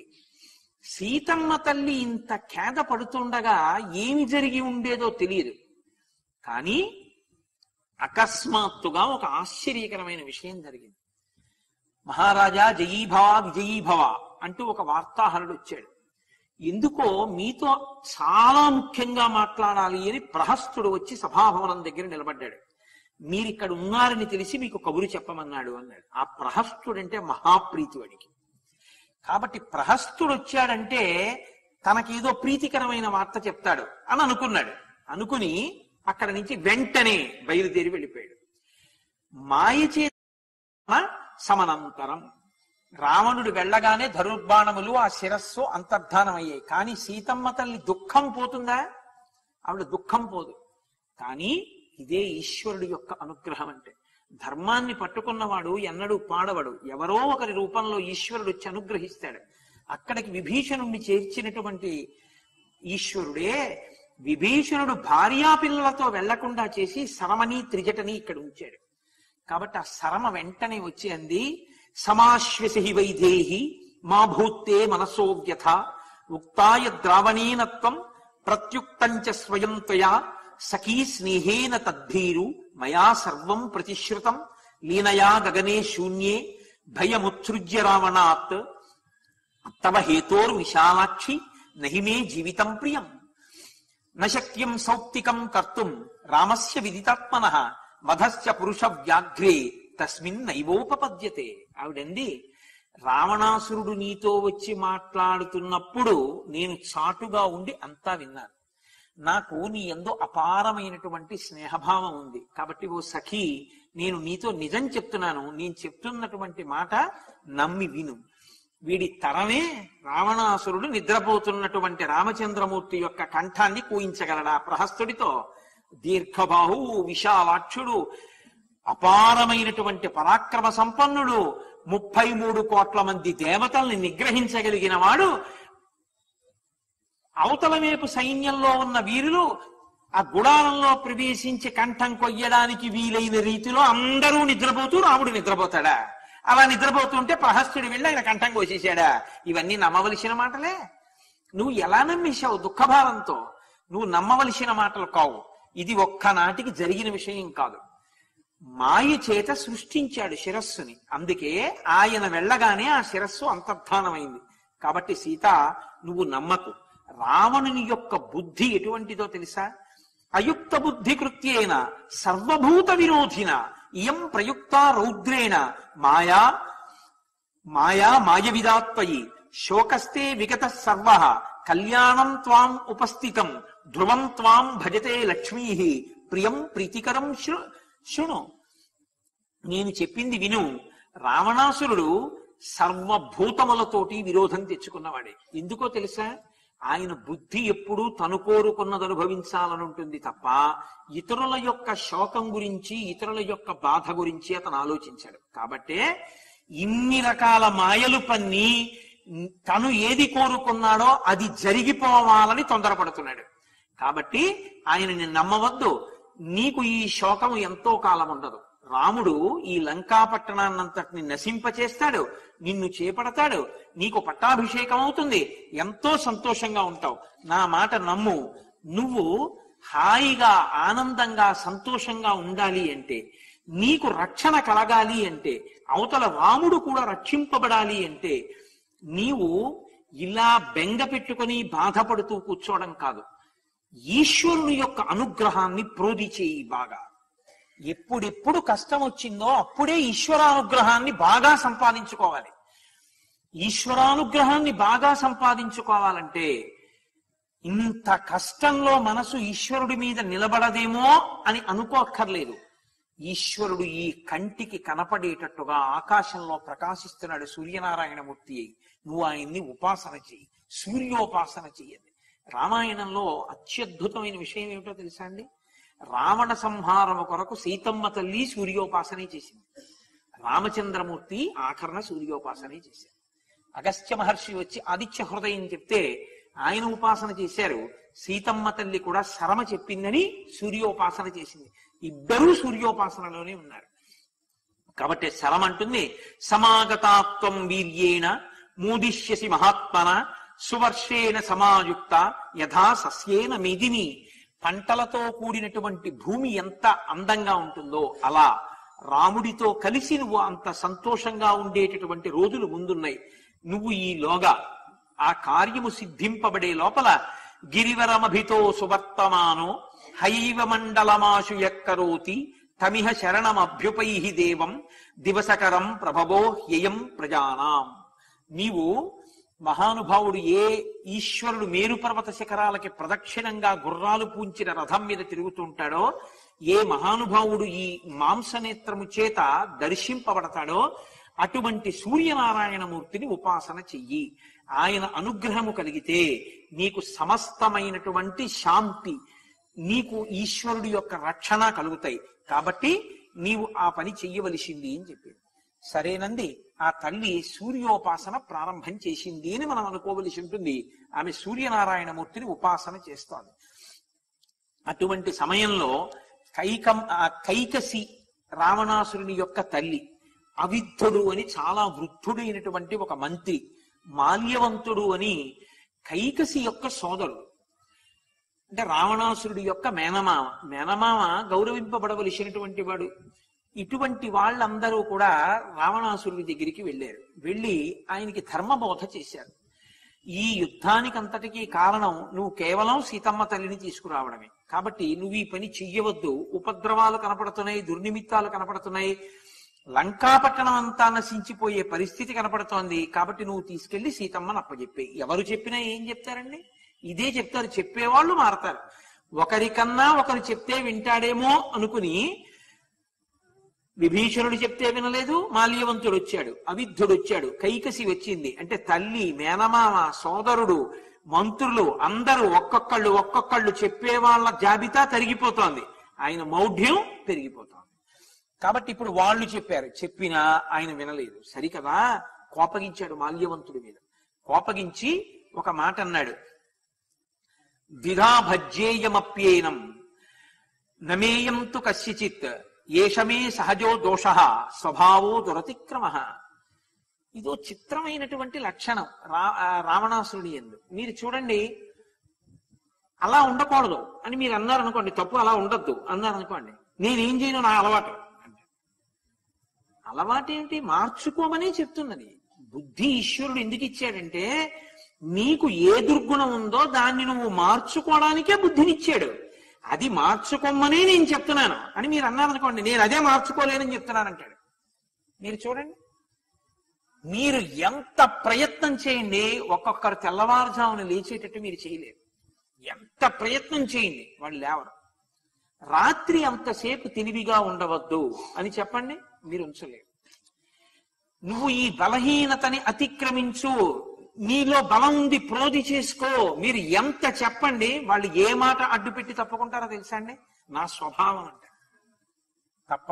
[SPEAKER 1] సీతమ్మ తల్లి ఇంత ఖేద పడుతుండగా ఏమి జరిగి ఉండేదో తెలియదు కానీ అకస్మాత్తుగా ఒక ఆశ్చర్యకరమైన విషయం జరిగింది మహారాజా జయీభవ విజయీభవ అంటూ ఒక వార్తాహరుడు వచ్చాడు ఎందుకో మీతో చాలా ముఖ్యంగా మాట్లాడాలి అని ప్రహస్తుడు వచ్చి సభాభవనం దగ్గర నిలబడ్డాడు మీరు ఇక్కడ ఉన్నారని తెలిసి మీకు కబురు చెప్పమన్నాడు అన్నాడు ఆ ప్రహస్తుడంటే మహాప్రీతి వాడికి కాబట్టి ప్రహస్తుడు వచ్చాడంటే తనకేదో ప్రీతికరమైన వార్త చెప్తాడు అని అనుకున్నాడు అనుకుని అక్కడ నుంచి వెంటనే బయలుదేరి వెళ్ళిపోయాడు మాయ చేత సమనంతరం రావణుడు వెళ్ళగానే ధనుర్బాణములు ఆ శిరస్సు అంతర్ధానమయ్యాయి కానీ సీతమ్మ తల్లి దుఃఖం పోతుందా ఆవిడ దుఃఖం పోదు కానీ ఇదే ఈశ్వరుడు యొక్క అనుగ్రహం అంటే ధర్మాన్ని పట్టుకున్నవాడు ఎన్నడూ పాడవడు ఎవరో ఒకరి రూపంలో ఈశ్వరుడు వచ్చి అనుగ్రహిస్తాడు అక్కడికి విభీషణుణ్ణి చేర్చినటువంటి ఈశ్వరుడే విభీషణుడు భార్యాపిల్లలతో వెళ్లకుండా చేసి సరమని త్రిజటని ఇక్కడ ఉంచాడు కాబట్టి ఆ సరమ వెంటనే వచ్చి అంది సమాశ్వసి వైదేహి మా భూత్తే మనసో వ్యథ ఉక్తాయ ద్రావణేనత్వం ప్రత్యుక్తంచ స్వయం త్వయా సఖీ స్నేహేన తద్భీరు మయా సర్వం ప్రతిశ్రుతం లీనయా గగనే శూన్యే భయముత్సృజ్య రావణాత్ తవ హేతోర్ విశాలాక్షి నహి మే జీవితం ప్రియం నశక్యం సౌప్తికం కర్తుం రామస్య విదితాత్మన వధస్య పురుష వ్యాఘ్రే తస్మిన్ నైవోపపద్యతే ఆవిడంది రావణాసురుడు నీతో వచ్చి మాట్లాడుతున్నప్పుడు నేను చాటుగా ఉండి అంతా విన్నాను నాకు నీ ఎందు అపారమైనటువంటి స్నేహభావం ఉంది కాబట్టి ఓ సఖీ నేను నీతో నిజం చెప్తున్నాను నేను చెప్తున్నటువంటి మాట నమ్మి విను వీడి తరమే రావణాసురుడు నిద్రపోతున్నటువంటి రామచంద్రమూర్తి యొక్క కంఠాన్ని కూయించగలడా ప్రహస్తుడితో దీర్ఘబాహు విశాలాక్షుడు అపారమైనటువంటి పరాక్రమ సంపన్నుడు ముప్పై మూడు కోట్ల మంది దేవతల్ని నిగ్రహించగలిగిన వాడు అవతల వైపు సైన్యంలో ఉన్న వీరులు ఆ గుడారంలో ప్రవేశించి కంఠం కొయ్యడానికి వీలైన రీతిలో అందరూ నిద్రపోతూ రాముడు నిద్రపోతాడా అలా నిద్రపోతుంటే ప్రహస్తుడు వెళ్ళి ఆయన కంఠం కోసేశాడా ఇవన్నీ నమ్మవలసిన మాటలే నువ్వు ఎలా నమ్మేశావు దుఃఖభారంతో నువ్వు నమ్మవలసిన మాటలు కావు ఇది ఒక్కనాటికి జరిగిన విషయం కాదు మాయ చేత సృష్టించాడు శిరస్సుని అందుకే ఆయన వెళ్ళగానే ఆ శిరస్సు అంతర్ధానమైంది కాబట్టి సీత నువ్వు నమ్మకు రావణుని యొక్క బుద్ధి ఎటువంటిదో తెలుసా అయుక్త బుద్ధి కృత్యేన సర్వభూత విరోధిన ఇయం ప్రయుక్త రౌద్రేణ మాయా మాయా మాయవిదాత్వయి శోకస్తే విగత సర్వ కళ్యాణం త్వాం ఉపస్థితం ధ్రువం త్వాం భజతే లక్ష్మీ ప్రియం ప్రీతికరం శృ శృణు నేను చెప్పింది విను రావణాసురుడు సర్వభూతములతోటి విరోధం తెచ్చుకున్నవాడే ఎందుకో తెలుసా ఆయన బుద్ధి ఎప్పుడూ తను కోరుకున్నది అనుభవించాలని ఉంటుంది తప్ప ఇతరుల యొక్క శోకం గురించి ఇతరుల యొక్క బాధ గురించి అతను ఆలోచించాడు కాబట్టే ఇన్ని రకాల మాయలు పన్ని తను ఏది కోరుకున్నాడో అది జరిగిపోవాలని తొందరపడుతున్నాడు కాబట్టి ఆయనని నమ్మవద్దు నీకు ఈ శోకం ఎంతో కాలం ఉండదు రాముడు ఈ లంకా పట్టణాన్నంతటిని నశింపచేస్తాడు నిన్ను చేపడతాడు నీకు పట్టాభిషేకం అవుతుంది ఎంతో సంతోషంగా ఉంటావు నా మాట నమ్ము నువ్వు హాయిగా ఆనందంగా సంతోషంగా ఉండాలి అంటే నీకు రక్షణ కలగాలి అంటే అవతల రాముడు కూడా రక్షింపబడాలి అంటే నీవు ఇలా బెంగ పెట్టుకొని బాధపడుతూ కూర్చోవడం కాదు ఈశ్వరుని యొక్క అనుగ్రహాన్ని ప్రోధి చేయి బాగా ఎప్పుడెప్పుడు కష్టం వచ్చిందో అప్పుడే ఈశ్వరానుగ్రహాన్ని బాగా సంపాదించుకోవాలి ఈశ్వరానుగ్రహాన్ని బాగా సంపాదించుకోవాలంటే ఇంత కష్టంలో మనసు ఈశ్వరుడి మీద నిలబడదేమో అని అనుకోక్కర్లేదు ఈశ్వరుడు ఈ కంటికి కనపడేటట్టుగా ఆకాశంలో ప్రకాశిస్తున్నాడు సూర్యనారాయణమూర్తి అయి నువ్వు ఆయన్ని ఉపాసన చెయ్యి సూర్యోపాసన చెయ్యండి రామాయణంలో అత్యద్భుతమైన విషయం ఏమిటో తెలుసా అండి రావణ సంహారము కొరకు సీతమ్మ తల్లి సూర్యోపాసనే చేసింది రామచంద్రమూర్తి ఆఖరణ సూర్యోపాసనే చేశారు అగస్త్య మహర్షి వచ్చి ఆదిత్య హృదయం చెప్తే ఆయన ఉపాసన చేశారు సీతమ్మ తల్లి కూడా శరమ చెప్పిందని సూర్యోపాసన చేసింది ఇద్దరూ సూర్యోపాసనలోనే ఉన్నారు కాబట్టి శరం అంటుంది సమాగతాత్వం వీర్యేణ మూదిష్యసి మహాత్మన సువర్షేణ సమాయుక్త యథా సస్యేన మెదిని పంటలతో కూడినటువంటి భూమి ఎంత అందంగా ఉంటుందో అలా రాముడితో కలిసి నువ్వు అంత సంతోషంగా ఉండేటటువంటి రోజులు ముందున్నాయి నువ్వు ఈలోగా ఆ కార్యము సిద్ధింపబడే లోపల గిరివరమభితో సువర్తమానో హైవ మండలమాశు యక్కరోతి తమిహ శరణమభ్యుపై దేవం దివసకరం ప్రభవో హ్యయం ప్రజానాం నీవు మహానుభావుడు ఏ ఈశ్వరుడు మేరు పర్వత శిఖరాలకి ప్రదక్షిణంగా గుర్రాలు పూంచిన రథం మీద తిరుగుతుంటాడో ఏ మహానుభావుడు ఈ మాంసనేత్రము చేత దర్శింపబడతాడో అటువంటి సూర్యనారాయణమూర్తిని ఉపాసన చెయ్యి ఆయన అనుగ్రహము కలిగితే నీకు సమస్తమైనటువంటి శాంతి నీకు ఈశ్వరుడి యొక్క రక్షణ కలుగుతాయి కాబట్టి నీవు ఆ పని చెయ్యవలసింది అని చెప్పాడు సరేనంది ఆ తల్లి సూర్యోపాసన ప్రారంభం చేసింది అని మనం అనుకోవలసి ఉంటుంది ఆమె సూర్యనారాయణమూర్తిని ఉపాసన చేస్తోంది అటువంటి సమయంలో కైకం ఆ కైకసి రావణాసురుని యొక్క తల్లి అవిద్ధుడు అని చాలా వృద్ధుడైనటువంటి ఒక మంత్రి మాల్యవంతుడు అని కైకసి యొక్క సోదరుడు అంటే రావణాసురుడి యొక్క మేనమామ మేనమామ గౌరవింపబడవలసినటువంటి వాడు ఇటువంటి వాళ్ళందరూ కూడా రావణాసురుడి దగ్గరికి వెళ్ళారు వెళ్ళి ఆయనకి ధర్మబోధ చేశారు ఈ యుద్ధానికి అంతటికీ కారణం నువ్వు కేవలం సీతమ్మ తల్లిని తీసుకురావడమే కాబట్టి నువ్వు ఈ పని చెయ్యవద్దు ఉపద్రవాలు కనపడుతున్నాయి దుర్నిమిత్తాలు కనపడుతున్నాయి లంకాపట్టణం అంతా నశించిపోయే పరిస్థితి కనపడుతోంది కాబట్టి నువ్వు తీసుకెళ్లి సీతమ్మని అప్పచెప్పే ఎవరు చెప్పినా ఏం చెప్తారండి ఇదే చెప్తారు చెప్పేవాళ్ళు మారతారు ఒకరికన్నా ఒకరు చెప్తే వింటాడేమో అనుకుని విభీషణుడు చెప్తే వినలేదు మాల్యవంతుడు వచ్చాడు అవిద్ధుడు వచ్చాడు కైకసి వచ్చింది అంటే తల్లి మేనమామ సోదరుడు మంత్రులు అందరూ ఒక్కొక్కళ్ళు ఒక్కొక్కళ్ళు చెప్పే వాళ్ళ జాబితా తరిగిపోతోంది ఆయన మౌఢ్యం పెరిగిపోతోంది కాబట్టి ఇప్పుడు వాళ్ళు చెప్పారు చెప్పినా ఆయన వినలేదు సరికదా కోపగించాడు మాల్యవంతుడి మీద కోపగించి ఒక మాట అన్నాడు ద్విధా భజ్యేయమప్యేనం నమేయం తు కస్యచిత్ ఏషమే సహజో దోష స్వభావో దురతిక్రమ ఇదో చిత్రమైనటువంటి లక్షణం రా ఆ రావణాసురుడి ఎందు మీరు చూడండి అలా ఉండకూడదు అని మీరు అన్నారు అనుకోండి తప్పు అలా ఉండద్దు అన్నారు అనుకోండి నేనేం చేయను నా అలవాటు అంటే అలవాటేంటి మార్చుకోమనే చెప్తున్నది బుద్ధి ఈశ్వరుడు ఎందుకు ఇచ్చాడంటే నీకు ఏ దుర్గుణం ఉందో దాన్ని నువ్వు మార్చుకోవడానికే బుద్ధినిచ్చాడు అది మార్చుకోమనే నేను చెప్తున్నాను అని మీరు అన్నారనుకోండి నేను అదే మార్చుకోలేనని చెప్తున్నానంటాడు మీరు చూడండి మీరు ఎంత ప్రయత్నం చేయండి ఒక్కొక్కరు తెల్లవారుజామున లేచేటట్టు మీరు చేయలేరు ఎంత ప్రయత్నం చేయండి వాళ్ళు లేవరు రాత్రి అంతసేపు తెలివిగా ఉండవద్దు అని చెప్పండి మీరు ఉంచలేరు నువ్వు ఈ బలహీనతని అతిక్రమించు నీలో బలం ఉంది ప్రోధి చేసుకో మీరు ఎంత చెప్పండి వాళ్ళు ఏ మాట అడ్డు పెట్టి తప్పుకుంటారో తెలుసా అండి నా స్వభావం అంట తప్ప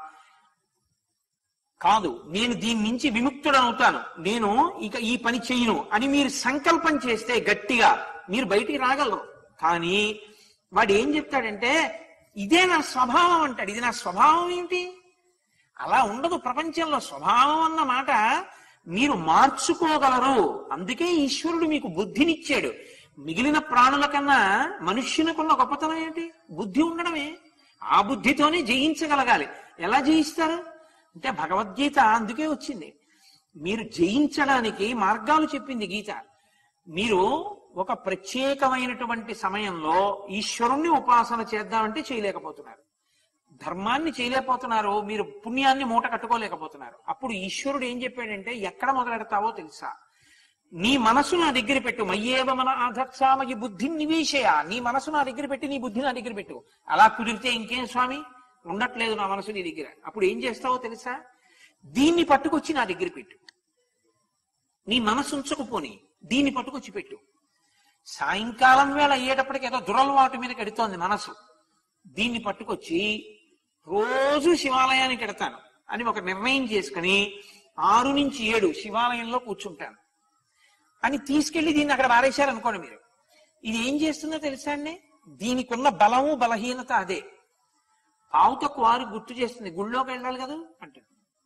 [SPEAKER 1] కాదు నేను దీని నుంచి విముక్తుడనవుతాను నేను ఇక ఈ పని చెయ్యను అని మీరు సంకల్పం చేస్తే గట్టిగా మీరు బయటికి రాగలరు కానీ వాడు ఏం చెప్తాడంటే ఇదే నా స్వభావం అంటాడు ఇది నా స్వభావం ఏంటి అలా ఉండదు ప్రపంచంలో స్వభావం అన్న మాట మీరు మార్చుకోగలరు అందుకే ఈశ్వరుడు మీకు బుద్ధినిచ్చాడు మిగిలిన ప్రాణుల కన్నా మనుష్యునికున్న గొప్పతనం ఏంటి బుద్ధి ఉండడమే ఆ బుద్ధితోనే జయించగలగాలి ఎలా జయిస్తారు అంటే భగవద్గీత అందుకే వచ్చింది మీరు జయించడానికి మార్గాలు చెప్పింది గీత మీరు ఒక ప్రత్యేకమైనటువంటి సమయంలో ఈశ్వరుణ్ణి ఉపాసన చేద్దామంటే చేయలేకపోతున్నారు ధర్మాన్ని చేయలేకపోతున్నారు మీరు పుణ్యాన్ని మూట కట్టుకోలేకపోతున్నారు అప్పుడు ఈశ్వరుడు ఏం చెప్పాడంటే ఎక్కడ మొదలెడతావో తెలుసా నీ మనసు నా దగ్గర పెట్టు మయ్యేవ మన ఆధత్సామకి బుద్ధి నివేశయ నీ మనసు నా దగ్గర పెట్టి నీ బుద్ధి నా దగ్గర పెట్టు అలా కుదిరితే ఇంకేం స్వామి ఉండట్లేదు నా మనసు నీ దగ్గర అప్పుడు ఏం చేస్తావో తెలుసా దీన్ని పట్టుకొచ్చి నా దగ్గర పెట్టు నీ మనసు ఉంచకపోని దీన్ని పట్టుకొచ్చి పెట్టు సాయంకాలం వేళ అయ్యేటప్పటికి ఏదో దురలవాటు మీద కడుతోంది మనసు దీన్ని పట్టుకొచ్చి రోజు శివాలయానికి ఎడతాను అని ఒక నిర్ణయం చేసుకుని ఆరు నుంచి ఏడు శివాలయంలో కూర్చుంటాను అని తీసుకెళ్లి దీన్ని అక్కడ వారేశారు అనుకోండి మీరు ఇది ఏం చేస్తుందో తెలుసా అండి దీనికి ఉన్న బలము బలహీనత అదే ఆవుతకు వారు గుర్తు చేస్తుంది గుళ్ళోకి వెళ్ళాలి కదా అంటాడు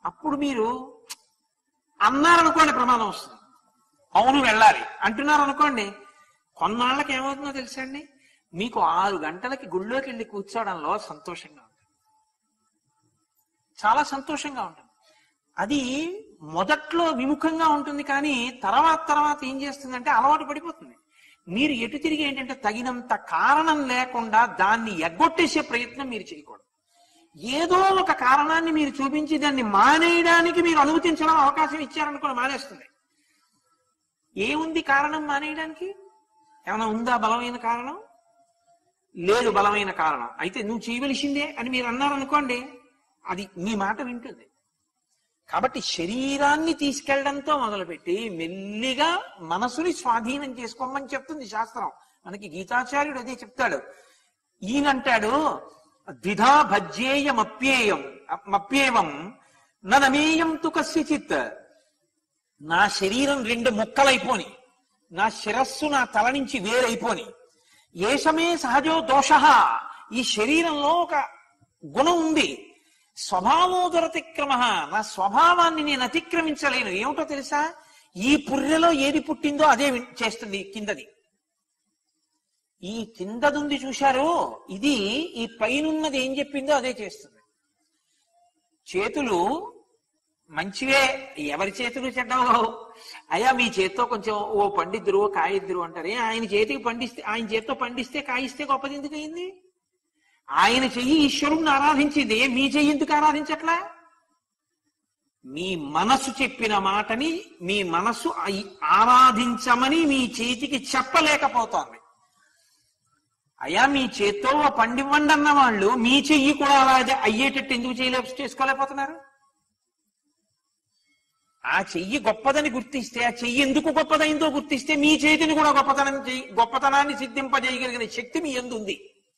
[SPEAKER 1] అప్పుడు మీరు అన్నారనుకోండి ప్రమాదం వస్తుంది అవును వెళ్ళాలి అంటున్నారు అనుకోండి కొన్నాళ్ళకి ఏమవుతుందో తెలుసా అండి మీకు ఆరు గంటలకి గుళ్ళోకి వెళ్ళి కూర్చోవడంలో సంతోషంగా ఉంటుంది చాలా సంతోషంగా ఉంటుంది అది మొదట్లో విముఖంగా ఉంటుంది కానీ తర్వాత తర్వాత ఏం చేస్తుందంటే అలవాటు పడిపోతుంది మీరు ఎటు తిరిగి ఏంటంటే తగినంత కారణం లేకుండా దాన్ని ఎగ్గొట్టేసే ప్రయత్నం మీరు చేయకూడదు ఏదో ఒక కారణాన్ని మీరు చూపించి దాన్ని మానేయడానికి మీరు అనుమతించడం అవకాశం ఇచ్చారనుకోండి మానేస్తుంది ఏముంది కారణం మానేయడానికి ఏమైనా ఉందా బలమైన కారణం లేదు బలమైన కారణం అయితే నువ్వు చేయవలసిందే అని మీరు అన్నారనుకోండి అది మీ మాట వింటుంది కాబట్టి శరీరాన్ని తీసుకెళ్లడంతో మొదలుపెట్టి మెల్లిగా మనసుని స్వాధీనం చేసుకోమని చెప్తుంది శాస్త్రం మనకి గీతాచార్యుడు అదే చెప్తాడు ఈయనంటాడు ద్విధా భజ్యేయమప్యేయం మప్యేవం ననమేయం తు కస్యచిత్ నా శరీరం రెండు ముక్కలైపోని నా శిరస్సు నా తల నుంచి వేరైపోని ఏషమే సహజో దోష ఈ శరీరంలో ఒక గుణం ఉంది స్వభావోదరతిక్రమ నా స్వభావాన్ని నేను అతిక్రమించలేను ఏమిటో తెలుసా ఈ పుర్రెలో ఏది పుట్టిందో అదే విన్- చేస్తుంది కిందది ఈ కిందదుంది చూశారు ఇది ఈ పైనున్నది ఏం చెప్పిందో అదే చేస్తుంది చేతులు మంచివే ఎవరి చేతులు చెడ్డవో అయ్యా మీ చేత్తో కొంచెం ఓ పండిద్దురు ఓ కాయిద్దురు అంటారు ఏ, ఆయన చేతికి పండిస్తే ఆయన చేత్తో పండిస్తే కాయిస్తే గొప్పది ఎందుకు అయింది ఆయన చెయ్యి ఈశ్వరుణ్ణి ఆరాధించింది ఏ, మీ చెయ్యి ఎందుకు ఆరాధించట్లా మీ మనసు చెప్పిన మాటని మీ మనసు ఐ- ఆరాధించమని మీ చేతికి చెప్పలేకపోతోంది అయ్యా మీ చేత్తో ఓ పండివ్వండి అన్న వాళ్ళు మీ చెయ్యి కూడా అలా అయ్యేటట్టు ఎందుకు చేయలే చేసుకోలేకపోతున్నారు ఆ చెయ్యి గొప్పదని గుర్తిస్తే ఆ చెయ్యి ఎందుకు గొప్పదైందో గుర్తిస్తే మీ చేతిని కూడా గొప్పతనం చెయ్యి- గొప్పతనాన్ని సిద్ధింపజేయగలిగిన శక్తి మీ ఎందుంది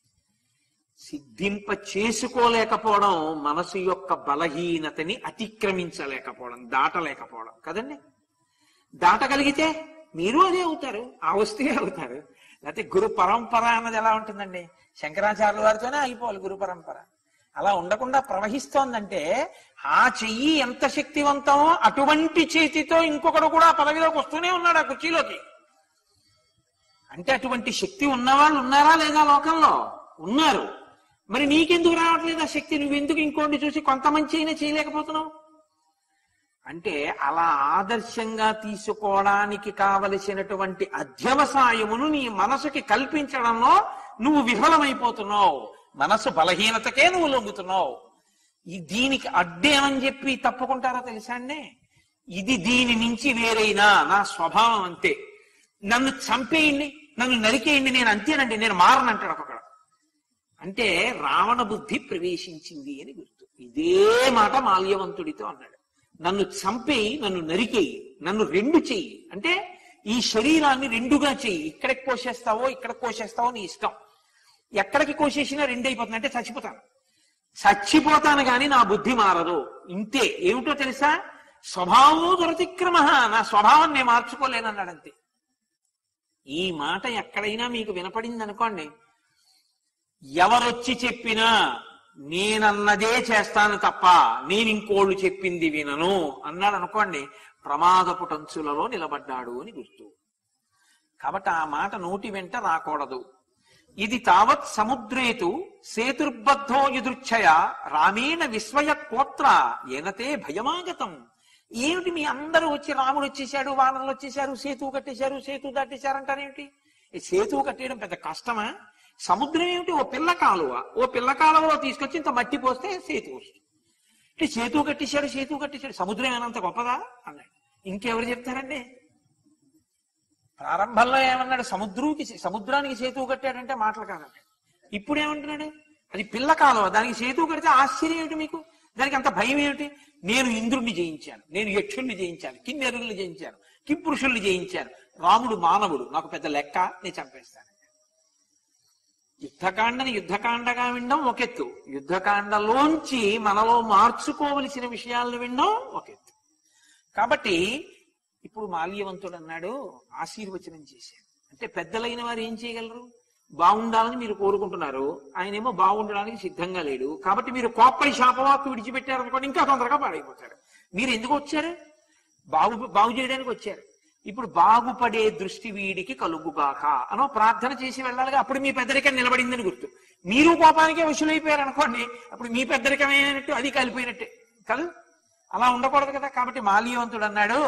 [SPEAKER 1] సిద్ధింప చేసుకోలేకపోవడం మనసు యొక్క బలహీనతని అతిక్రమించలేకపోవడం దాటలేకపోవడం కదండి దాటగలిగితే మీరు అదే అవుతారు ఆ వస్తువే అవుతారు లేకపోతే గురు పరంపర అన్నది ఎలా ఉంటుందండి శంకరాచార్యుల వారితోనే అయిపోవాలి గురు పరంపర అలా ఉండకుండా ప్రవహిస్తోందంటే ఆ చెయ్యి ఎంత శక్తివంతమో అటువంటి చేతితో ఇంకొకడు కూడా ఆ పదవిలోకి వస్తూనే ఉన్నాడు ఆ కుర్చీలోకి అంటే అటువంటి శక్తి ఉన్నవాళ్ళు ఉన్నారా లేదా లోకంలో ఉన్నారు మరి నీకెందుకు రావట్లేదు ఆ శక్తి నువ్వెందుకు ఇంకోటి చూసి కొంత మంచి అయినా చేయలేకపోతున్నావు అంటే అలా ఆదర్శంగా తీసుకోవడానికి కావలసినటువంటి అధ్యవసాయమును నీ మనసుకి కల్పించడంలో నువ్వు విఫలమైపోతున్నావు మనసు బలహీనతకే నువ్వు లొంగుతున్నావు ఈ దీనికి అడ్డేమని చెప్పి తప్పుకుంటారో తెలుసా అండి ఇది దీని నుంచి వేరైనా నా స్వభావం అంతే నన్ను చంపేయండి నన్ను నరికేయండి నేను అంతేనండి నేను మారనంటాడు ఒకడు అంటే రావణ బుద్ధి ప్రవేశించింది అని గుర్తు ఇదే మాట మాల్యవంతుడితో అన్నాడు నన్ను చంపేయి నన్ను నరికేయి నన్ను రెండు చెయ్యి అంటే ఈ శరీరాన్ని రెండుగా చెయ్యి ఇక్కడికి కోసేస్తావో ఇక్కడ కోసేస్తావో నీ ఇష్టం ఎక్కడికి కోసేసినా రెండు అయిపోతుంది అంటే చచ్చిపోతాను చచ్చిపోతాను గాని నా బుద్ధి మారదు ఇంతే ఏమిటో తెలుసా స్వభావో దురతిక్రమ నా స్వభావం నేను మార్చుకోలేనన్నాడు అంతే ఈ మాట ఎక్కడైనా మీకు వినపడింది అనుకోండి ఎవరొచ్చి చెప్పినా నేనన్నదే చేస్తాను తప్ప నేను ఇంకోళ్ళు చెప్పింది వినను అన్నాడు అనుకోండి ప్రమాదపు టంచులలో నిలబడ్డాడు అని గుర్తు కాబట్టి ఆ మాట నోటి వెంట రాకూడదు ఇది తావత్ సముద్రేతు సేతుర్బద్ధో ఎదుర్ఛయ రామేణ విస్వయ కోత్ర ఏనతే భయమాగతం ఏమిటి మీ అందరూ వచ్చి రాముడు వచ్చేసాడు వానరులు వచ్చేసారు సేతువు కట్టేశారు సేతు దాటేశారంటారేమిటి ఈ సేతువు కట్టేయడం పెద్ద కష్టమా సముద్రం ఏమిటి ఓ పిల్ల కాలువ ఓ పిల్ల కాలువలో తీసుకొచ్చి ఇంత మట్టి పోస్తే సేతు వస్తుంది అంటే సేతువు కట్టేశాడు సేతువు కట్టేశాడు సముద్రం ఏమంత గొప్పదా అన్నాడు ఇంకెవరు చెప్తారండి ప్రారంభంలో ఏమన్నాడు సముద్రుకి సముద్రానికి సేతువు కట్టాడంటే మాటలు కాదండి ఇప్పుడు ఏమంటున్నాడు అది పిల్ల కాలువ దానికి సేతువు కడితే ఆశ్చర్యం ఏమిటి మీకు దానికి అంత భయం ఏమిటి నేను ఇంద్రుణ్ణి జయించాను నేను యక్షుణ్ణి జయించాను కిన్నెరుల్ని జయించాను కింపురుషుల్ని జయించాను రాముడు మానవుడు నాకు పెద్ద లెక్క నేను చంపేస్తాను యుద్ధకాండని యుద్ధకాండగా వినడం ఒకెత్తు యుద్ధకాండలోంచి మనలో మార్చుకోవలసిన విషయాలను వినడం ఒకెత్తు కాబట్టి ఇప్పుడు మాల్యవంతుడు అన్నాడు ఆశీర్వచనం చేశాడు అంటే పెద్దలైన వారు ఏం చేయగలరు బాగుండాలని మీరు కోరుకుంటున్నారు ఆయనేమో బాగుండడానికి సిద్ధంగా లేడు కాబట్టి మీరు కోప్పై శాపవాక్కు విడిచిపెట్టారు అనుకోండి ఇంకా తొందరగా పాడైపోతారు మీరు ఎందుకు వచ్చారు బాగు బాగు చేయడానికి వచ్చారు ఇప్పుడు బాగుపడే దృష్టి వీడికి కలుగుగాక అనో ప్రార్థన చేసి వెళ్ళాలిగా అప్పుడు మీ పెద్దరికం నిలబడిందని గుర్తు మీరు కోపానికే వశులైపోయారు అనుకోండి అప్పుడు మీ పెద్దరికమైనట్టు అది కలిపోయినట్టే కలు అలా ఉండకూడదు కదా కాబట్టి మాల్యవంతుడు అన్నాడు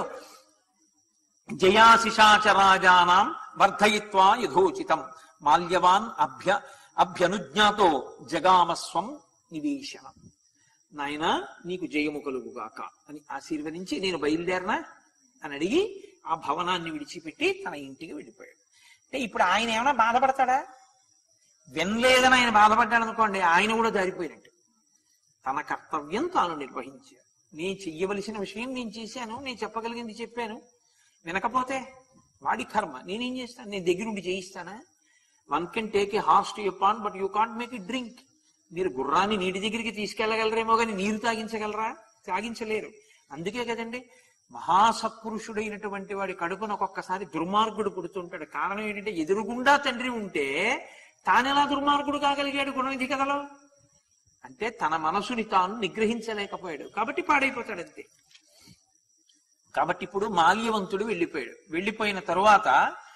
[SPEAKER 1] జయాశిషాచరాజానాం వర్ధయిత్వా యథోచితం మాల్యవాన్ అభ్య అభ్యనుజ్ఞాతో జగామస్వం నివేశనం నాయన నీకు జయము కలుగుగాక అని ఆశీర్వదించి నేను బయలుదేరనా అని అడిగి ఆ భవనాన్ని విడిచిపెట్టి తన ఇంటికి వెళ్ళిపోయాడు అంటే ఇప్పుడు ఆయన ఏమైనా బాధపడతాడా వినలేదని ఆయన బాధపడ్డాడు అనుకోండి ఆయన కూడా జారిపోయినట్టు తన కర్తవ్యం తాను నిర్వహించాడు నేను చెయ్యవలసిన విషయం నేను చేశాను నేను చెప్పగలిగింది చెప్పాను వినకపోతే వాడి కర్మ నేనేం చేస్తాను నేను దగ్గరుండి చేయిస్తానా one can take a horse to pond but you can't make it drink మీరు గుర్రాన్ని నీటి దగ్గరికి తీసుకెళ్లగలరేమో కానీ నీరు తాగించగలరా తాగించలేరు అందుకే కదండి మహాసత్పురుషుడైనటువంటి వాడి కడుపున ఒక్కొక్కసారి దుర్మార్గుడు పుడుతుంటాడు కారణం ఏంటంటే ఎదురుగుండా తండ్రి ఉంటే తానెలా దుర్మార్గుడు కాగలిగాడు గుణనిధి కథలో అంటే తన మనసుని తాను నిగ్రహించలేకపోయాడు కాబట్టి పాడైపోతాడు అంతే కాబట్టి ఇప్పుడు మాల్యవంతుడు వెళ్ళిపోయాడు వెళ్ళిపోయిన తరువాత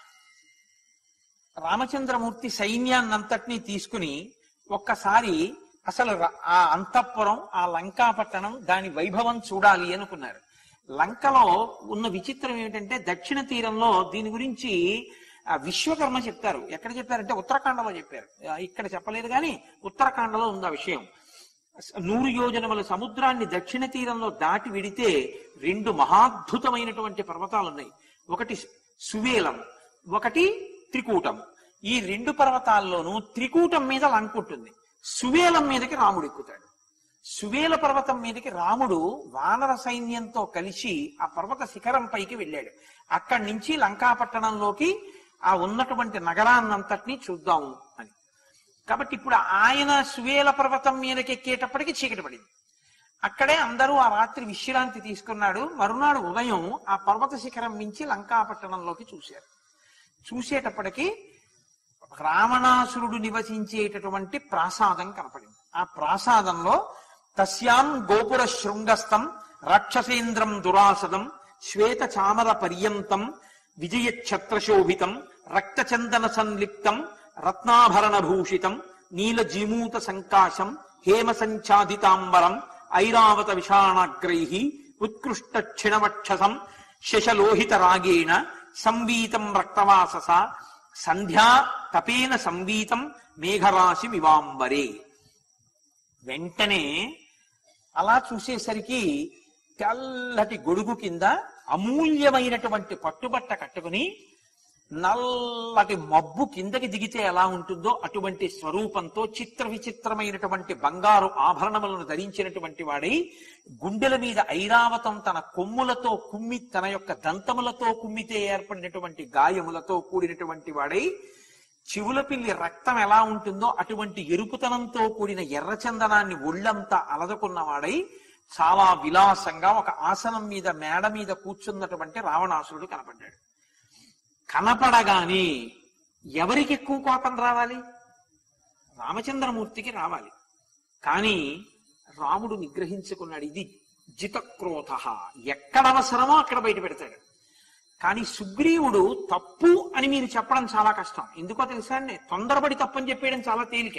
[SPEAKER 1] రామచంద్రమూర్తి సైన్యాన్నంతటినీ తీసుకుని ఒక్కసారి అసలు ర- ఆ అంతఃపురం ఆ లంకాపట్టణం దాని వైభవం చూడాలి అనుకున్నారు లంకలో ఉన్న విచిత్రం ఏమిటంటే దక్షిణ తీరంలో దీని గురించి ఆ విశ్వకర్మ చెప్తారు ఎక్కడ చెప్పారంటే ఉత్తరాఖండలో చెప్పారు ఆ, ఇక్కడ చెప్పలేదు కానీ ఉత్తరాఖండలో ఉంది ఆ విషయం నూరు యోజనముల సముద్రాన్ని దక్షిణ తీరంలో దాటి విడితే రెండు మహాద్భుతమైనటువంటి పర్వతాలు ఉన్నాయి ఒకటి సువేలం ఒకటి త్రికూటం ఈ రెండు పర్వతాల్లోనూ త్రికూటం మీద లంక ఉంటుంది సువేలం మీదకి రాముడు ఎక్కుతాడు సువేల పర్వతం మీదకి రాముడు వానర సైన్యంతో కలిసి ఆ పర్వత శిఖరం పైకి వెళ్ళాడు అక్కడి నుంచి లంకాపట్టణంలోకి ఆ ఉన్నటువంటి నగరాన్నంతటినీ చూద్దాము అని కాబట్టి ఇప్పుడు ఆయన సువేల పర్వతం మీదకి ఎక్కేటప్పటికి చీకటి పడింది అక్కడే అందరూ ఆ రాత్రి విశ్రాంతి తీసుకున్నాడు మరునాడు ఉదయం ఆ పర్వత శిఖరం మించి లంకాపట్టణంలోకి చూశారు చూసేటప్పటికి రావణాసురుడు నివసించేటటువంటి ప్రాసాదం కనపడింది ఆ ప్రాసాదంలో తస్యాం గోపుర శృంగస్థం రాక్షసేంద్రం దురాసదం శ్వేత చామర పర్యంతం విజయ ఛత్రశోభితం రక్తచందన సంలిప్తం రత్నాభరణ భూషితం నీల జీమూత సంకాశం హేమ సంఛాదితాంబరం ఐరావత విషాణాగ్రై ఉత్కృష్ట క్షిణవక్షసం శశలోహిత రాగేణ సంవీతం రక్తవాసస సంధ్యా తపేన సంవీతం మేఘరాశి మివాంబరే వెంటనే అలా చూసేసరికి తెల్లటి గొడుగు కింద అమూల్యమైనటువంటి పట్టుబట్ట కట్టుకుని నల్లటి మబ్బు కిందకి దిగితే ఎలా ఉంటుందో అటువంటి స్వరూపంతో చిత్ర విచిత్రమైనటువంటి బంగారు ఆభరణములను ధరించినటువంటి వాడై గుండెల మీద ఐరావతం తన కొమ్ములతో కుమ్మి తన యొక్క దంతములతో కుమ్మితే ఏర్పడినటువంటి గాయములతో కూడినటువంటి వాడై చెవుల పిల్లి రక్తం ఎలా ఉంటుందో అటువంటి ఎరుపుతనంతో కూడిన ఎర్రచందనాన్ని ఒళ్ళంతా అలదకున్నవాడై చాలా విలాసంగా ఒక ఆసనం మీద మేడ మీద కూర్చున్నటువంటి రావణాసురుడు కనపడ్డాడు కనపడగానే ఎవరికి ఎక్కువ కోపం రావాలి రామచంద్రమూర్తికి రావాలి కానీ రాముడు నిగ్రహించుకున్నాడు ఇది జితక్రోధ ఎక్కడ అవసరమో అక్కడ బయట పెడతాడు కానీ సుగ్రీవుడు తప్పు అని మీరు చెప్పడం చాలా కష్టం ఎందుకో తెలుసా అండి తొందరపడి తప్పు అని చెప్పేయడం చాలా తేలిక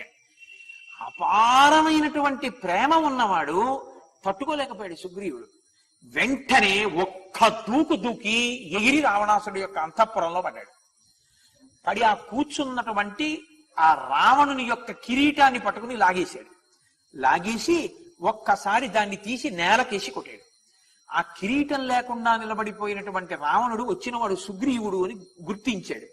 [SPEAKER 1] అపారమైనటువంటి ప్రేమ ఉన్నవాడు తట్టుకోలేకపోయాడు సుగ్రీవుడు వెంటనే ఒక్క దూకు దూకి ఎగిరి రావణాసుడి యొక్క అంతఃపురంలో పడ్డాడు పడి ఆ కూర్చున్నటువంటి ఆ రావణుని యొక్క కిరీటాన్ని పట్టుకుని లాగేశాడు లాగేసి ఒక్కసారి దాన్ని తీసి నేలకేసి కొట్టాడు ఆ కిరీటం లేకుండా నిలబడిపోయినటువంటి రావణుడు వచ్చినవాడు సుగ్రీవుడు అని గుర్తించాడు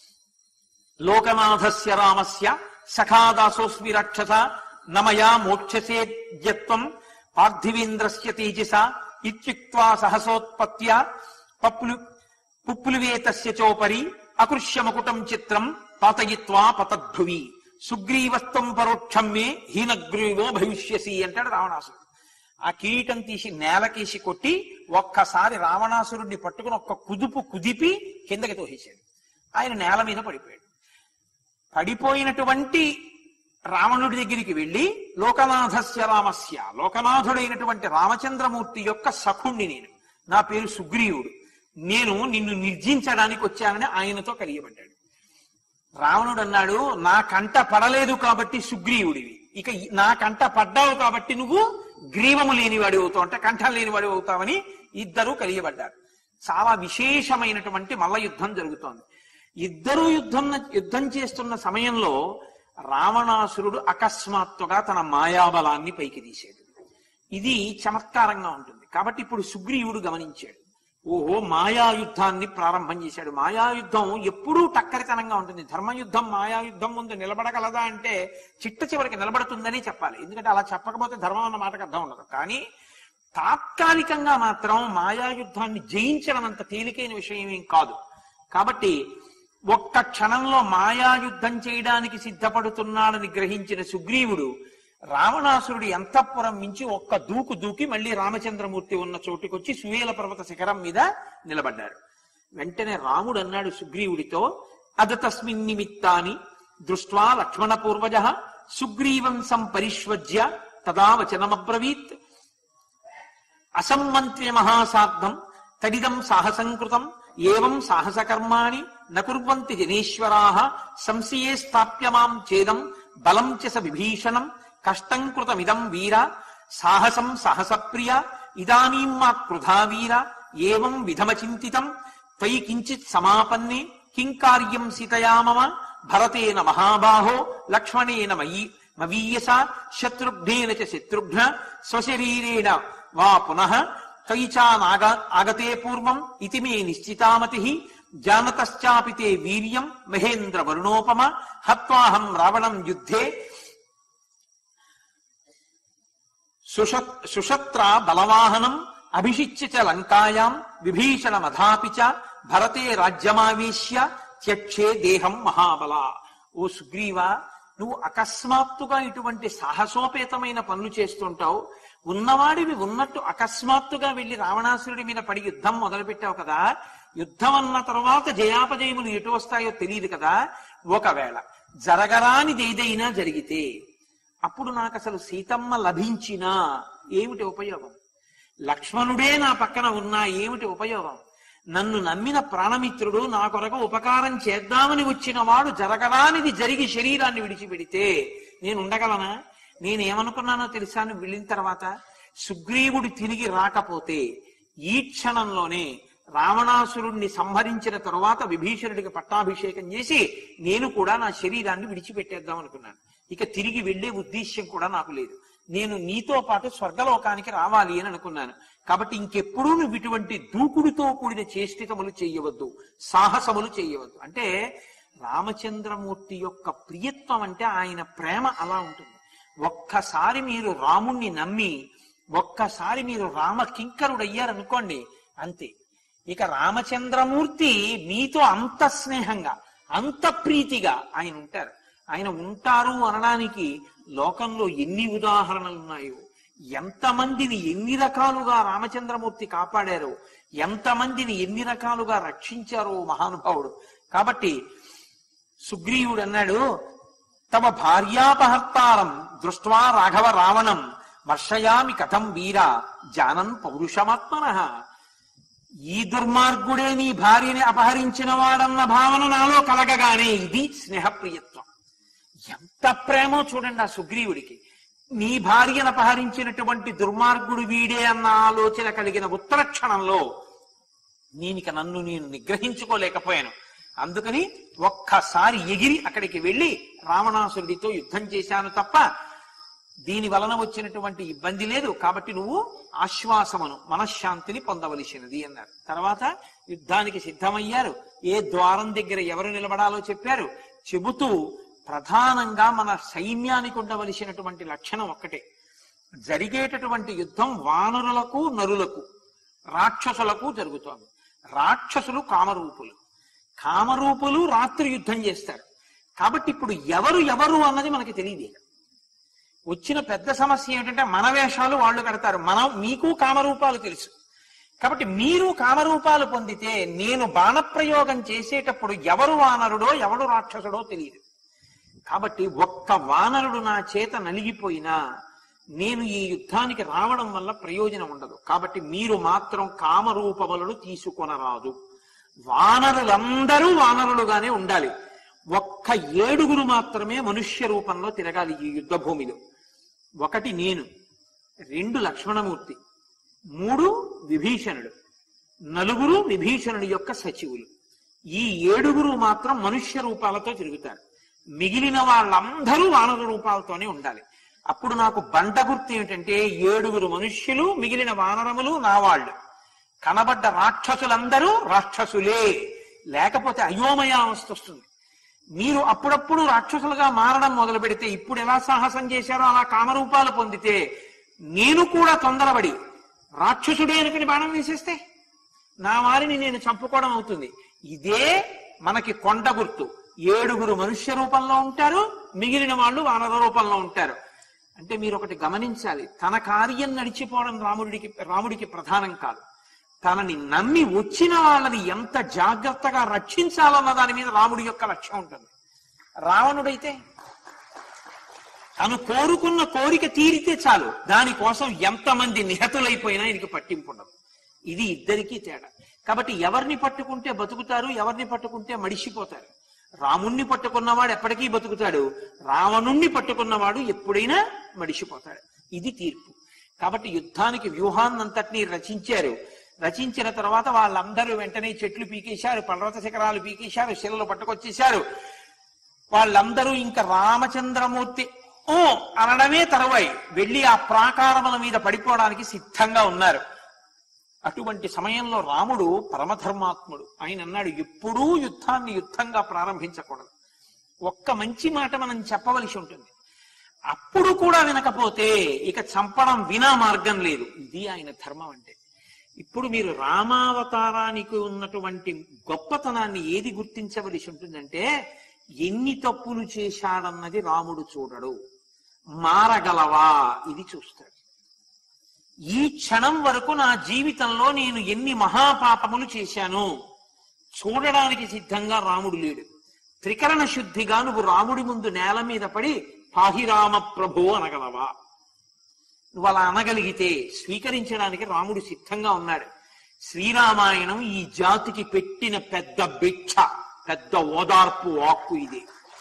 [SPEAKER 1] లోకనాథస్య రామస్య సఖాదాసోస్మి రాక్షస నమయా మోక్షసేద్యత్వం పార్థివేంద్రస్య తేజస ఇత్యుక్త్వా సహసోత్పత్య పప్పులు పుప్పులువేతస్య చోపరి అకృష్యమకుటం చిత్రం పాతయిత్వా పతద్భువి సుగ్రీవస్తం పరోక్షం మే హీనగ్రీవో భవిష్యసి అంటాడు రావణాసురుడు ఆ కిరీటం తీసి నేలకేసి కొట్టి ఒక్కసారి రావణాసురుడిని పట్టుకుని ఒక్క కుదుపు కుదిపి కిందకి తోసేశాడు ఆయన నేల మీద పడిపోయాడు పడిపోయినటువంటి రావణుడి దగ్గరికి వెళ్ళి లోకనాథస్య రామస్య లోకనాథుడైనటువంటి రామచంద్రమూర్తి యొక్క సఖుణ్ణి నేను నా పేరు సుగ్రీవుడు నేను నిన్ను నిర్జించడానికి వచ్చానని ఆయనతో కలియబడ్డాడు రావణుడు అన్నాడు నా కంట పడలేదు కాబట్టి సుగ్రీవుడివి ఇక ఈ- నా కంట పడ్డావు కాబట్టి నువ్వు గ్రీవము లేనివాడి అవుతావు అంటే కంఠం లేనివాడి అవుతావని ఇద్దరూ కలియబడ్డారు చాలా విశేషమైనటువంటి మల్ల యుద్ధం జరుగుతోంది ఇద్దరూ యుద్ధం యుద్ధం చేస్తున్న సమయంలో రావణాసురుడు అకస్మాత్తుగా తన మాయాబలాన్ని పైకి తీశాడు ఇది చమత్కారంగా ఉంటుంది కాబట్టి ఇప్పుడు సుగ్రీవుడు గమనించాడు ఓహో మాయాయుద్ధాన్ని ప్రారంభం చేశాడు మాయాయుద్ధం ఎప్పుడూ టక్కరితనంగా ఉంటుంది ధర్మయుద్ధం మాయాయుద్ధం ముందు నిలబడగలదా అంటే చిట్ట చివరికి నిలబడుతుందని చెప్పాలి ఎందుకంటే అలా చెప్పకపోతే ధర్మం అన్న మాటకు అర్థం ఉండదు కానీ తాత్కాలికంగా మాత్రం మాయాయుద్ధాన్ని జయించడం అంత తేలికైన విషయం ఏం కాదు కాబట్టి ఒక్క క్షణంలో మాయాయుద్ధం చేయడానికి సిద్ధపడుతున్నాడని గ్రహించిన సుగ్రీవుడు రావణాసురుడి అంతఃపురం మించి ఒక్క దూకు దూకి మళ్ళీ రామచంద్రమూర్తి ఉన్న చోటుకొచ్చి సువేల పర్వత శిఖరం మీద నిలబడ్డారు వెంటనే రాముడు అన్నాడు సుగ్రీవుడితో అదతస్మిన్ నిమిత్తాని దృష్ట్వా లక్ష్మణ పూర్వజ సుగ్రీవం సంపరిష్వజ్య తదా వచనమబ్రవీత్ అసమ్మంత్ర్య మహాసార్థం తడిదం సాహసంకృతం ఏవం సాహసకర్మాణి నకుర్వంతి జనేశ్వరా సంశయే స్థాప్య మాం చేదం బలం చ స విభీషణం కష్టం కృతమిదం వీర సాహసం సాహసప్రియ ఇదానీం మా కృధా వీర ఏవం విధమచింతితం త్వయి కించిత్ సమాపన్నే కిం కార్యం సీతయా మమ భరతేన మహాబాహో లక్ష్మణేన మయీ మవీయస శత్రుఘ్నేన చ శత్రుఘ్న స్వశరీరేణ వా పునః త్వయిచానాగ ఆగతే పూర్వం ఇతి మే నిశ్చితామతి జానతశ్చాపి తే వీర్యం మహేంద్ర వరుణోపమ హత్వాహం రావణం యుద్ధే సుషత్ సుషత్ర బలవాహనం అభిషిచ్య చ లంకాయాం విభీషణ మధాపి చ భరతే రాజ్యమావేశ్య త్యక్షే దేహం మహాబల ఓ సుగ్రీవ నువ్వు అకస్మాత్తుగా ఇటువంటి సాహసోపేతమైన పనులు చేస్తుంటావు ఉన్నవాడివి ఉన్నట్టు అకస్మాత్తుగా వెళ్లి రావణాసురుడి మీద పడి యుద్ధం మొదలుపెట్టావు కదా యుద్ధం అన్న తర్వాత జయాపజయములు ఎటు వస్తాయో తెలియదు కదా ఒకవేళ జరగరానిది ఏదైనా జరిగితే అప్పుడు నాకు అసలు సీతమ్మ లభించినా ఏమిటి ఉపయోగం లక్ష్మణుడే నా పక్కన ఉన్నా ఏమిటి ఉపయోగం నన్ను నమ్మిన ప్రాణమిత్రుడు నా కొరకు ఉపకారం చేద్దామని వచ్చిన వాడు జరగరానిది జరిగి శరీరాన్ని విడిచిపెడితే నేను ఉండగలనా నేనేమనుకున్నానో తెలుసా నువ్వు వెళ్ళిన తర్వాత సుగ్రీవుడు తిరిగి రాకపోతే ఈ క్షణంలోనే రావణాసురుణ్ణి సంహరించిన తరువాత విభీషణుడికి పట్టాభిషేకం చేసి నేను కూడా నా శరీరాన్ని విడిచిపెట్టేద్దాం అనుకున్నాను ఇక తిరిగి వెళ్లే ఉద్దేశ్యం కూడా నాకు లేదు నేను నీతో పాటు స్వర్గలోకానికి రావాలి అని అనుకున్నాను కాబట్టి ఇంకెప్పుడూ నువ్వు ఇటువంటి దూకుడుతో కూడిన చేష్టితములు చేయవద్దు సాహసములు చేయవద్దు అంటే రామచంద్రమూర్తి యొక్క ప్రియత్వం అంటే ఆయన ప్రేమ అలా ఉంటుంది ఒక్కసారి మీరు రాముణ్ణి నమ్మి ఒక్కసారి మీరు రామ కింకరుడయ్యారనుకోండి అంతే ఇక రామచంద్రమూర్తి మీతో అంత స్నేహంగా అంత ప్రీతిగా ఆయన ఉంటారు ఆయన ఉంటారు అనడానికి లోకంలో ఎన్ని ఉదాహరణలు ఉన్నాయో ఎంతమందిని ఎన్ని రకాలుగా రామచంద్రమూర్తి కాపాడారో ఎంతమందిని ఎన్ని రకాలుగా రక్షించారో మహానుభావుడు కాబట్టి సుగ్రీవుడు అన్నాడు తమ భార్యాపహర్తారం దృష్ట్వా రాఘవ రావణం వర్షయామి కథం వీర జానన్ పౌరుషమాత్మన ఈ దుర్మార్గుడే నీ భార్యని అపహరించిన వాడన్న భావన నాలో కలగగానే ఇది స్నేహప్రియత్వం ఎంత ప్రేమో చూడండి ఆ సుగ్రీవుడికి నీ భార్యను అపహరించినటువంటి దుర్మార్గుడు వీడే అన్న ఆలోచన కలిగిన ఉత్తర క్షణంలో నేనిక నన్ను నేను నిగ్రహించుకోలేకపోయాను అందుకని ఒక్కసారి ఎగిరి అక్కడికి వెళ్ళి రావణాసురుడితో యుద్ధం చేశాను తప్ప దీని వలన వచ్చినటువంటి ఇబ్బంది లేదు కాబట్టి నువ్వు ఆశ్వాసమును మనశ్శాంతిని పొందవలసినది అన్నారు తర్వాత యుద్ధానికి సిద్ధమయ్యారు ఏ ద్వారం దగ్గర ఎవరు నిలబడాలో చెప్పారు చెబుతూ ప్రధానంగా మన సైన్యానికి ఉండవలసినటువంటి లక్షణం ఒక్కటే జరిగేటటువంటి యుద్ధం వానరులకు నరులకు రాక్షసులకు జరుగుతోంది రాక్షసులు కామరూపులు కామరూపులు రాత్రి యుద్ధం చేస్తారు కాబట్టి ఇప్పుడు ఎవరు ఎవరు అన్నది మనకి తెలియదు వచ్చిన పెద్ద సమస్య ఏమిటంటే మన వేషాలు వాళ్ళు కడతారు మనం మీకు కామరూపాలు తెలుసు కాబట్టి మీరు కామరూపాలు పొందితే నేను బాణప్రయోగం చేసేటప్పుడు ఎవరు వానరుడో ఎవడు రాక్షసుడో తెలియదు కాబట్టి ఒక్క వానరుడు నా చేత నలిగిపోయినా నేను ఈ యుద్ధానికి రావడం వల్ల ప్రయోజనం ఉండదు కాబట్టి మీరు మాత్రం కామరూపములను తీసుకొనరాదు వానరులందరూ వానరులుగానే ఉండాలి ఒక్క ఏడుగురు మాత్రమే మనుష్య రూపంలో తిరగాలి ఈ యుద్ధ భూమిలో ఒకటి నేను రెండు లక్ష్మణమూర్తి మూడు విభీషణుడు నలుగురు విభీషణుడి యొక్క సచివులు ఈ ఏడుగురు మాత్రం మనుష్య రూపాలతో తిరుగుతారు మిగిలిన వాళ్ళందరూ వానర రూపాలతోనే ఉండాలి అప్పుడు నాకు బండ గుర్తు ఏమిటంటే ఏడుగురు మనుష్యులు మిగిలిన వానరములు నా వాళ్ళు కనబడ్డ రాక్షసులందరూ రాక్షసులే లేకపోతే అయోమయావస్థ వస్తుంది మీరు అప్పుడప్పుడు రాక్షసులుగా మారడం మొదలు పెడితే ఇప్పుడు ఎలా సాహసం చేశారో అలా కామరూపాలు పొందితే నేను కూడా తొందరపడి రాక్షసుడే అనుకుని బాణం వేసేస్తే నా వారిని నేను చంపుకోవడం అవుతుంది ఇదే మనకి కొండ గుర్తు ఏడుగురు మనుష్య రూపంలో ఉంటారు మిగిలిన వాళ్ళు వానర రూపంలో ఉంటారు అంటే మీరు ఒకటి గమనించాలి తన కార్యం నడిచిపోవడం రాముడికి రాముడికి ప్రధానం కాదు తనని నమ్మి వచ్చిన వాళ్ళని ఎంత జాగ్రత్తగా రక్షించాలన్న దాని మీద రాముడి యొక్క లక్ష్యం ఉంటుంది రావణుడైతే తను కోరుకున్న కోరిక తీరితే చాలు దానికోసం ఎంతమంది నిహతులైపోయినా ఆయనకి పట్టింపు ఉండదు ఇది ఇద్దరికీ తేడా కాబట్టి ఎవరిని పట్టుకుంటే బతుకుతారు ఎవరిని పట్టుకుంటే మడిసిపోతారు రాముణ్ణి పట్టుకున్నవాడు ఎప్పటికీ బతుకుతాడు రావణుణ్ణి పట్టుకున్నవాడు ఎప్పుడైనా మడిసిపోతాడు ఇది తీర్పు కాబట్టి యుద్ధానికి వ్యూహాన్నంతటినీ రచించారు రచించిన తర్వాత వాళ్ళందరూ వెంటనే చెట్లు పీకేశారు పర్వత శిఖరాలు పీకేశారు శిలలు పట్టుకొచ్చేశారు వాళ్ళందరూ ఇంకా రామచంద్రమూర్తి ఓ అనడమే తరువాయి వెళ్ళి ఆ ప్రాకారముల మీద పడిపోవడానికి సిద్ధంగా ఉన్నారు అటువంటి సమయంలో రాముడు పరమధర్మాత్ముడు ఆయన అన్నాడు ఎప్పుడూ యుద్ధాన్ని యుద్ధంగా ప్రారంభించకూడదు ఒక్క మంచి మాట మనం చెప్పవలసి ఉంటుంది అప్పుడు కూడా వినకపోతే ఇక చంపడం వినా మార్గం లేదు ఇది ఆయన ధర్మం అంటే ఇప్పుడు మీరు రామావతారానికి ఉన్నటువంటి గొప్పతనాన్ని ఏది గుర్తించవలసి ఉంటుందంటే ఎన్ని తప్పులు చేశాడన్నది రాముడు చూడడు మారగలవా ఇది చూస్తాడు ఈ క్షణం వరకు నా జీవితంలో నేను ఎన్ని మహాపాపములు చేశాను చూడడానికి సిద్ధంగా రాముడు లేడు త్రికరణ శుద్ధిగా నువ్వు రాముడి ముందు నేల మీద పడి పాహిరామ ప్రభు అనగలవా నువ్వు అలా అనగలిగితే స్వీకరించడానికి రాముడు సిద్ధంగా ఉన్నాడు శ్రీరామాయణం ఈ జాతికి పెట్టిన పెద్ద భిక్ష పెద్ద ఓదార్పు వాక్కు ఇది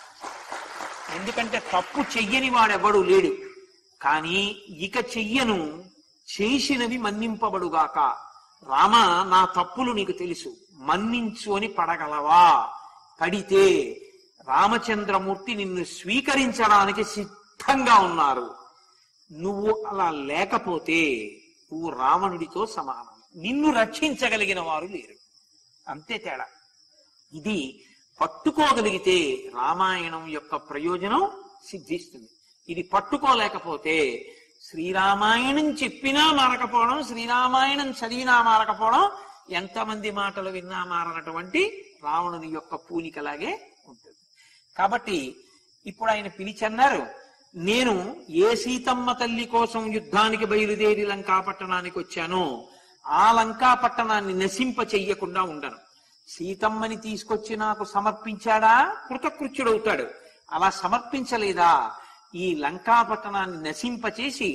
[SPEAKER 1] ఎందుకంటే తప్పు చెయ్యని వాడెవడు లేడు కానీ ఇక చెయ్యను చేసినవి మన్నింపబడుగాక రామ నా తప్పులు నీకు తెలుసు మన్నించు అని పడగలవా పడితే రామచంద్రమూర్తి నిన్ను స్వీకరించడానికి సిద్ధంగా ఉన్నారు నువ్వు అలా లేకపోతే నువ్వు రావణుడితో సమానం నిన్ను రక్షించగలిగిన వారు లేరు అంతే తేడా ఇది పట్టుకోగలిగితే రామాయణం యొక్క ప్రయోజనం సిద్ధిస్తుంది ఇది పట్టుకోలేకపోతే శ్రీరామాయణం చెప్పినా మారకపోవడం శ్రీరామాయణం చదివినా మారకపోవడం ఎంతమంది మాటలు విన్నా మారనటువంటి రావణుని యొక్క పూనికలాగే ఉంటుంది కాబట్టి ఇప్పుడు ఆయన పిలిచన్నారు నేను ఏ సీతమ్మ తల్లి కోసం యుద్ధానికి బయలుదేరి లంకా పట్టణానికి వచ్చానో ఆ లంకా పట్టణాన్ని నశింప చెయ్యకుండా ఉండను సీతమ్మని తీసుకొచ్చి నాకు సమర్పించాడా కృతకృత్యుడవుతాడు అలా సమర్పించలేదా ఈ లంకా పట్టణాన్ని నశింపచేసి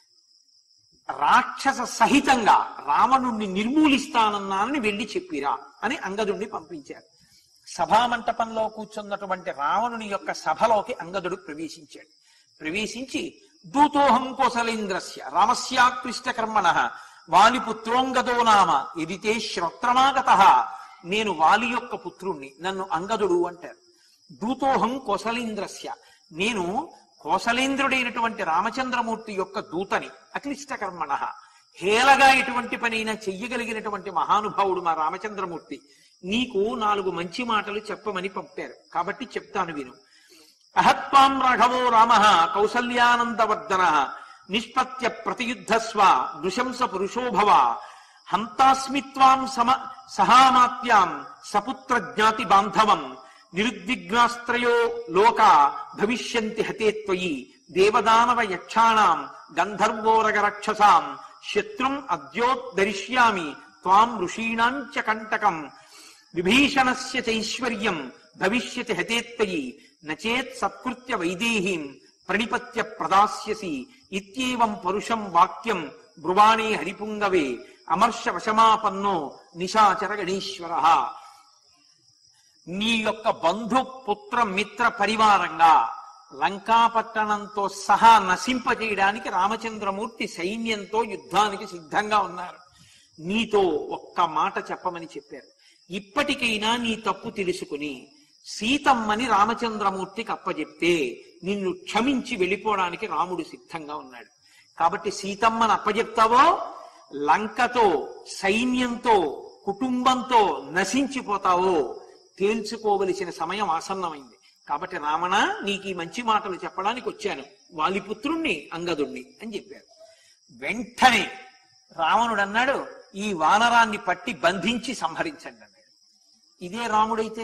[SPEAKER 1] రాక్షస సహితంగా రావణుణ్ణి నిర్మూలిస్తానన్నానని వెళ్ళి చెప్పిరా అని అంగదుణ్ణి పంపించారు సభామంటపంలో కూర్చున్నటువంటి రావణుని యొక్క సభలోకి అంగదుడు ప్రవేశించాడు ప్రవేశించి దూతోహం కోసలేంద్రస్య రామస్యాకృష్ట కర్మణ వాలిపుత్రోంగదో నామ ఎదితే శ్రోత్రమాగత నేను వాలి యొక్క పుత్రుణ్ణి నన్ను అంగదుడు అంటారు దూతోహం కోసలేంద్రస్య నేను కోసలేంద్రుడైనటువంటి రామచంద్రమూర్తి యొక్క దూతని అక్లిష్ట కర్మణ హేళగా ఎటువంటి పనైనా చెయ్యగలిగినటువంటి మహానుభావుడు మా రామచంద్రమూర్తి నీకు నాలుగు మంచి మాటలు చెప్పమని పంపారు కాబట్టి చెప్తాను విను అహత్వాం రాఘవో రామ కౌసల్యానందవర్ధన నిష్పత్య ప్రతియుద్ధస్వ నృశంస పురుషోభవ హంతాస్మిత్వాం సమ సహామాత్యాం సపుత్ర జ్ఞాతి బాంధవం నిరుద్విగ్నాస్త్రయో లోక భవిష్యంతి హతే త్వయి దేవదానవ యక్షాణం గంధర్వోరగ రక్షసాం శత్రుం అద్యోద్ధరిష్యామి త్వాం ఋషీణాంచ కంటకం విభీషణస్య చైశ్వర్యం భవిష్యతి హతేత్తయి నచేత్ సత్కృత్య వైదేహీం ప్రణిపత్య ప్రదాస్యసి ఇత్యేవం పరుషం వాక్యం బ్రువాణే హరిపుంగవే అమర్ష వశమాపన్నో నిశాచర గణేశ్వర నీ యొక్క బంధు పుత్ర మిత్ర పరివారంగా లంకాపట్టణంతో సహా నశింపజేయడానికి రామచంద్రమూర్తి సైన్యంతో యుద్ధానికి సిద్ధంగా ఉన్నారు నీతో ఒక్క మాట చెప్పమని చెప్పారు ఇప్పటికైనా నీ తప్పు తెలుసుకుని సీతమ్మని రామచంద్రమూర్తికి అప్పచెప్తే నిన్ను క్షమించి వెళ్ళిపోవడానికి రాముడు సిద్ధంగా ఉన్నాడు కాబట్టి సీతమ్మని అప్పచెప్తావో లంకతో సైన్యంతో కుటుంబంతో నశించిపోతావో తేల్చుకోవలసిన సమయం ఆసన్నమైంది కాబట్టి రావణ నీకు ఈ మంచి మాటలు చెప్పడానికి వచ్చాను వాలిపుత్రుణ్ణి అంగదుణ్ణి అని చెప్పారు వెంటనే రావణుడు అన్నాడు ఈ వానరాన్ని పట్టి బంధించి సంహరించండి అన్నాడు ఇదే రాముడైతే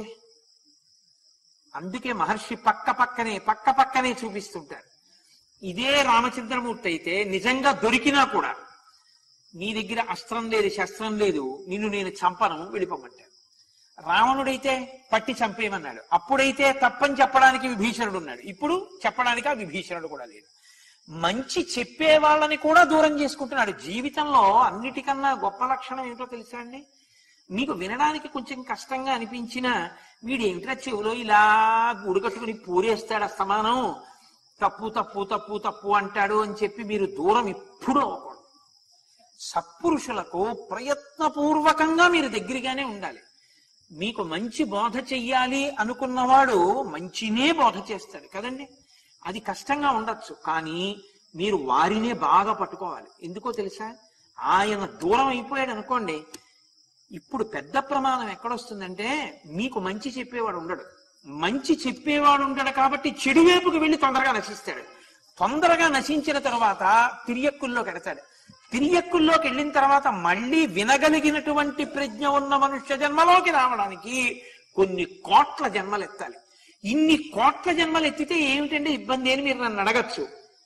[SPEAKER 1] అందుకే మహర్షి పక్క పక్కనే పక్క పక్కనే చూపిస్తుంటారు ఇదే రామచంద్రమూర్తి అయితే నిజంగా దొరికినా కూడా నీ దగ్గర అస్త్రం లేదు శస్త్రం లేదు నిన్ను నేను చంపను వెళ్ళిపోమంటాడు రావణుడైతే పట్టి చంపేయమన్నాడు అప్పుడైతే తప్పని చెప్పడానికి విభీషణుడు ఉన్నాడు ఇప్పుడు చెప్పడానికి ఆ విభీషణుడు కూడా లేడు మంచి చెప్పే వాళ్ళని కూడా దూరం చేసుకుంటున్నాడు జీవితంలో అన్నిటికన్నా గొప్ప లక్షణం ఏమిటో తెలుసా అండి మీకు వినడానికి కొంచెం కష్టంగా అనిపించినా వీడు ఏమిట్రా చెవిలో ఇలా గుడి కట్టుకుని పూరేస్తాడు అస్తమానం తప్పు తప్పు తప్పు తప్పు అంటాడు అని చెప్పి మీరు దూరం ఎప్పుడూ అవ్వకూడదు సత్పురుషులకు ప్రయత్నపూర్వకంగా మీరు దగ్గరగానే ఉండాలి మీకు మంచి బోధ చెయ్యాలి అనుకున్నవాడు మంచినే బోధ చేస్తాడు కదండి అది కష్టంగా ఉండొచ్చు కానీ మీరు వారినే బాగా పట్టుకోవాలి ఎందుకో తెలుసా ఆయన దూరం అయిపోయాడు అనుకోండి ఇప్పుడు పెద్ద ప్రమాదం ఎక్కడొస్తుందంటే మీకు మంచి చెప్పేవాడు ఉండడు మంచి చెప్పేవాడు ఉండడు కాబట్టి చెడు వైపుకు వెళ్ళి తొందరగా నశిస్తాడు తొందరగా నశించిన తర్వాత తిరియక్కుల్లో కడతాడు తిరియక్కుల్లోకి వెళ్ళిన తర్వాత మళ్ళీ వినగలిగినటువంటి ప్రజ్ఞ ఉన్న మనుష్య జన్మలోకి రావడానికి కొన్ని కోట్ల జన్మలు ఎత్తాలి ఇన్ని కోట్ల జన్మలు ఎత్తితే ఏమిటంటే ఇబ్బంది అని మీరు నన్ను అడగచ్చు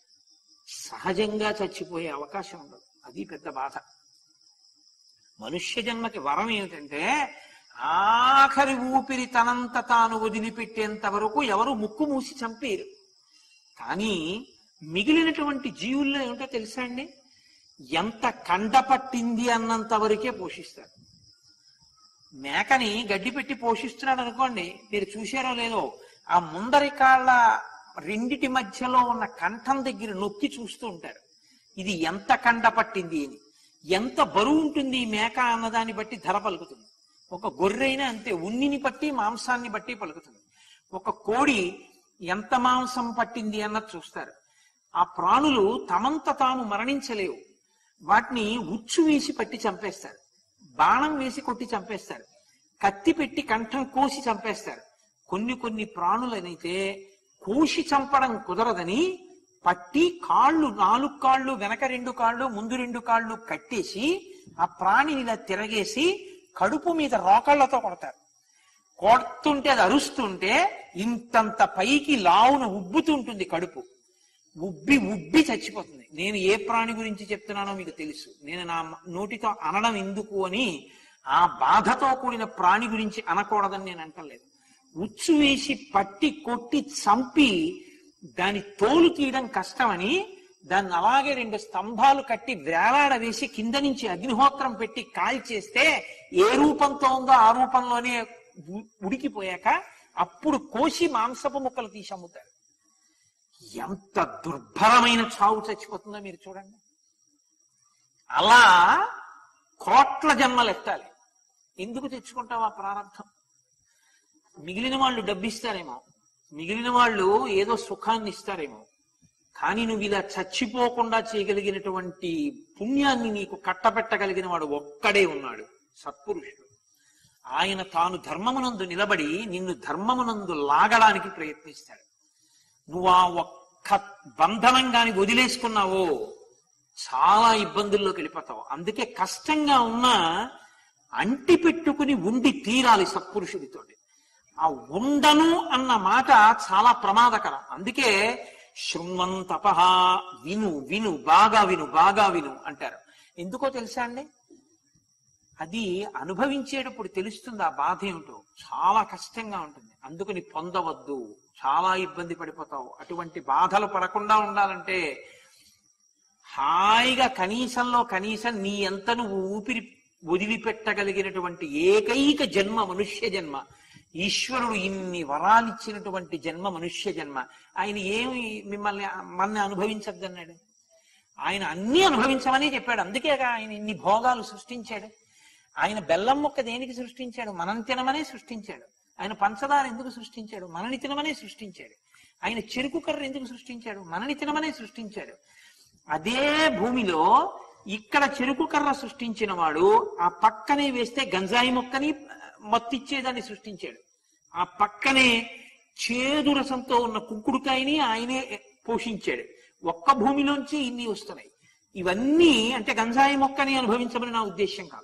[SPEAKER 1] సహజంగా చచ్చిపోయే అవకాశం ఉండదు అది పెద్ద బాధ మనుష్య జన్మకి వరం ఏమిటంటే ఆఖరి ఊపిరి తనంత తాను వదిలిపెట్టేంత వరకు ఎవరు ముక్కు మూసి చంపేరు కానీ మిగిలినటువంటి జీవుల్లో ఏమిటో తెలుసా అండి ఎంత కండ పట్టింది అన్నంత వరకే పోషిస్తారు మేకని గడ్డి పెట్టి పోషిస్తున్నాడు అనుకోండి మీరు చూశారో లేదో ఆ ముందరి కాళ్ళ రెండిటి మధ్యలో ఉన్న కంఠం దగ్గర నొక్కి చూస్తూ ఉంటారు ఇది ఎంత కండ పట్టింది అని ఎంత బరువు ఉంటుంది ఈ మేక అన్నదాన్ని బట్టి ధర పలుకుతుంది ఒక గొర్రెైనా అంతే ఉన్నిని బట్టి మాంసాన్ని బట్టి పలుకుతుంది ఒక కోడి ఎంత మాంసం పట్టింది అన్నది చూస్తారు ఆ ప్రాణులు తమంత తాము మరణించలేవు వాటిని ఉచ్చు వేసి పట్టి చంపేస్తారు బాణం వేసి కొట్టి చంపేస్తారు కత్తి పెట్టి కంఠం కోసి చంపేస్తారు కొన్ని కొన్ని ప్రాణులనైతే కోసి చంపడం కుదరదని పట్టి కాళ్ళు నాలుగు కాళ్ళు వెనక రెండు కాళ్ళు ముందు రెండు కాళ్ళు కట్టేసి ఆ ప్రాణిని ఇలా తిరగేసి కడుపు మీద రోకళ్లతో కొడతారు కొడుతుంటే అది అరుస్తుంటే ఇంతంత పైకి లావున ఉబ్బుతుంటుంది కడుపు ఉబ్బి ఉబ్బి చచ్చిపోతుంది నేను ఏ ప్రాణి గురించి చెప్తున్నానో మీకు తెలుసు నేను నా నోటితో అనడం ఎందుకు అని ఆ బాధతో కూడిన ప్రాణి గురించి అనకూడదని నేను అంటలేదు ఉచ్చు వేసి పట్టి కొట్టి చంపి దాని తోలు తీయడం కష్టమని దాన్ని అలాగే రెండు స్తంభాలు కట్టి వేలాడ వేసి కింద నుంచి అగ్నిహోత్రం పెట్టి కాల్చేస్తే ఏ రూపంతో ఉందో ఆ రూపంలోనే ఉ- ఉడికిపోయాక అప్పుడు కోసి మాంసపు ముక్కలు తీసి అమ్ముతారు ఎంత దుర్భరమైన చావు చచ్చిపోతుందో మీరు చూడండి అలా కోట్ల జన్మలు ఎత్తాలి ఎందుకు తెచ్చుకుంటావు ఆ ప్రారంభం మిగిలిన వాళ్ళు డబ్బిస్తారేమో మిగిలిన వాళ్ళు ఏదో సుఖాన్ని ఇస్తారేమో కానీ నువ్వు ఇలా చచ్చిపోకుండా చేయగలిగినటువంటి పుణ్యాన్ని నీకు కట్టబెట్టగలిగిన వాడు ఒక్కడే ఉన్నాడు సత్పురుషుడు ఆయన తాను ధర్మమునందు నిలబడి నిన్ను ధర్మమునందు లాగడానికి ప్రయత్నిస్తాడు నువ్వు ఆ ఒక్క బంధనం గాని వదిలేసుకున్నావో చాలా ఇబ్బందుల్లోకి వెళ్ళిపోతావు అందుకే కష్టంగా ఉన్నా అంటి పెట్టుకుని ఉండి తీరాలి సత్పురుషుడితోటి ఆ ఉండను అన్న మాట చాలా ప్రమాదకరం అందుకే శృణ్వంతప విను విను బాగా విను బాగా విను అంటారు ఎందుకో తెలుసా అండి అది అనుభవించేటప్పుడు తెలుస్తుంది ఆ బాధ ఏమిటో చాలా కష్టంగా ఉంటుంది అందుకని పొందవద్దు చాలా ఇబ్బంది పడిపోతావు అటువంటి బాధలు పడకుండా ఉండాలంటే హాయిగా కనీసంలో కనీసం నీ అంత నువ్వు ఊపిరి వదిలిపెట్టగలిగినటువంటి ఏకైక జన్మ మనుష్య జన్మ ఈశ్వరుడు ఇన్ని వరాలిచ్చినటువంటి జన్మ మనుష్య జన్మ ఆయన ఏమి మిమ్మల్ని మన అనుభవించద్దన్నాడు ఆయన అన్ని అనుభవించమని చెప్పాడు అందుకేగా ఆయన ఇన్ని భోగాలు సృష్టించాడు ఆయన బెల్లం మొక్క దేనికి సృష్టించాడు మనం తినమనే సృష్టించాడు ఆయన పంచదార ఎందుకు సృష్టించాడు మనని తినమనే సృష్టించాడు ఆయన చెరుకు కర్ర ఎందుకు సృష్టించాడు మనని తినమనే సృష్టించాడు అదే భూమిలో ఇక్కడ చెరుకు కర్ర సృష్టించిన వాడు ఆ పక్కనే వేస్తే గంజాయి మొక్కని మత్తిచ్చేదాన్ని సృష్టించాడు ఆ పక్కనే చేదు రసంతో ఉన్న కుంకుడుకాయని ఆయనే పోషించాడు ఒక్క భూమిలోంచి ఇన్ని వస్తున్నాయి ఇవన్నీ అంటే గంజాయి మొక్కని అనుభవించమని నా ఉద్దేశం కాదు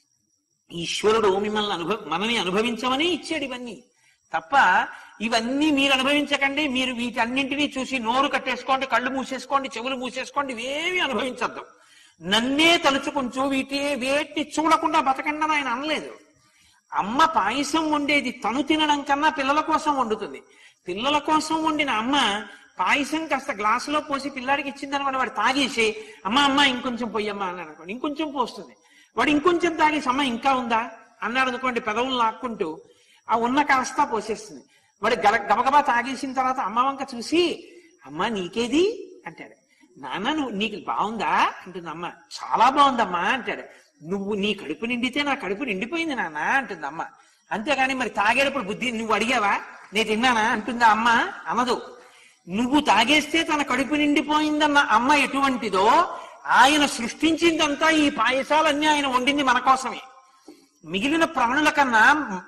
[SPEAKER 1] ఈశ్వరుడు మిమ్మల్ని అనుభవ మనని అనుభవించమని ఇచ్చాడు ఇవన్నీ తప్ప ఇవన్నీ మీరు అనుభవించకండి మీరు వీటన్నింటినీ చూసి నోరు కట్టేసుకోండి కళ్ళు మూసేసుకోండి చెవులు మూసేసుకోండి ఇవేమి అనుభవించద్దు నన్నే తలుచుకుంటూ వీటి వేటిని చూడకుండా బతకండి అని ఆయన అనలేదు అమ్మ పాయసం వండేది తను తినడం కన్నా పిల్లల కోసం వండుతుంది పిల్లల కోసం వండిన అమ్మ పాయసం కాస్త గ్లాసులో పోసి పిల్లాడికి ఇచ్చిందనమాట వాడు తాగేసి అమ్మ అమ్మ ఇంకొంచెం పొయ్యమ్మా అన్నాడు అనుకోండి ఇంకొంచెం పోస్తుంది వాడు ఇంకొంచెం తాగేసి అమ్మ ఇంకా ఉందా అన్నాడు అనుకోండి పెదవులు లాక్కుంటూ ఆ ఉన్న కాస్త పోసేస్తుంది వాడు గల గబగబా తాగేసిన తర్వాత అమ్మ వంక చూసి అమ్మ నీకేది అంటాడు నాన్న నువ్వు నీకు బాగుందా అంటుంది అమ్మ చాలా బాగుందమ్మా అంటాడు నువ్వు నీ కడుపు నిండితే నా కడుపు నిండిపోయింది నాన్న అంటుంది అమ్మ అంతేగాని మరి తాగేటప్పుడు బుద్ధి నువ్వు అడిగావా నేను తిన్నానా అంటుందా అమ్మ అనదు నువ్వు తాగేస్తే తన కడుపు నిండిపోయిందన్న అమ్మ ఎటువంటిదో ఆయన సృష్టించిందంతా ఈ పాయసాలన్నీ ఆయన వండింది మన కోసమే మిగిలిన ప్రాణుల కన్నా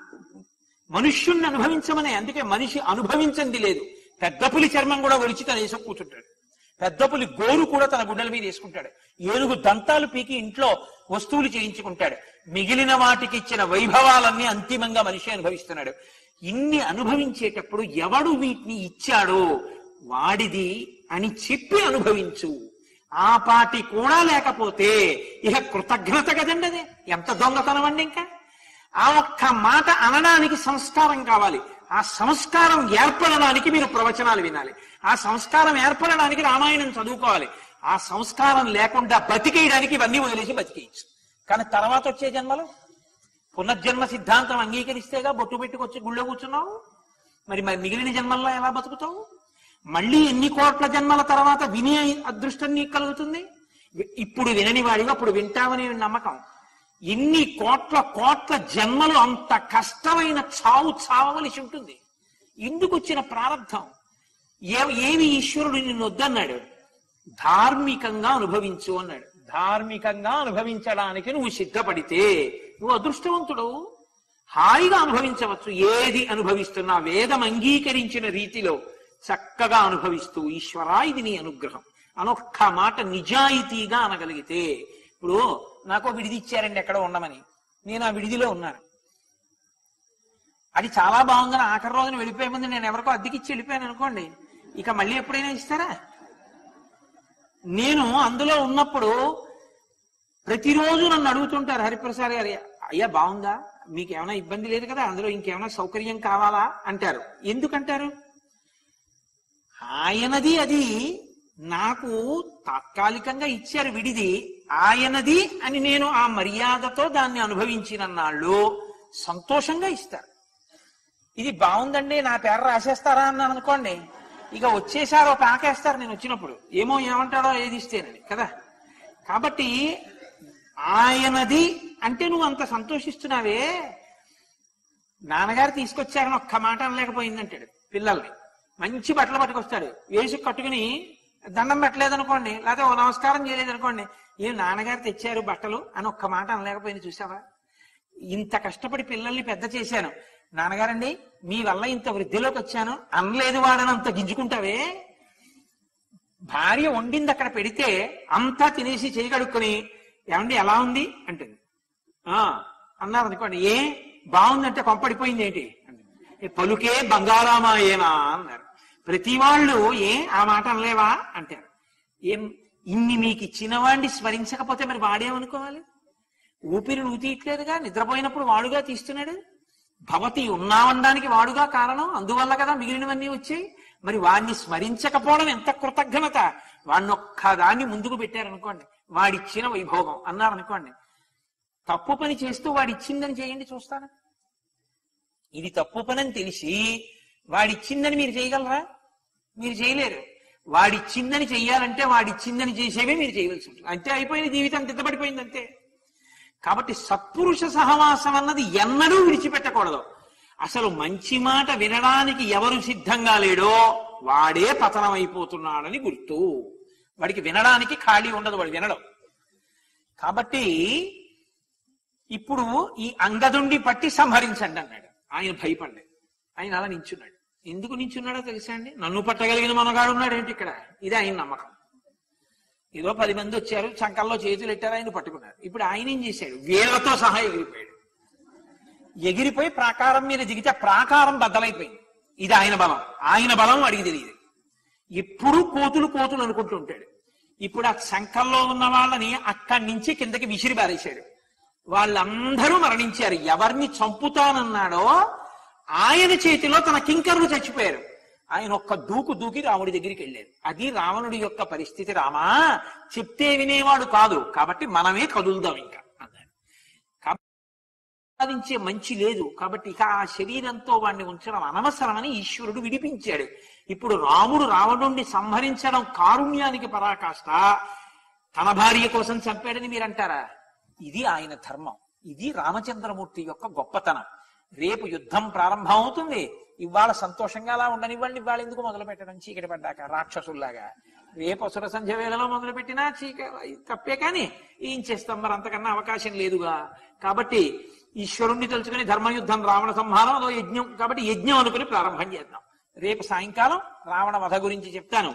[SPEAKER 1] మనుష్యుణ్ణి అనుభవించమనే అందుకే మనిషి అనుభవించంది లేదు పెద్ద పులి చర్మం కూడా ఒలిచి తన వేసుకు కూర్చుంటాడు పెద్ద పులి గోరు కూడా తన గుడ్డల మీద వేసుకుంటాడు ఏనుగు దంతాలు పీకి ఇంట్లో వస్తువులు చేయించుకుంటాడు మిగిలిన వాటికి ఇచ్చిన వైభవాలన్నీ అంతిమంగా మనిషి అనుభవిస్తున్నాడు ఇన్ని అనుభవించేటప్పుడు ఎవడు వీటిని ఇచ్చాడో వాడిది అని చెప్పి అనుభవించు ఆ పాటి కూడా లేకపోతే ఇక కృతజ్ఞత కదండి అది ఎంత దొంగతనం అండి ఇంకా ఆ ఒక్క మాట అనడానికి సంస్కారం కావాలి ఆ సంస్కారం ఏర్పడడానికి మీరు ప్రవచనాలు వినాలి ఆ సంస్కారం ఏర్పడడానికి రామాయణం చదువుకోవాలి ఆ సంస్కారం లేకుండా బతికేయడానికి ఇవన్నీ వదిలేసి బతికేయచ్చు కానీ తర్వాత వచ్చే జన్మలు పునర్జన్మ సిద్ధాంతం అంగీకరిస్తేగా బొట్టు పెట్టుకొచ్చి గుళ్ళో కూర్చున్నావు మరి మరి మిగిలిన జన్మల్లో ఎలా బతుకుతావు మళ్ళీ ఎన్ని కోట్ల జన్మల తర్వాత వినే అదృష్టం నీకు కలుగుతుంది ఇప్పుడు వినని వాడిగా అప్పుడు వింటామనే నమ్మకం ఇన్ని కోట్ల కోట్ల జన్మలు అంత కష్టమైన చావు చావవలసి ఉంటుంది ఎందుకు వచ్చిన ప్రారంధం ఏ ఏమి ఈశ్వరుడు నిన్ను వద్దన్నాడు ధార్మికంగా అనుభవించు అన్నాడు ధార్మికంగా అనుభవించడానికి నువ్వు సిద్ధపడితే నువ్వు అదృష్టవంతుడు హాయిగా అనుభవించవచ్చు ఏది అనుభవిస్తున్నా వేదం అంగీకరించిన రీతిలో చక్కగా అనుభవిస్తూ ఈశ్వరా ఇది నీ అనుగ్రహం అనొక్క మాట నిజాయితీగా అనగలిగితే ఇప్పుడు నాకు విడిది ఇచ్చారండి ఎక్కడ ఉండమని నేను ఆ విడిదిలో ఉన్నాను అది చాలా బాగుందని ఆఖరి రోజున వెళ్ళిపోయే ముందు నేను ఎవరికో అద్దెకిచ్చి వెళ్ళిపోయాను అనుకోండి ఇక మళ్ళీ ఎప్పుడైనా ఇస్తారా నేను అందులో ఉన్నప్పుడు ప్రతిరోజు నన్ను అడుగుతుంటారు హరిప్రసాద్ గారు అయ్యా బాగుందా మీకు ఏమైనా ఇబ్బంది లేదు కదా అందులో ఇంకేమైనా సౌకర్యం కావాలా అంటారు ఎందుకంటారు ఆయనది అది నాకు తాత్కాలికంగా ఇచ్చారు విడిది ఆయనది అని నేను ఆ మర్యాదతో దాన్ని అనుభవించిన నాళ్ళు సంతోషంగా ఇస్తారు ఇది బాగుందండి నా పేరు రాసేస్తారా అన్నాను అనుకోండి ఇక వచ్చేసారు ఒక ఆకేస్తారు నేను వచ్చినప్పుడు ఏమో ఏమంటాడో ఏది ఇస్తేనని కదా కాబట్టి ఆయనది అంటే నువ్వు అంత సంతోషిస్తున్నావే నాన్నగారు తీసుకొచ్చారని ఒక్క మాట అనలేకపోయిందంటాడు పిల్లల్ని మంచి బట్టలు పట్టుకొస్తాడు వేసి కట్టుకుని దండం పెట్టలేదు అనుకోండి లేకపోతే ఓ నమస్కారం చేయలేదు అనుకోండి ఏం నాన్నగారు తెచ్చారు బట్టలు అని ఒక్క మాట అనలేకపోయింది చూసావా ఇంత కష్టపడి పిల్లల్ని పెద్ద చేశాను నాన్నగారండి మీ వల్ల ఇంత వృద్ధిలోకి వచ్చాను అనలేదు వాడని అంత గింజుకుంటావే భార్య వండింది అక్కడ పెడితే అంతా తినేసి చేయి కడుక్కొని ఏమండి ఎలా ఉంది అంటుంది ఆ అన్నారు అనుకోండి ఏ బాగుందంటే కొంపడిపోయింది ఏంటి అంటుంది. "ఏ, పలుకే బంగారామాయేనా అన్నారు ప్రతి వాళ్ళు ఏ ఆ మాట అనలేవా అంటారు ఏం ఇన్ని మీకు ఇచ్చిన వాడిని స్మరించకపోతే మరి వాడేమనుకోవాలి ఊపిరిని ఊతీయట్లేదుగా నిద్రపోయినప్పుడు వాడుగా తీస్తున్నాడు భవతి ఉన్నావనడానికి వాడుగా కారణం అందువల్ల కదా మిగిలినవన్నీ వచ్చాయి మరి వాడిని స్మరించకపోవడం ఎంత కృతజ్ఞత వాడిని ఒక్కదాన్ని ముందుకు పెట్టారనుకోండి వాడిచ్చిన వైభోగం అన్నారనుకోండి తప్పు పని చేస్తూ వాడిచ్చిందని చేయండి చూస్తాను ఇది తప్పు పని అని తెలిసి వాడిచ్చిందని మీరు చేయగలరా మీరు చేయలేరు వాడిచ్చిందని చెయ్యాలంటే వాడిచ్చిందని చేసేవే మీరు చేయవలసి ఉంటుంది అంతే అయిపోయిన జీవితం తిద్దపడిపోయింది అంతే కాబట్టి సత్పురుష సహవాసం అన్నది ఎన్నడూ విడిచిపెట్టకూడదు అసలు మంచి మాట వినడానికి ఎవరు సిద్ధంగా లేడో వాడే పతనమైపోతున్నాడని గుర్తు వాడికి వినడానికి ఖాళీ ఉండదు వాడు వినడం కాబట్టి ఇప్పుడు ఈ అంగదుండి పట్టి సంహరించండి అన్నాడు ఆయన భయపడలేదు ఆయన అలా నించున్నాడు ఎందుకు నించున్నాడో తెలుసా అండి నన్ను పట్టగలిగిన మనగాడు ఉన్నాడు ఏంటి ఇక్కడ ఇది ఆయన నమ్మకం ఏదో పది మంది వచ్చారు చంకల్లో చేతులు ఎట్టారు ఆయన పట్టుకున్నారు ఇప్పుడు ఆయన ఏం చేశాడు వీళ్ళతో సహా ఎగిరిపోయాడు ఎగిరిపోయి ప్రాకారం మీద దిగితే ప్రాకారం బద్దలైపోయింది ఇది ఆయన బలం ఆయన బలం అడిగి తెలియదు ఎప్పుడు కోతులు కోతులు అనుకుంటుంటాడు ఇప్పుడు ఆ శంఖంలో ఉన్న వాళ్ళని అక్కడి నుంచి కిందకి విసిరి పారేశాడు వాళ్ళందరూ మరణించారు ఎవరిని చంపుతానన్నాడో ఆయన చేతిలో తన కింకరులు చచ్చిపోయారు ఆయన ఒక్క దూకు దూకి రాముడి దగ్గరికి వెళ్ళారు అది రావణుడి యొక్క పరిస్థితి రామా చెప్తే వినేవాడు కాదు కాబట్టి మనమే కదులుదాం ఇంకా అన్నాడు కాబట్టి సాధించే మంచి లేదు కాబట్టి ఇక ఆ శరీరంతో వాడిని ఉంచడం అనవసరమని ఈశ్వరుడు విడిపించాడు ఇప్పుడు రాముడు రావణుణ్ణి సంహరించడం కారుణ్యానికి పరాకాష్ట తన భార్య కోసం చంపాడని మీరంటారా ఇది ఆయన ధర్మం ఇది రామచంద్రమూర్తి యొక్క గొప్పతనం రేపు యుద్ధం ప్రారంభం అవుతుంది ఇవాళ సంతోషంగా అలా ఉండనివ్వండి ఇవాళ ఎందుకు మొదలు పెట్టడం చీకటి పడ్డాక రాక్షసుల్లాగా రేపు అసుర సంధ్య వేళలో మొదలు పెట్టినా చీక తప్పే కానీ ఏం చేస్తాం మరి అంతకన్నా అవకాశం లేదుగా కాబట్టి ఈశ్వరుణ్ణి తలుచుకుని ధర్మయుద్ధం రావణ సంహారం అదో యజ్ఞం కాబట్టి యజ్ఞం అనుకుని ప్రారంభం చేద్దాం రేపు సాయంకాలం రావణ వధ గురించి చెప్తాను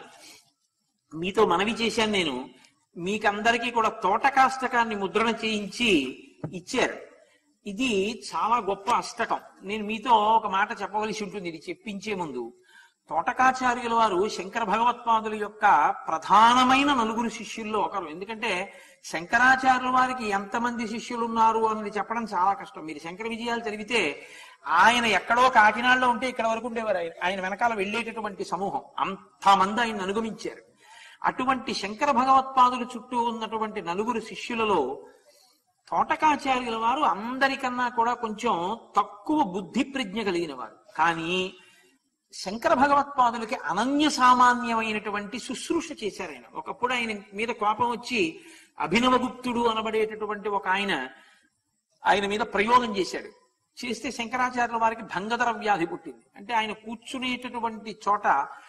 [SPEAKER 1] మీతో మనవి చేశాను నేను మీకందరికీ కూడా తోటకాష్టకాన్ని ముద్రణ చేయించి ఇచ్చారు ఇది చాలా గొప్ప అష్టకం నేను మీతో ఒక మాట చెప్పవలసి ఉంటుంది ఇది చెప్పించే ముందు తోటకాచార్యుల వారు శంకర భగవత్పాదుల యొక్క ప్రధానమైన నలుగురు శిష్యుల్లో ఒకరు ఎందుకంటే శంకరాచార్యుల వారికి ఎంతమంది శిష్యులు ఉన్నారు అన్నది చెప్పడం చాలా కష్టం మీరు శంకర విజయాలు చదివితే ఆయన ఎక్కడో కాకినాడలో ఉంటే ఇక్కడ వరకు ఉండేవారు ఆయన ఆయన వెనకాల వెళ్ళేటటువంటి సమూహం అంతమంది ఆయన అనుగమించారు అటువంటి శంకర భగవత్పాదుల చుట్టూ ఉన్నటువంటి నలుగురు శిష్యులలో తోటకాచార్యుల వారు అందరికన్నా కూడా కొంచెం తక్కువ బుద్ధి ప్రజ్ఞ కలిగిన వారు కానీ శంకర భగవత్పాదులకి అనన్య సామాన్యమైనటువంటి శుశ్రూష చేశారు ఆయన ఒకప్పుడు ఆయన మీద కోపం వచ్చి అభినవగుప్తుడు అనబడేటటువంటి ఒక ఆయన ఆయన మీద ప్రయోగం చేశాడు చేస్తే శంకరాచార్యుల వారికి భంగధర వ్యాధి పుట్టింది అంటే ఆయన కూర్చునేటటువంటి చోట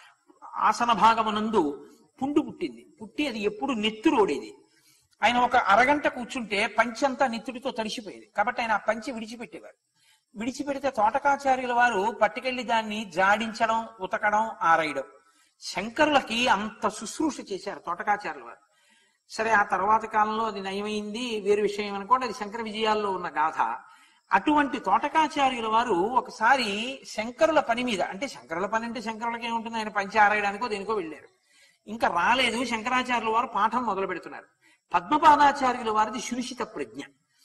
[SPEAKER 1] ఆసన భాగమునందు పుండు పుట్టింది పుట్టి అది ఎప్పుడు నెత్తురోడేది ఆయన ఒక అరగంట కూర్చుంటే పంచి అంతా నెత్తుడితో తడిసిపోయేది కాబట్టి ఆయన ఆ పంచి విడిచిపెట్టేవారు విడిచిపెడితే తోటకాచార్యుల వారు పట్టుకెళ్లి దాన్ని జాడించడం ఉతకడం ఆరేయడం శంకరులకి అంత శుశ్రూష చేశారు తోటకాచార్యుల వారు సరే ఆ తర్వాత కాలంలో అది నయమైంది వేరు విషయం అనుకోండి అది శంకర విజయాల్లో ఉన్న గాథ అటువంటి తోటకాచార్యుల వారు ఒకసారి శంకరుల పని మీద అంటే శంకరుల పని అంటే శంకరులకి ఏముంటుంది ఆయన పంచి ఆరాయడానికో దేనికో వెళ్ళారు ఇంకా రాలేదు శంకరాచార్యుల వారు పాఠం మొదలు పెడుతున్నారు పద్మపాదాచార్యుల వారిది సునిశిత ప్రజ్ఞ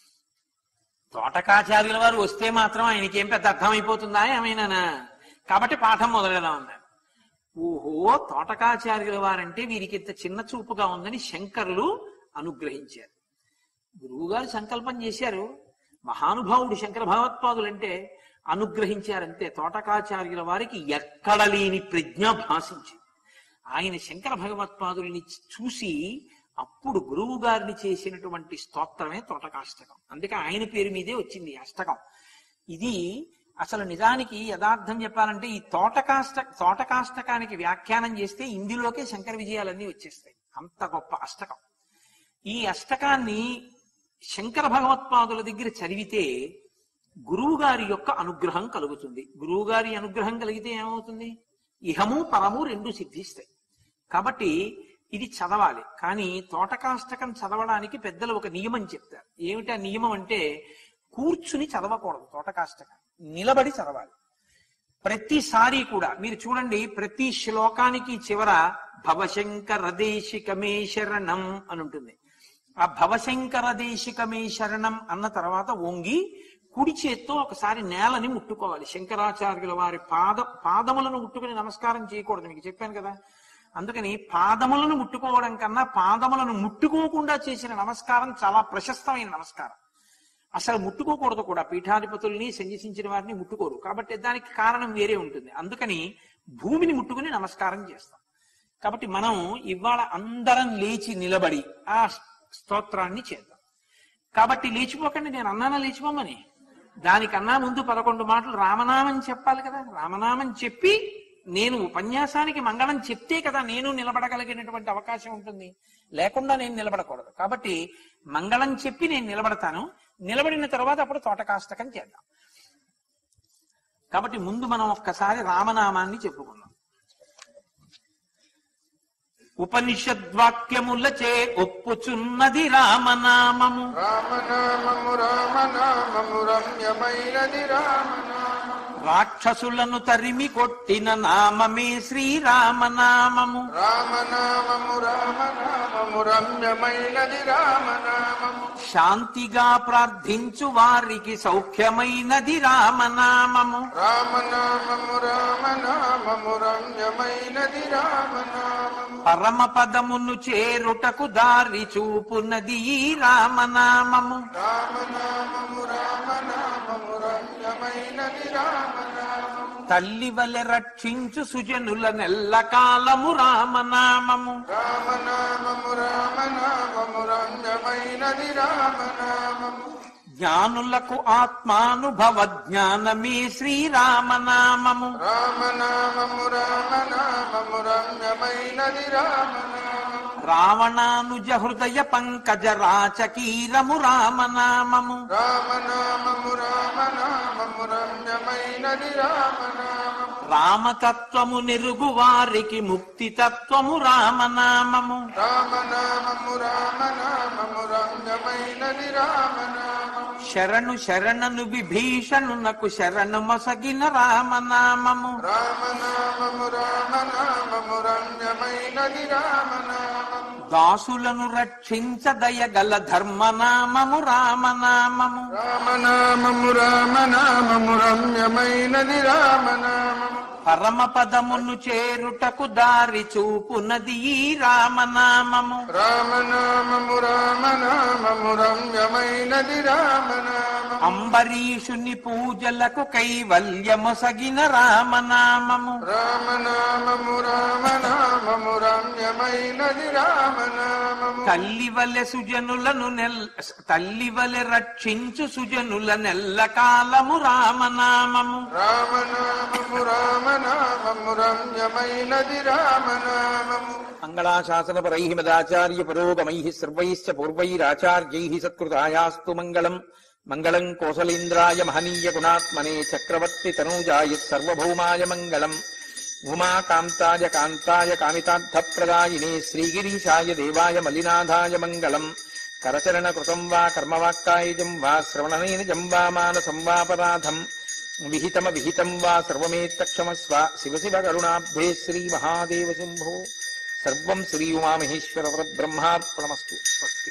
[SPEAKER 1] తోటకాచార్యుల వారు వస్తే మాత్రం ఆయనకి ఏం పెద్ద అర్థమైపోతుందా ఏమైనానా కాబట్టి పాఠం మొదలెడదాం అన్నారు ఓహో తోటకాచార్యుల వారంటే వీరికి ఇంత చిన్న చూపుగా ఉందని శంకరులు అనుగ్రహించారు గురువుగారు సంకల్పం చేశారు మహానుభావుడు శంకర భగవత్పాదులంటే అనుగ్రహించారంతే తోటకాచార్యుల వారికి ఎక్కడ లేని ప్రజ్ఞ భాషించింది ఆయన శంకర భగవత్పాదుల్ని చూసి అప్పుడు గురువు గారిని చేసినటువంటి స్తోత్రమే తోటకాష్టకం అందుకే ఆయన పేరు మీదే వచ్చింది ఈ అష్టకం ఇది అసలు నిజానికి యథార్థం చెప్పాలంటే ఈ తోటకాష్ట తోటకాష్టకానికి వ్యాఖ్యానం చేస్తే ఇందులోకే శంకర విజయాలన్నీ వచ్చేస్తాయి అంత గొప్ప అష్టకం ఈ అష్టకాన్ని శంకర భగవత్పాదుల దగ్గర చదివితే గురువు గారి యొక్క అనుగ్రహం కలుగుతుంది గురువు గారి అనుగ్రహం కలిగితే ఏమవుతుంది ఇహము పరము రెండు సిద్ధిస్తాయి కాబట్టి ఇది చదవాలి కానీ తోటకాష్టకం చదవడానికి పెద్దలు ఒక నియమం చెప్తారు ఏమిటి ఆ నియమం అంటే కూర్చుని చదవకూడదు తోటకాష్టకం నిలబడి చదవాలి ప్రతిసారి కూడా మీరు చూడండి ప్రతి శ్లోకానికి చివర భవశంకర దేశికమే శరణం అని ఉంటుంది ఆ భవశంకర దేశికమే శరణం అన్న తర్వాత వంగి కుడి చేత్తో ఒకసారి నేలని ముట్టుకోవాలి శంకరాచార్యుల వారి పాద పాదములను ముట్టుకుని నమస్కారం చేయకూడదు మీకు చెప్పాను కదా అందుకని పాదములను ముట్టుకోవడం కన్నా పాదములను ముట్టుకోకుండా చేసిన నమస్కారం చాలా ప్రశస్తమైన నమస్కారం అసలు ముట్టుకోకూడదు కూడా పీఠాధిపతుల్ని సన్యసించిన వారిని ముట్టుకోరు కాబట్టి దానికి కారణం వేరే ఉంటుంది అందుకని భూమిని ముట్టుకుని నమస్కారం చేస్తాం కాబట్టి మనం ఇవాళ అందరం లేచి నిలబడి ఆ స్తోత్రాన్ని చేద్దాం కాబట్టి లేచిపోకండి నేను అన్నానా లేచిపోమని దానికన్నా ముందు పదకొండు మాటలు రామనామం చెప్పాలి కదా రామనామం చెప్పి నేను ఉపన్యాసానికి మంగళం చెప్తే కదా నేను నిలబడగలిగినటువంటి అవకాశం ఉంటుంది లేకుండా నేను నిలబడకూడదు కాబట్టి మంగళం చెప్పి నేను నిలబడతాను నిలబడిన తర్వాత అప్పుడు తోటకాష్టకం చేద్దాం కాబట్టి ముందు మనం ఒక్కసారి రామనామాన్ని చెప్పుకుందాం ఉపనిషద్వాక్యములచే ఒప్పుచున్నది రామనామము
[SPEAKER 2] రామనామము రామనామము రమ్యమైనది రామనామము
[SPEAKER 1] రాక్షసులను తరిమి కొట్టిన నామమే శ్రీరామనామము
[SPEAKER 2] రామనామము రామనామము రమ్యమైనది రామనామము
[SPEAKER 1] శాంతిగా ప్రార్థించు వారికి సౌఖ్యమైనది రామనామము
[SPEAKER 2] రామనామము రామనామము రమ్యమైనది రామనామము
[SPEAKER 1] పరమ పదమును చేరుటకు దారి చూపునది ఈ రామనామము
[SPEAKER 2] రామనామము రామనామము రమ్యమైనది రామనామము
[SPEAKER 1] తల్లి వలె రక్షించు సుజనుల నెల్ల కాలము రామనామము
[SPEAKER 2] రామనామము రామనామము రమ్యమైనది రామనామము
[SPEAKER 1] జ్ఞానులకు ఆత్మానుభవ జ్ఞానమే శ్రీరామనామము
[SPEAKER 2] రామనామము రామనామము రమ్యమైనది రామనామము
[SPEAKER 1] రావణానుజ హృదయ పంకజ రాచకీరము రామనామము
[SPEAKER 2] రామనామము రామనామము రమ్యమైనది రామనామము
[SPEAKER 1] రామతత్వము నెరుగు వారికి ముక్తి తత్వము రామనామము
[SPEAKER 2] రామనామము రామనామము రమ్యమైనది రామనామము
[SPEAKER 1] శరణు శరణను విభీషణునకు శరణు మొసగిన రామనామము
[SPEAKER 2] రామనామము రామనామము రమ్యమైనది రామనామము
[SPEAKER 1] దాసులను రక్షించ దయగల ధర్మనామము రామనామము
[SPEAKER 2] రామనామము రామనామము రమ్యమైనది రామనామము
[SPEAKER 1] పరమ పదమును చేరుటకు దారి చూపునది ఈ రామనామము
[SPEAKER 2] రామనామము రామనామము రమ్యమైనది రామనామము
[SPEAKER 1] అంబరీషుని పూజలకు కైవల్యమొసగిన రామనామము
[SPEAKER 2] రామనామము రామనామము రమ్యమైనది రామనామము
[SPEAKER 1] తల్లి వలె సుజనులను నెల్ తల్లి వలె రక్షించు సుజనుల నెల్ల కాలము రామనామము
[SPEAKER 2] రామనామము రామనామము రమ్యమైనది రామనామము
[SPEAKER 1] మంగళాశాసనపరై మదాచార్య పురోగమై సర్వైశ్చ పూర్వైరాచార్యై సత్కృతాయాస్తు మంగళం మంగళం కోసలేంద్రాయ మహనీయ గుణాత్మనే చక్రవర్తి తనూజాయ సర్వభౌమాయ మంగళం ఉమాకాంతాయ కాంతాయ కామితార్థప్రదాయినే శ్రీగిరీశాయ దేవాయ మలినాథాయ మంగళం కరచరణ కృతం వా కర్మవాక్కాయుజం వా శ్రవణనైనజం వా మానసం వాపరాధం విహితమ విహితం వా సర్వమేత్తక్షమస్వ శివ శివ కరుణాబ్ధే శ్రీ మహాదేవ శంభో సర్వం శ్రీ ఉమామహేశ్వర బ్రహ్మార్పణమస్తు స్వస్తి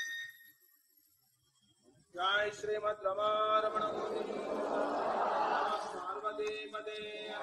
[SPEAKER 2] జై శ్రీమద్ రమారమణ పార్వతీపదే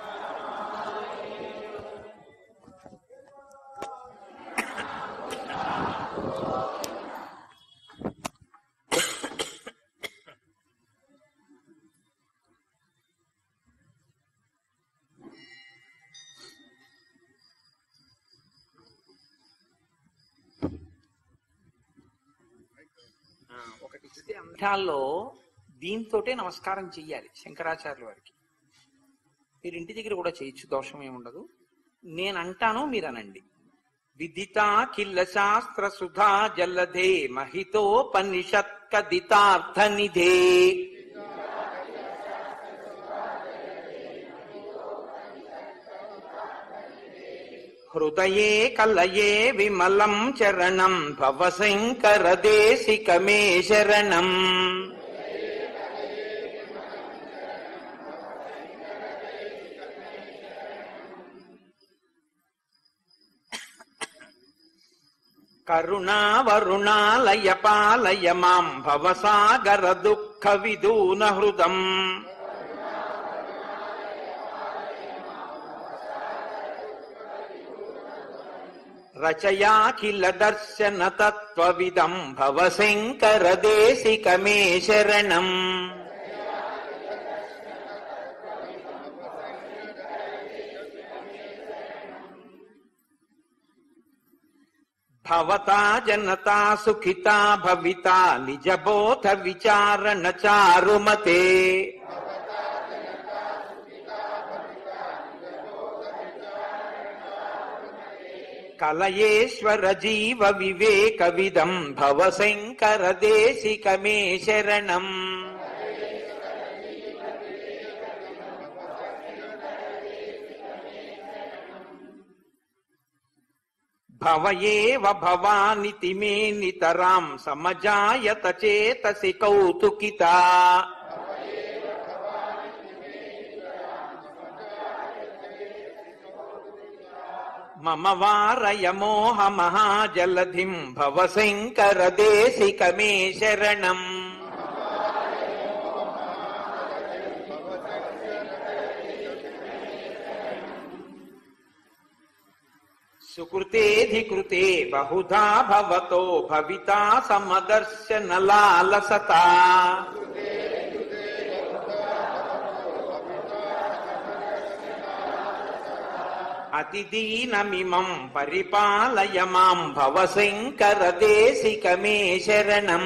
[SPEAKER 1] ఒకటి ఇస్తే అంశాల్లో దీంతోటే నమస్కారం చెయ్యాలి శంకరాచార్యుల వారికి మీరు ఇంటి దగ్గర కూడా చేయొచ్చు దోషం ఏముండదు నేను అంటాను మీరు అనండి విదితా కిల్ల శాస్త్ర సుధా జలధే మహితోపనిషత్ కదితార్థ నిధే హృదయే కలయే విమలం చరణం భవశంకర దేశికమే శరణం కరుణావరుణాలయ పాలయ మాం భవసాగర దుఃఖ విదూన హృదం రచయాఖిల దర్శన తత్వవిదం భవశంకర దేశిక మే శరణం భవతా జనతా సుఖితా భవితా నిజబోధ విచారణ చారుమతే కలయేశ్వర జీవ వివేక విదం భవశంకర దేశిక మే శరణం భవయేవ భవానితి మే నితరాం సమజాయత చేతసి కౌతుకితా మమ వారయ మోహ మహాజలధిం భవశంకర దేశిక మే శరణం సుకృతేధికృతే బహుధా భవతో భవితా సమదర్శన లాలసతా అతిదీనమిమం పరిపాలయ మాం భవశంకర దేశిక మే శరణం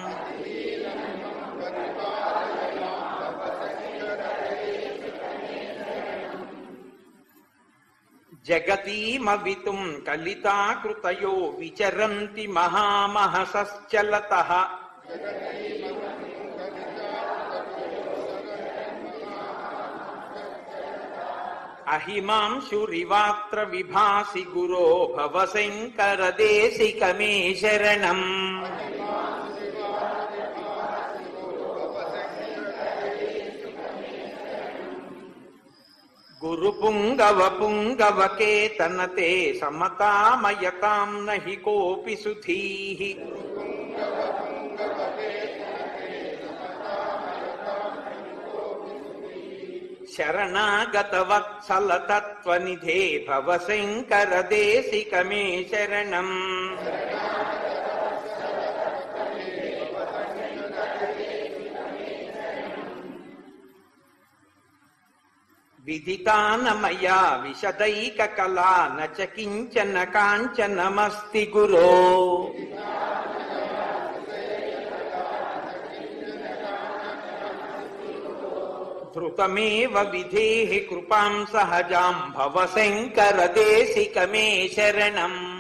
[SPEAKER 1] జగతీమవితుం కలితాకృతయో విచరంతి మహామహసశ్చలత అహిమాంశురివాత్ర విభాసి గురో భవశంకర దేశిక మే శరణం గురు పుంగవ పుంగవ కేతనతే సమతామయతాం నహి కోపి సుధీః శరణాగత వత్సల తత్వనిధే భవశంకర దేశిక మే శరణం విదితానమయా విశదైక కళా నచ కించన కాంచనమస్తి గురో ధృతమేవ విధేహి కృపాం సహజాం భవశంకర దేశిక మే శరణం